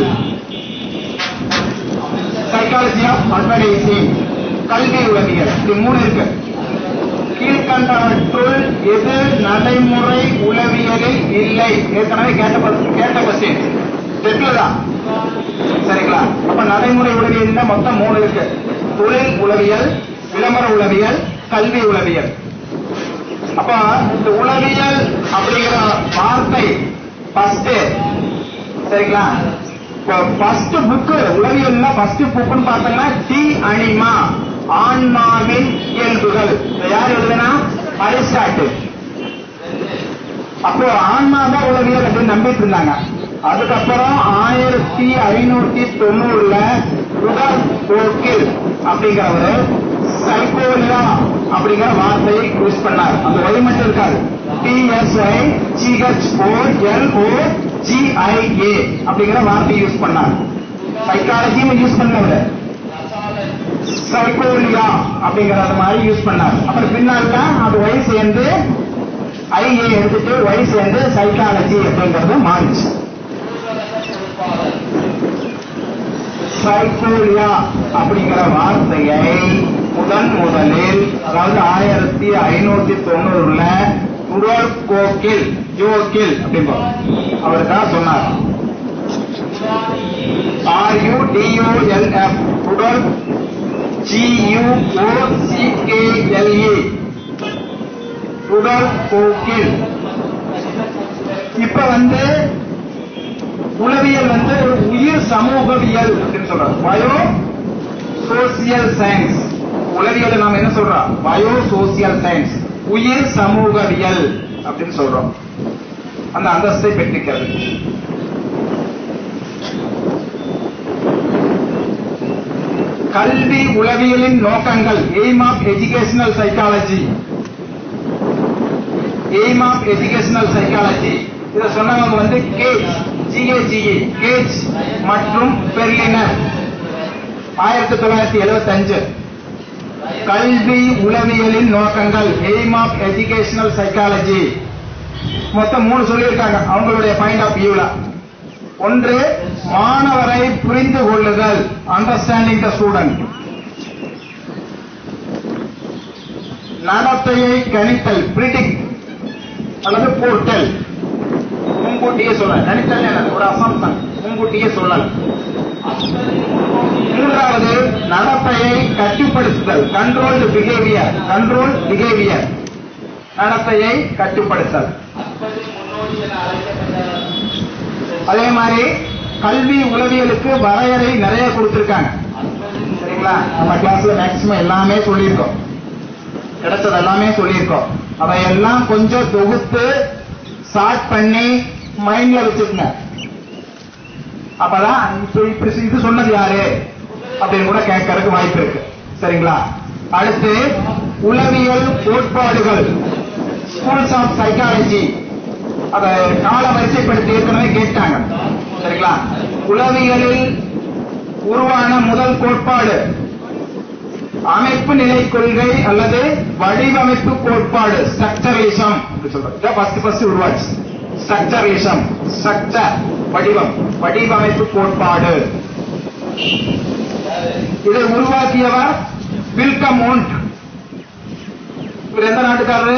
சைக்காலஜி ஆஃப் அட்வர்டைசிங் கல்வி உளவியல் இது மூணு இருக்கு கீழ்கண்டவற்றுள் எது நடைமுறை உளவியலில் இல்லை ஏற்கனவே கேட்ட ப- கேட்ட கொஸ்டின் தான் சரிங்களா அப்ப நடைமுறை உளவியல் உளவியல் மொத்தம் மூணு இருக்கு தொழில் உளவியல் விளம்பர உளவியல் கல்வி உளவியல் அப்ப இந்த உளவியல் அப்படிங்கிற வார்த்தை ஃபர்ஸ்ட் சரிங்களா இப்போ ஃபர்ஸ்ட் புக்கு உளவியல்ல ஃபர்ஸ்ட் புக்குன்னு பார்த்தீங்கன்னா டி அனிமா ஆன்மாவின் இயல்புகள் இதை யார் எழுதுனா அரிஸ்டாட்டில் அப்போ ஆன்மா தான் உளவியல் அப்படின்னு நம்பிட்டு இருந்தாங்க அதுக்கப்புறம் ஆயிரத்தி ஐநூத்தி தொண்ணூறுல உடல் போக்கில் அப்படிங்கிறவரு சைக்கோலியா அப்படிங்கிற வார்த்தையை யூஸ் பண்ணார் அந்த ஒய் மட்டும் இருக்காது T S I G H O L O G I A அப்படிங்கிற வார்த்தையை யூஸ் பண்ணார் சைக்காலஜின்னு யூஸ் பண்ணவர் சைக்கோலியா அப்படிங்கறது மாதிரி யூஸ் பண்ணார் அப்புறம் பின்னால அது ஒய் சேர்ந்து ஐஏ எடுத்துட்டு ஒய் சேர்ந்து சைக்காலஜி அப்படிங்கறது மாறிச்சு சைக்கோலியா அப்படிங்கிற வார்த்தையை முதன் முதலில் அதாவது ஆயிரத்தி ஐநூத்தி தொண்ணூறுல உடல் கோக்கில் ஜோக்கில் அப்படிம்போம் அவர் தான் சொன்னார் ஆர் யூ டியூஎல்எஃப் உடல் ஜியூஓசிகேஎல்இ உடல் கோக்கில் இப்ப வந்து உளவியல் வந்து உயிர் சமூகவியல் அப்படின்னு சொல்றோம் பயோ சோசியல் சயின்ஸ் உளவியல் நாம என்ன சொல்றோம் பயோ சோசியல் சயின்ஸ் உயிர் சமூகவியல் அப்படின்னு சொல்றோம் அந்த அந்தஸ்தை பெற்றிருக்கிறது கல்வி உளவியலின் நோக்கங்கள் aim of educational psychology aim of educational psychology இத சொன்னவங்க வந்து கேஜ் ஜிஏஜிஇ கேஜ் மற்றும் பெர்லினர் ஆயிரத்தி தொள்ளாயிரத்தி எழுபத்தி அஞ்சு கல்வி உளவியலின் நோக்கங்கள் எய்ம் ஆஃப் எஜுகேஷனல் சைக்காலஜி மொத்தம் மூணு சொல்லியிருக்காங்க அவங்களுடைய பாயிண்ட் ஆஃப் வியூல ஒன்று மாணவரை புரிந்து கொள்ளுதல் அண்டர்ஸ்டாண்டிங் த ஸ்டூடெண்ட் நடத்தையை கணித்தல் பிரிடிக்ட் அல்லது போர்ட்டல் முன்கூட்டியே சொல்ல கணித்தல் என்ன ஒரு அசம்சன் முன்கூட்டியே சொல்லல் மூன்றாவது நடத்தையை கட்டுப்படுத்துதல் கண்ட்ரோல்டு பிஹேவியர் கண்ட்ரோல் பிஹேவியர் நடத்தையை கட்டுப்படுத்தல் அதே மாதிரி கல்வி உளவியலுக்கு வரையறை நிறைய கொடுத்திருக்காங்க சரிங்களா நம்ம கிளாஸ்ல மேக்சிமம் எல்லாமே சொல்லியிருக்கோம் கிடைச்சது எல்லாமே சொல்லியிருக்கோம் அதையெல்லாம் கொஞ்சம் தொகுத்து ஸ்டார்ட் பண்ணி மைண்ட்ல வச்சுக்கங்க அப்பதான் இப்ப இப்ப இது சொன்னது யாரு அப்படின்னு கூட கேட்கறதுக்கு வாய்ப்பு இருக்கு சரிங்களா அடுத்து உளவியல் கோட்பாடுகள் ஸ்கூல்ஸ் ஆஃப் சைக்காலஜி அத கால வரிசைப்படுத்தி ஏற்கனவே கேட்டாங்க சரிங்களா உளவியலில் உருவான முதல் கோட்பாடு அமைப்பு நிலை கொள்கை அல்லது வடிவமைப்பு கோட்பாடு ஸ்ட்ரக்சரலிசம் சொல்றோம் ஃபர்ஸ்ட் ஃபர்ஸ்ட் உருவாச்சு ஸ்ட்ரக்சரலிசம் ஸ்ட்ரக்சர் வடிவம் வடிவமைப்பு கோட்பாடு இதை உருவாக்கியவர் வில்கம் மோண்ட் இவர் எந்த நாட்டுக்காரரு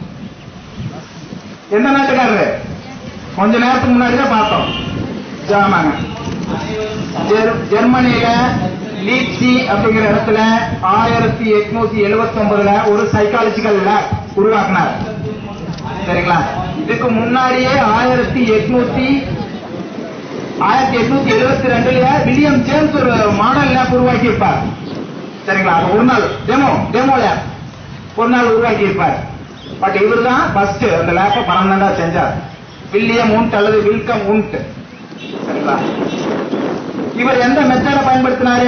எந்த நாட்டுக்காரரு கொஞ்ச நேரத்துக்கு முன்னாடி தான் பார்த்தோம் ஜாமாங்க ஜெர்- ஜெர்மனியில லீப்சி அப்படிங்கிற இடத்துல ஆயிரத்தி எட்நூத்தி எழுபத்தி ஒன்பதுல ஒரு சைக்காலஜிக்கல் லேப் உருவாக்குனார் சரிங்களா இதுக்கு முன்னாடியே ஆயிரத்தி எட்நூத்தி ஆயிரத்தி எட்நூத்தி எழுபத்தி ரெண்டுல வில்லியம் ஜேம்ஸ் ஒரு மாடல் லேப் உருவாக்கி இருப்பார் சரிங்களா அது ஒரு நாள் டெமோ டெமோ லேப் ஒரு நாள் உருவாக்கி இருப்பார் பட் இவர் தான் ஃபர்ஸ்ட் அந்த லேப்பை பன்னெண்டா செஞ்சார் வில்லியம் உண்ட் அல்லது வில்கம் உண்ட் சரிங்களா இவர் எந்த மெத்தட பயன்படுத்தினாரு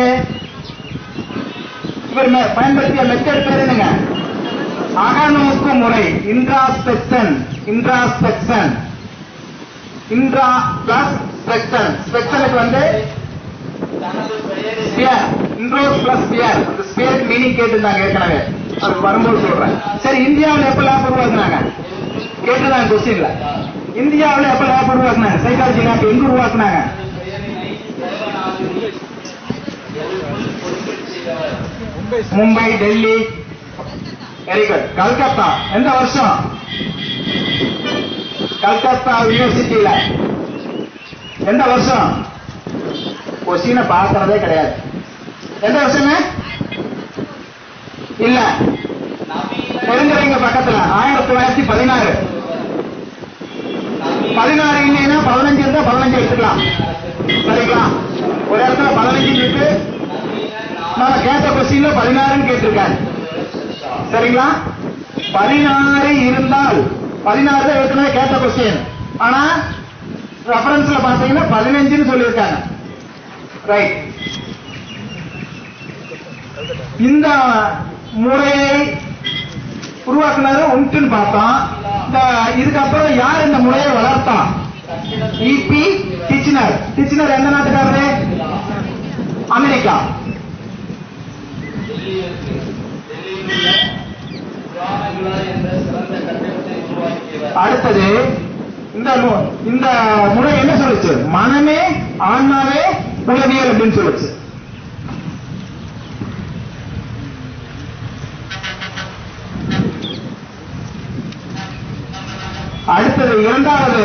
இவர் மெ- பயன்படுத்திய மெத்தட் பேர் என்னங்க அகநோக்கு முறை introspection introspection intro plus spection ஸ்பெக்ஷனுக்கு வந்து ஸ்பியர் இன்ட்ரோஸ் பிளஸ் ஸ்பியர் அந்த ஸ்பியர் மீனிங் கேட்டிருந்தாங்க ஏற்கனவே அது வரும்போது சொல்றேன் சரி இந்தியாவில் எப்ப லேப் உருவாக்குனாங்க கேட்டுதான் கொஸ்டின்ல இந்தியாவில் எப்ப லேப் உருவாக்குனாங்க சைக்காலஜி லேப் எங்க உருவாக்குனாங்க மும்பை டெல்லி வெரி குட் கல்கத்தா எந்த வருஷம் கல்கத்தா யூனிவர்சிட்டியில எந்த வருஷம் கொஸ்டினை பார்க்கறதே கிடையாது எந்த வருஷங்க இல்ல தெரிஞ்சுறீங்க பக்கத்துல ஆயிரத்தி தொள்ளாயிரத்தி பதினாறு பதினாறு இல்லைன்னா பதினஞ்சு இருந்தா பதினஞ்சு எடுத்துக்கலாம் சரிங்களா ஒரு இடத்துல பதினஞ்சு இருக்கு நம்ம கேட்ட கொஸ்டின்ல பதினாறுன்னு கேட்டிருக்காரு சரிங்களா பதினாறு இருந்தால் பதினாறு தான் ஏற்கனவே கேட்ட கொஸ்டின் ஆனா ரெஃபரன்ஸ்ல பாத்தீங்கன்னா பதினஞ்சுன்னு சொல்லியிருக்காங்க ரைட் இந்த முறையை உருவாக்குனது உண்டுன்னு பார்த்தோம் இந்த இதுக்கப்புறம் யார் இந்த முறையை வளர்த்தான் இபி டிச்சினர் டிச்சினர் எந்த நாட்டுக்காரரு அமெரிக்கா அடுத்தது இந்த நூ- இந்த முறை என்ன சொல்லுச்சு மனமே ஆன்மாவே உளவியல் அப்படின்னு சொல்லுச்சு அடுத்தது இரண்டாவது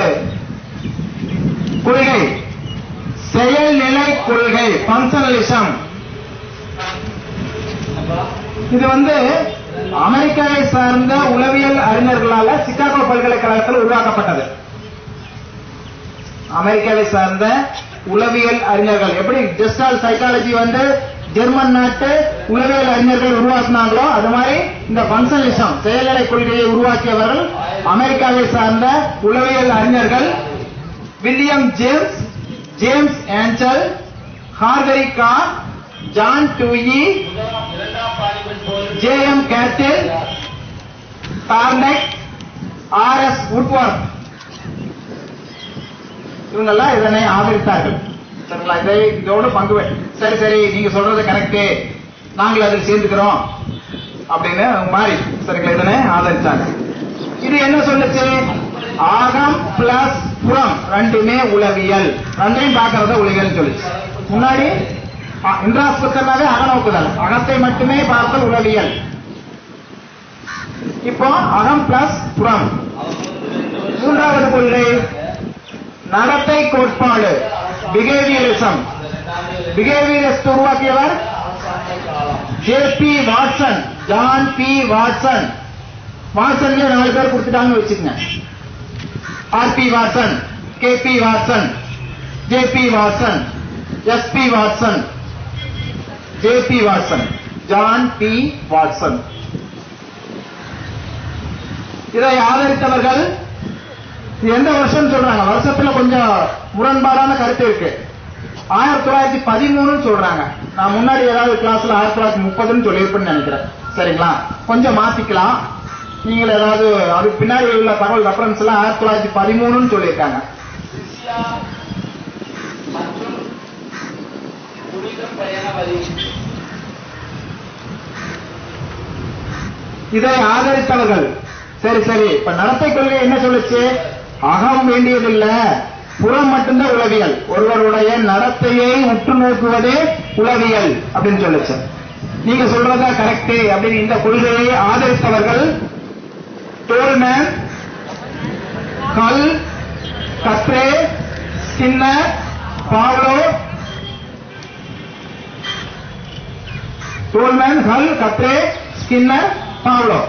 கொள்கை செயல்நிலை கொள்கை பங்கனலிசம் இது வந்து அமெரிக்காவை சார்ந்த உளவியல் அறிஞர்களால சிகாகோ பல்கலைக்கழகத்தில் உருவாக்கப்பட்டது அமெரிக்காவை சார்ந்த உளவியல் அறிஞர்கள் எப்படி ஜெஸ்டால் சைக்காலஜி வந்து ஜெர்மன் நாட்டு உளவியல் அறிஞர்கள் உருவாக்குனாங்களோ அது மாதிரி இந்த பங்கனலிசம் செயல்நிலை கொள்கையை உருவாக்கியவர்கள் அமெரிக்காவை சார்ந்த உளவியல் அறிஞர்கள் William James James Angell Harvey Carr John Dewey J M Cattell கார்னெக் ஆர் எஸ் உட்வர்த் இவங்கெல்லாம் இதனை ஆதரித்தார்கள் சரிங்களா இதை இதோடு பங்கு பெ- சரி சரி நீங்க சொல்றது கரெக்ட் நாங்கள் அதில் சேர்ந்துக்கிறோம் அப்படின்னு மாறி சரிங்களா இதனை ஆதரித்தாங்க இது என்ன சொல்லுச்சு ஆகம் பிளஸ் புறம் ரெண்டுமே உளவியல் ரெண்டையும் பார்க்கறத உளவியல் சொல்லுச்சு முன்னாடி இன்ட்ராஸ்பெக்டர்னாவே அகநோக்குதல் அகத்தை மட்டுமே பார்த்தல் உளவியல் இப்போ அகம் பிளஸ் புறம் மூன்றாவது கொள்கை நடத்தை கோட்பாடு பிஹேவியரிசம் பிஹேவியரிஸ்ட் உருவாக்கியவர் J B Watson John B Watson வாட்சன்ல நாலு பேர் கொடுத்துட்டாங்கன்னு வச்சுக்கங்க R B Watson K B Watson J B Watson S B Watson J B Watson John B Watson இதை ஆதரித்தவர்கள் இது எந்த வருஷம் சொல்றாங்க வருஷத்துல கொஞ்சம் முரண்பாடான கருத்து இருக்கு ஆயிரத்தி தொள்ளாயிரத்தி பதிமூணுன்னு சொல்றாங்க நான் முன்னாடி ஏதாவது கிளாஸ்ல ஆயிரத்தி தொள்ளாயிரத்தி முப்பதுன்னு சொல்லியிருப்பேன்னு நினைக்கிறேன் சரிங்களா கொஞ்சம் மாத்திக்கலாம் நீங்கள் ஏதாவது அதுக்கு பின்னாடி உள்ள தகவல் ரெஃபரன்ஸ் எல்லாம் ஆயிரத்தி தொள்ளாயிரத்தி பதிமூணுன்னு சொல்லியிருக்காங்க மற்றும் புனித பயண வரி இதை ஆதரித்தவர்கள் சரி சரி இப்ப நடத்தை கொள்கை என்ன சொல்லுச்சு அகம் வேண்டியதில்ல புறம் மட்டும்தான் உளவியல் ஒருவருடைய நடத்தையை உற்று நோக்குவதே உளவியல் அப்படின்னு சொல்லுச்சு நீங்க சொல்றதா கரெக்ட் அப்படின்னு இந்த கொள்கையை ஆதரித்தவர்கள் டோல்மேன் கல் கத்ரே ஸ்கின்னர் பாவ்லோ டோல்மேன் ஹல் கத்ரே ஸ்கின்னர் பாவ்லோ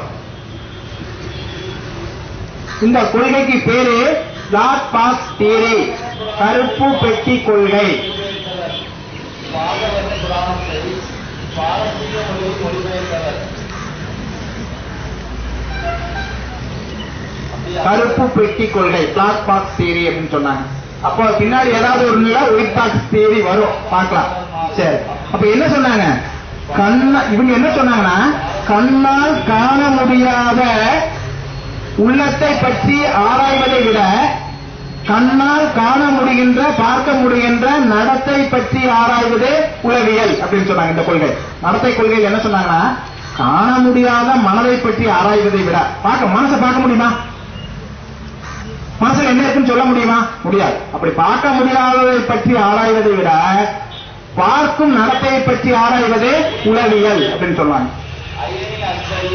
இந்த கொள்கைக்கு பேரு பிளாக் பாக்ஸ் தியரி கருப்பு பெட்டி கொள்கை பாகவத புராணத்தை பாரசீக மொழியில் மொழிபெயர்த்தவர் அப்படியா? கருப்பு பெட்டி கொள்கை பிளாக் பாக்ஸ் தியரி அப்படின்னு சொன்னாங்க அப்போ பின்னாடி ஏதாவது ஒரு நிலை ஒயிட் பாக்ஸ் தியரி வரும் பார்க்கலாம் சரி அப்ப என்ன சொன்னாங்க கண்ணா இவங்க என்ன சொன்னாங்கன்னா கண்ணால் காண முடியாத உள்ளத்தை பற்றி ஆராய்வதை விட கண்ணால் காண முடிகின்ற பார்க்க முடிகின்ற நடத்தை பற்றி ஆராய்வதே உளவியல் அப்படின்னு சொன்னாங்க இந்த கொள்கை நடத்தை கொள்கையில் என்ன சொன்னாங்கன்னா காண முடியாத மனதை பற்றி ஆராய்வதை விட பார்க்க மனசை பார்க்க முடியுமா மனசுல என்ன இருக்குன்னு சொல்ல முடியுமா முடியாது அப்படி பார்க்க முடியாததை பற்றி ஆராய்வதை விட பார்க்கும் நடத்தையை பற்றி ஆராய்வதே உளவியல் அப்படின்னு சொல்லுவாங்க ஐயனி அஸ்வரி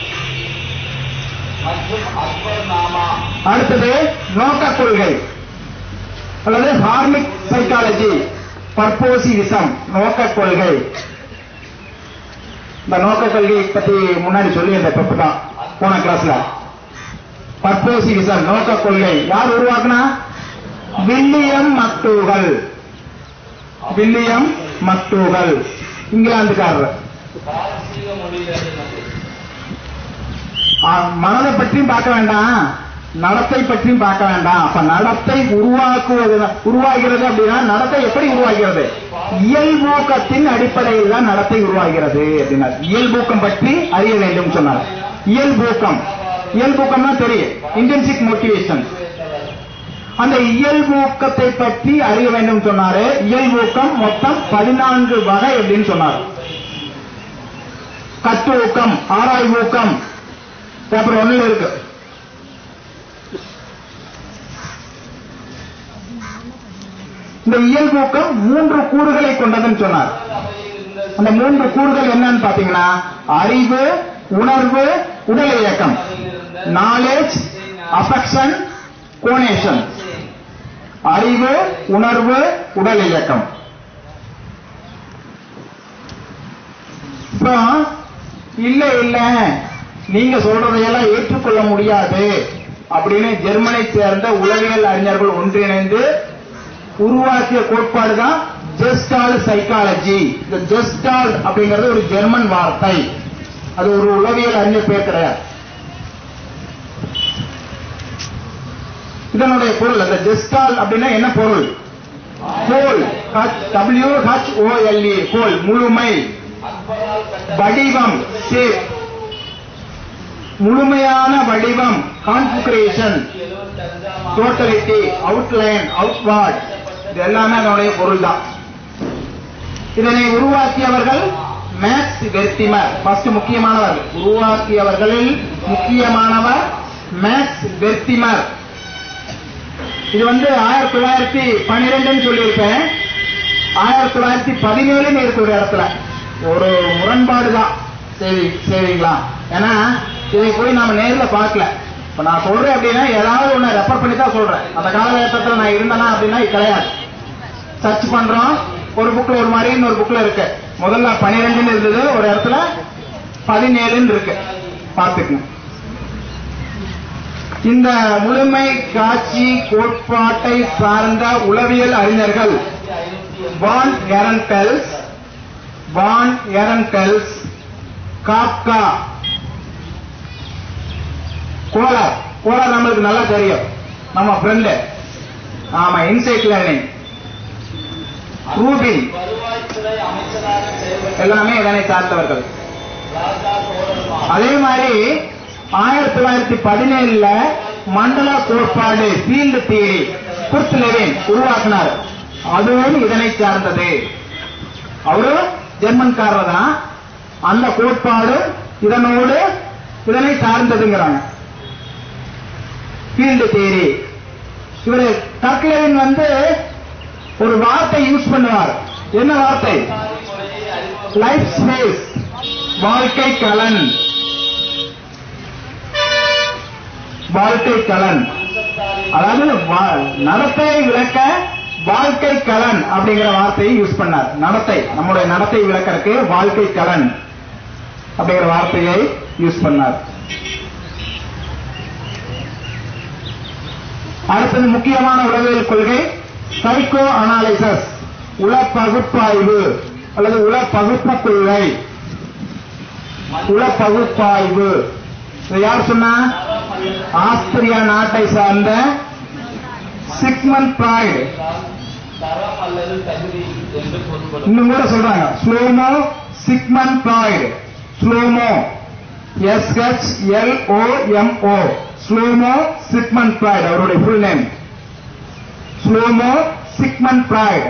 மற்றும் அக்பர் நாமா அடுத்தது நோக்க கொள்கை அல்லது ஹார்மிக் சைக்காலஜி பர்போசிவிசம் நோக்க கொள்கை இந்த நோக்க கொள்கை பத்தி முன்னாடி சொல்லி இந்த பெப்பு தான் போன கிளாஸ்ல பர்போசி விசன் நோக்க கொள்கை யார் உருவாக்குனா வில்லியம் மக்டூகல் வில்லியம் மக்டூகல் இங்கிலாந்துக்காரர் பாரசீக மொழியில் எழுதினது ஆ, மனதை பற்றியும் பார்க்க வேண்டாம் நடத்தை பற்றியும் பார்க்க வேண்டாம் அப்ப நடத்தை உருவாக்குவது உருவாகிறது அப்படின்னா நடத்தை எப்படி உருவாகிறது இயல்பூக்கத்தின் அடிப்படையில் தான் நடத்தை உருவாகிறது அப்படின்னா இயல்பூக்கம் பற்றி அறிய வேண்டும் சொன்னார் இயல்பூக்கம் இயல்பூக்கம்னா தெரியும் இன்டென்சிக் மோட்டிவேஷன் அந்த இயல்பூக்கத்தை பற்றி அறிய வேண்டும் சொன்னாரு இயல்பூக்கம் மொத்தம் பதினான்கு வகை அப்படின்னு சொன்னார் கற்றூக்கம் ஆராய்வூக்கம் பேப்பர் ஒண்ணுல இருக்கு இந்த இயல்பூக்கம் மூன்று கூறுகளை கொண்டதுன்னு சொன்னார் அந்த மூன்று கூறுகள் என்னன்னு பாத்தீங்கன்னா அறிவு உணர்வு உடல் இயக்கம் நாலேஜ் அஃபெக்ஷன் கோனேஷன் அறிவு உணர்வு உடல் இயக்கம் இப்போ இல்ல இல்ல நீங்க சொல்றதையெல்லாம் ஏற்றுக்கொள்ள முடியாது அப்படின்னு ஜெர்மனை சேர்ந்த உளவியல் அறிஞர்கள் ஒன்றிணைந்து உருவாக்கிய கோட்பாடு தான் ஜெஸ்டால் சைக்காலஜி இந்த ஜெஸ்டால் அப்படிங்கிறது ஒரு ஜெர்மன் வார்த்தை அது ஒரு உளவியல் அறிஞர் பேர் கிடையாது இதனுடைய பொருள் அந்த ஜெஸ்டால் அப்படின்னா என்ன பொருள் whole W H O L E whole முழுமை அக்பரால் கட்ட வடிவம் shape. முழுமையான வடிவம் கான்ஃபிகரேஷன் எழுபத்தி அஞ்சாம் டோட்டலிட்டி அவுட்லைன் அவுட்வார்ட் இது எல்லாமே அதனுடைய பொருள் தான் இதனை உருவாக்கியவர்கள் மேக்ஸ் வெர்த்திமர் ஃபர்ஸ்ட் முக்கியமானவர் உருவாக்கியவர்களில் முக்கியமானவர் மேக்ஸ் வெர்த்திமர் இது வந்து ஆயிரத்தி தொள்ளாயிரத்தி பன்னிரெண்டுன்னு சொல்லியிருப்பேன் ஆயிரத்தி தொள்ளாயிரத்தி பதினேழுன்னு இருக்கு ஒரு இடத்துல ஒரு முரண்பாடு தான் சரி சரிங்களா ஏன்னா இதை போய் நாம நேர்ல பார்க்கல இப்ப நான் சொல்றேன் அப்படின்னா ஏதாவது ஒண்ணு ரெஃபர் பண்ணி தான் சொல்றேன் அந்த காலகட்டத்தில் நான் இருந்தேனா அப்படின்னா இது கிடையாது சர்ச் பண்றோம் ஒரு புக்ல ஒரு மாதிரி இன்னொரு புக்ல இருக்கு முதல்ல பன்னிரெண்டுன்னு இருந்தது ஒரு இடத்துல பதினேழுன்னு இருக்கு பார்த்துக்கணும் இந்த முழுமை காட்சி கோட்பாட்டை சார்ந்த உளவியல் அறிஞர்கள் வான் எரன்டெல்ஸ் வான் எரன்டெல்ஸ் காப்கா கோலர் கோலர் நம்மளுக்கு நல்லா தெரியும் நம்ம ஃப்ரெண்டு ஆமா இன்சைட் லேர்னிங் ரூபின் வருவாய்த்துறை அமைச்சராக செயல்பட்ட எல்லாமே இதனை சார்ந்தவர்கள் ராஜா சோழர்மா அதே மாதிரி ஆயிரத்தி தொள்ளாயிரத்தி பதினேழுல மண்டல கோட்பாடு ஃபீல்டு தியரி குர்த் லெவின் உருவாக்கினார் அதுவும் இதனை சார்ந்தது அவரு ஜெர்மன்காரர் தான் அந்த கோட்பாடு இதனோடு இதனை சார்ந்ததுங்கிறாங்க ஃபீல்டு தியரி இவரு கர்க்லெவின் வந்து ஒரு வார்த்தை யூஸ் பண்ணுவார் என்ன வார்த்தை முறையை அறிமுக லைஃப் ஸ்பேஸ் வாழ்க்கை கலன் வாழ்க்கை கலன் அதாவது வா- நடத்தையை விளக்க வாழ்க்கை கலன் அப்படிங்கிற வார்த்தையை யூஸ் பண்ணார் நடத்தை நம்முடைய நடத்தை விளக்கறதுக்கு வாழ்க்கை கலன் அப்படிங்கிற வார்த்தையை யூஸ் பண்ணார் அடுத்தது முக்கியமான உளவியல் கொள்கை சைக்கோ அனாலிசிஸ் உள பகுப்பாய்வு அல்லது உள பகுப்பு கொள்கை உள பகுப்பாய்வு இதை யார் சொன்னா ஆஸ்திரியா நாட்டை சார்ந்த சிக்மன் பிராய்டு தரம் அல்லது தகுதி என்று பொருள்படும் இன்னும் கூட சொல்றாங்க Shlomo Sigmund Freud Shlomo S H L O M O Shlomo Sigmund Freud அவருடைய full name Shlomo Sigmund Freud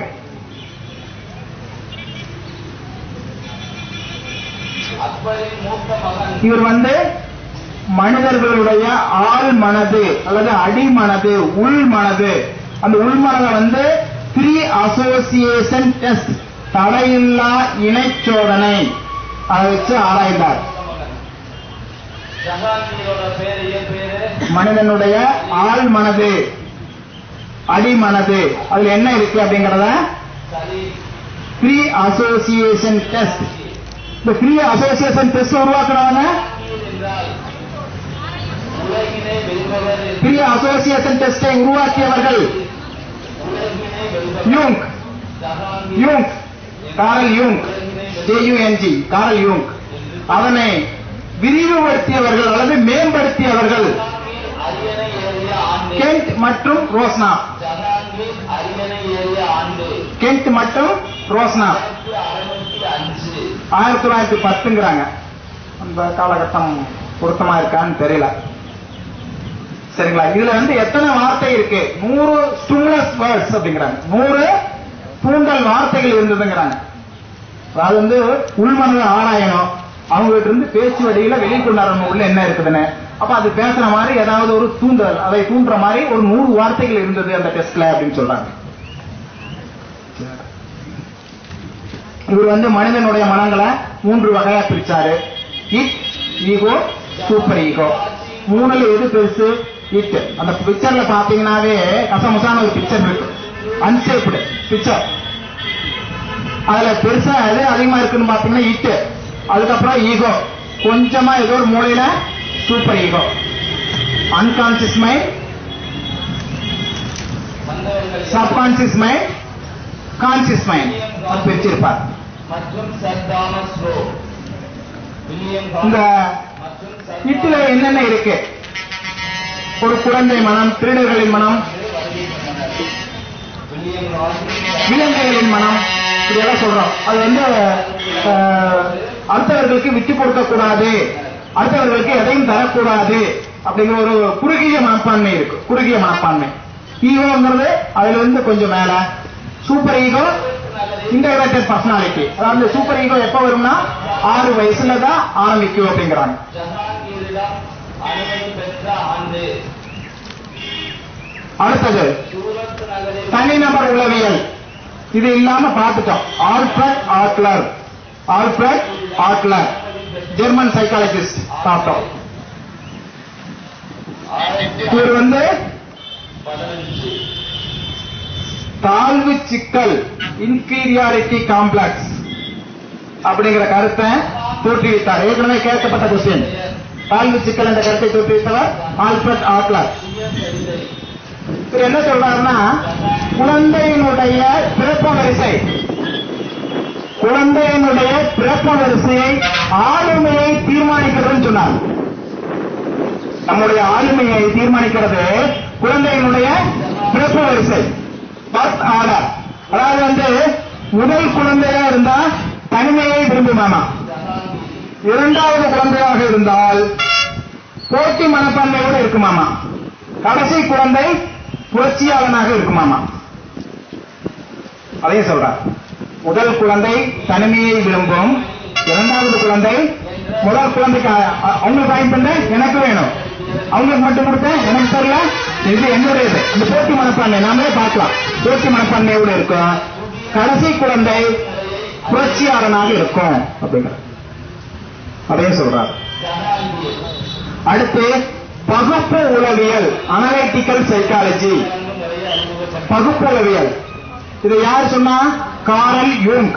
அக்பரின் மூத்த மகன் இவர் வந்து மனிதர்களுடைய ஆள் மனது அல்லது அடி மனது உள் மனது அந்த உள் மனதை வந்து த்ரீ அசோசியேஷன் டெஸ்ட் தடையில்லா இணைச்சோதனை அதை வச்சு ஆராய்ந்தார் மகன் ஜஹாங்கீரோட பேர் இயல் பேரு மனிதனுடைய ஆள் மனது அடி மனது அதுல என்ன இருக்கு அப்படிங்கறத சரி த்ரீ அசோசியேஷன் டெஸ்ட் இந்த ஃப்ரீ அசோசியேஷன் டெஸ்ட் உருவாக்குனவங்க என்றால் உலகினை வெல்பவர் என்று ஃப்ரீ அசோசியேஷன் டெஸ்டை உருவாக்கியவர்கள் உலகினை வெல்பவர் யூங் ஜஹாங்கீர் யூங் காரல் யூங் ஜேயுஎன்ஜி காரல் யூங் அதனை விரிவுபடுத்தியவர்கள் அல்லது மேம்படுத்தியவர்கள் ஜஹாங்கீர் அரியணை ஏறிய ஆண்டு கென்ட் மற்றும் ரோஸ்னா ஜஹாங்கீர் அரியணை ஏறிய ஆண்டு கென்ட் மற்றும் ரோஸ்னா ஆயிரத்தி அறுநூத்தி அஞ்சு ஆயிரத்தி தொள்ளாயிரத்தி பத்துங்கிறாங்க அந்த காலகட்டம் பொருத்தமா இருக்கான்னு தெரியல சரிங்களா இதுல வந்து எத்தனை வார்த்தை இருக்கு நூறு ஸ்டூலஸ் வேர்ட்ஸ் அப்படிங்கிறாங்க நூறு தூண்டல் வார்த்தைகள் இருந்ததுங்கிறாங்க அதாவது வந்து உள்மனதை ஆராயணும் அவங்க கிட்ட இருந்து பேச்சு வழியில வெளியே கொண்டாடணும் உள்ள என்ன இருக்குதுன்னு அப்ப அது பேசுற மாதிரி ஏதாவது ஒரு தூண்டல் அதை தூண்டுற மாதிரி ஒரு நூறு வார்த்தைகள் இருந்தது அந்த டெஸ்ட்ல அப்படின்னு சொல்றாங்க இவர் வந்து மனிதனுடைய மனங்களை மூன்று வகையா பிரிச்சாரு இட் ஈகோ சூப்பர் ஈகோ மூணுல எது பெருசு இட் அந்த பிக்சர்ல பாத்தீங்கன்னாவே கசமுசான ஒரு பிக்சர் இருக்கு அன்சேப்டு பிக்சர் அதுல பெருசா எது அதிகமா இருக்குன்னு பாத்தீங்கன்னா இட் அதுக்கப்புறம் ஈகோ கொஞ்சமா ஏதோ ஒரு மூலையில சூப்பர் ஈகோ அன்கான்சியஸ் மைண்ட் வந்தவர்கள் சப்கான்சியஸ் மைண்ட் கான்சியஸ் மைண்ட் அது பிரிச்சிருப்பார் மற்றும் சர் தாமஸ் ரோ வில்லியம் இந்த மற்றும் சர் இட்டுல என்னென்ன இருக்கு ஒரு குழந்தை மனம் திருடர்களின் மனம் வில்லியம் ராஜின் விலங்குகளின் மனம் இப்படியெல்லாம் சொல்றோம் அது வந்து அஹ், அடுத்தவர்களுக்கு விட்டு கொடுக்க கூடாது அடுத்தவர்களுக்கு எதையும் தரக்கூடாது அப்படிங்கிற ஒரு குறுகிய மனப்பான்மை இருக்கு குறுகிய மனப்பான்மை ஈகோங்கிறது அதுல இருந்து கொஞ்சம் மேல சூப்பர் ஈகோ இன்டகிரேட்டட் பர்சனாலிட்டி அதாவது சூப்பர் ஈகோ எப்ப வரும்னா ஆறு வயசுல தான் ஆரம்பிக்கும் அப்படிங்கிறாங்க ஜஹாங்கீரிடம் அனுமதி பெற்ற ஆண்டு அடுத்தது சூரத் நகரில் தனிநபர் உளவியல் இது இல்லாம பார்த்துட்டோம் Alfred Adler Alfred Adler German psychologist பார்த்தோம் ஆயிரத்தி இவர் வந்து பதினஞ்சு தாழ்வு சிக்கல் இன்ஃபீரியாரிட்டி காம்ப்ளெக்ஸ் அப்படிங்கிற கருத்தை தோற்றுவித்தார் ஏற்கனவே கேட்கப்பட்ட கொஸ்டின் தாழ்வு சிக்கல் என்ற கருத்தை தோற்றுவித்தவர் ஆல்ஃபிரட் ஆட்லர் சுயசரிதை இவர் என்ன சொல்றாருன்னா குழந்தையினுடைய பிறப்பு வரிசை குழந்தையினுடைய பிறப்பு வரிசையை ஆளுமையை தீர்மானிக்கிறதுன்னு சொன்னார் நம்முடைய ஆளுமையை தீர்மானிக்கிறது குழந்தையினுடைய பிறப்பு வரிசை பர்த் ஆர்டர் அதாவது வந்து முதல் குழந்தையா இருந்தா தனிமையை விரும்புமாமா இரண்டாவது குழந்தையாக இருந்தால் போட்டி மனப்பான்மையோடு இருக்குமாமா கடைசி குழந்தை புரட்சியாளனாக இருக்குமாமா அதையும் சொல்றார் முதல் குழந்தை தனிமையை விரும்பும் இரண்டாவது குழந்தை முதல் குழந்தைக்கு அ- அ- அவங்களுக்கு வாங்கி பண்ண எனக்கு வேணும் அவங்களுக்கு மட்டும் கொடுத்தேன் எனக்கு தெரியல இது என்னுடையது இந்த போட்டி மனப்பான்மை நாமளே பார்க்கலாம் போட்டி மனப்பான்மையோடு இருக்கும் கடைசி குழந்தை புரட்சியாளனாக இருக்கும் அப்படிங்கிற அதையும் சொல்றார் ஜஹாங்கீர் அடுத்து பகுப்பு உளவியல் அனலைட்டிக்கல் சைக்காலஜி வழங்கும் முறையை அறிமுகப்படுத்த பகுப்பு உளவியல் இதை யார் சொன்னா காரல் யூங்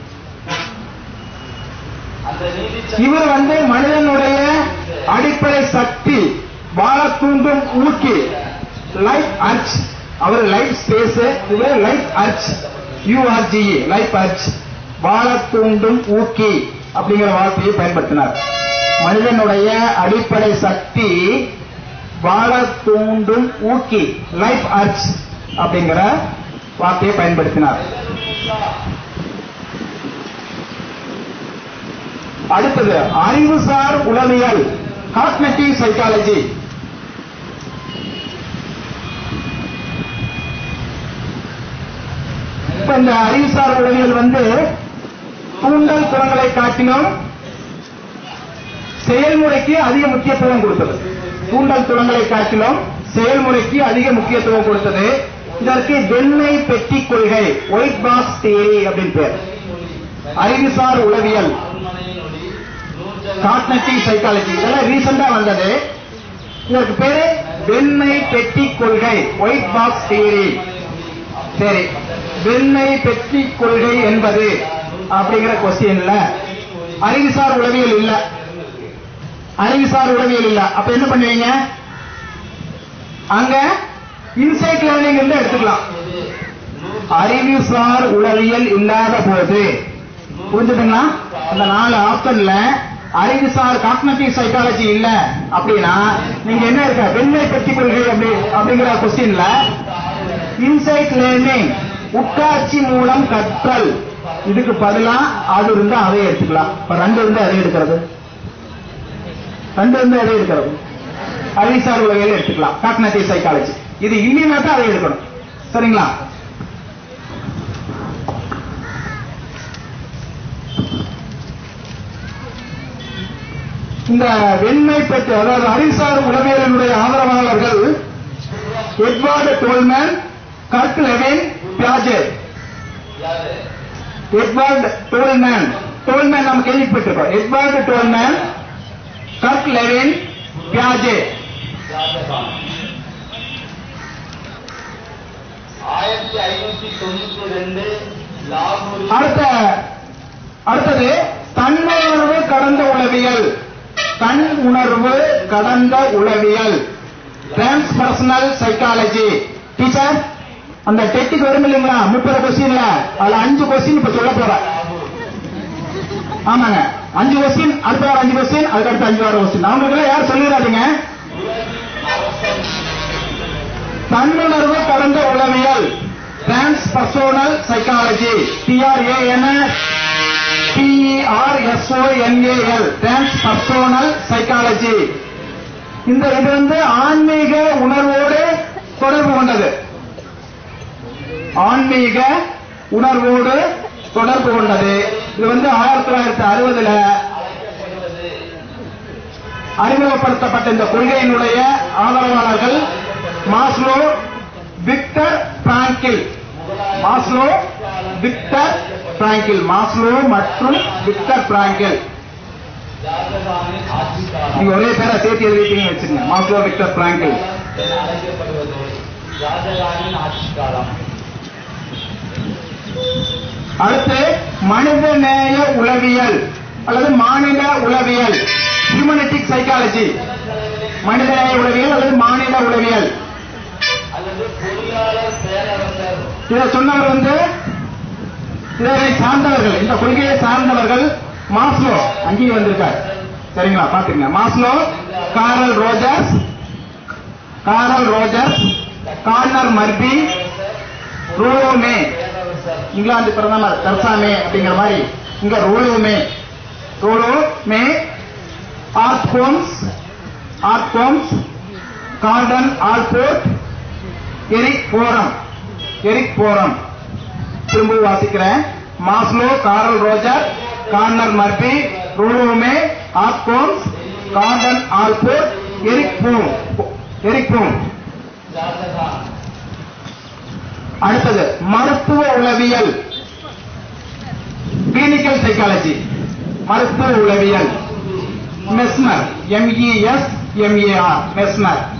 அந்த நீதி இவர் வந்து மனிதனுடைய அடிப்படை சக்தி வாழ தூண்டும் ஊக்கி லைஃப் அர்ச் அவர் லைஃப் ஸ்பேஸ் இவர் life urge U R G E life urge வாழ தூண்டும் ஊக்கி அப்படிங்கிற வார்த்தையை பயன்படுத்தினார் மனிதனுடைய அடிப்படை சக்தி வாழ தூண்டும் ஊக்கி லைஃப் அர்ச் அப்படிங்கிற வார்த்தையை பயன்படுத்தினார் அடுத்தது அறிவுசார் உளவியல் காக்னட்டிவ் சைக்காலஜி இப்ப இந்த அறிவுசார் உளவியல் வந்து தூண்டல் திறன்களை காட்டிலும் செயல்முறைக்கு அதிக முக்கியத்துவம் கொடுத்தது தூண்டல் திறன்களை காட்டிலும் செயல்முறைக்கு அதிக முக்கியத்துவம் கொடுத்தது இதற்கு வெண்ணை பெட்டி கொள்கை ஒயிட் பாக்ஸ் தியரி அப்படின்னு பேர் அறிவுசார் உளவியல் அரண்மனையின் ஒளி நூற்று காக்னட்டிவ் சைக்காலஜி இதெல்லாம் ரீசெண்டா வந்தது இதற்கு பேரு வெண்ணை பெட்டி கொள்கை ஒயிட் பாக்ஸ் தியரி சரி வெண்ணை பெட்டி கொள்கை என்பது அப்படிங்கிற கொஸ்டின்ல அறிவுசார் உளவியல் இல்ல அறிவுசார் உளவியல் இல்ல அப்ப என்ன பண்ணுவீங்க அங்க இன்சைட் லேர்னிங் இருந்து எடுத்துக்கலாம் அறிவுசார் உளவியல் இல்லாத போது புரிஞ்சுதுங்களா அந்த நாலு ஆப்ஷன்ல அறிவுசார் காக்னட்டிவ் சைக்காலஜி இல்ல அப்படின்னா நீங்க என்ன இருக்க வெண்மை பெட்டி கொள்கை அப்படி அப்படிங்கிற கொஸ்டின்ல இன்சைட் லேர்னிங் உட்காட்சி மூலம் கற்றல் இதுக்கு பதிலா அது இருந்தா அதை எடுத்துக்கலாம் இப்ப ரெண்டு இருந்தா அதை எடுக்கிறது ரெண்டு இருந்தா அதை எடுக்கிறது அறிவுசார் உலகையில எடுத்துக்கலாம் காக்னட்டிவ் சைக்காலஜி இது இல்லைன்னா தான் அதை எடுக்கணும் சரிங்களா இந்த வெண்மை பெற்று அதாவது அறிவுசார் உளவியலினுடைய ஆதரவாளர்கள் Edward Tolman Kurt Lewin Piaget யாரு எட்வார்டு டோல்மேன் டோல்மேன் நம்ம கேள்விப்பட்டிருக்கோம் Edward Tolman Kurt Lewin Piaget Shahjahan ஆயிரத்தி ஐநூத்தி தொண்ணூத்தி ரெண்டு லாகூரில் அடுத்த அடுத்தது தன்னுணர்வு கடந்த உளவியல் தன் உணர்வு கடந்த உளவியல் டிரான்ஸ்பர்சனல் சைக்காலஜி டீச்சர் அந்த டெட்டுக்கு வரும் இல்லைங்களா முப்பது கொஸ்டின்ல அதுல அஞ்சு கொஸ்டின் இப்ப சொல்ல போறேன் ஆமாங்க அஞ்சு கொஸ்டின் அடுத்த வாரம் அஞ்சு கொஸ்டின் அதுக்கு அடுத்த அஞ்சு வாரம் கொஸ்டின் அவங்களுக்கு யாரும் சொல்லிடாதீங்க தன்னுணர்வு கடந்த உளவியல் டிரான்ஸ்பர்சோனல் சைக்காலஜி டிஆர்ஏஎன் பிஇஆர்எஸ்ஓஎன்ஏஎல் டிரான்ஸ்பர்சோனல் சைக்காலஜி இந்த இது வந்து ஆன்மீக உணர்வோடு தொடர்பு கொண்டது ஆன்மீக உணர்வோடு தொடர்பு கொண்டது இது வந்து ஆயிரத்தி தொள்ளாயிரத்தி அறுபதுல அறிமுகப்படுத்தப்பட்ட இந்த கொள்கையினுடைய ஆதரவாளர்கள் Maslow Victor Frankl Maslow Victor Frankl Maslow மற்றும் விக்டர் பிராங்கில் ஷாஜகானின் ஆட்சி காலம் நீங்க ஒரே பேரை சேர்த்து எழுதிட்டீங்கன்னு வச்சுங்க மாஸ்லோ விக்டர் பிராங்கில் என அழைக்கப்படுவது ஷாஜகானின் ஆட்சி காலம் அடுத்து மனிதநேய உளவியல் அல்லது மாநில உளவியல் ஹியூமனிட்டிக் சைக்காலஜி மனிதநேய உளவியல் அல்லது மாநில உளவியல் அல்லது பொறியாளர் பேரரசர் இதை சொன்னவர் வந்து இதனை சார்ந்தவர்கள் இந்த கொள்கையை சார்ந்தவர்கள் மாஸ்லோ அங்கேயும் வந்திருக்கார் சரிங்களா பாத்துங்க Maslow Carl Rogers Carl Rogers Gardner Murphy Rollo May England பிரதமர் தெரசாமே அப்படிங்கிற மாதிரி இங்க Rollo May Rollo May Art Combs Art Combs Gordon Allport Eric Fromm Eric Fromm திரும்ப வாசிக்கிறேன் Maslow Carl Rogers Gardner Murphy Rollo May Art Combs Gordon Allport Eric Fromm Eric Fromm Shahjahan அடுத்தது மருத்துவ உளவியல் clinical psychology மருத்துவ உளவியல் மெஸ்மர் எம்இஎஸ் எம்ஏஆர் மெஸ்மர்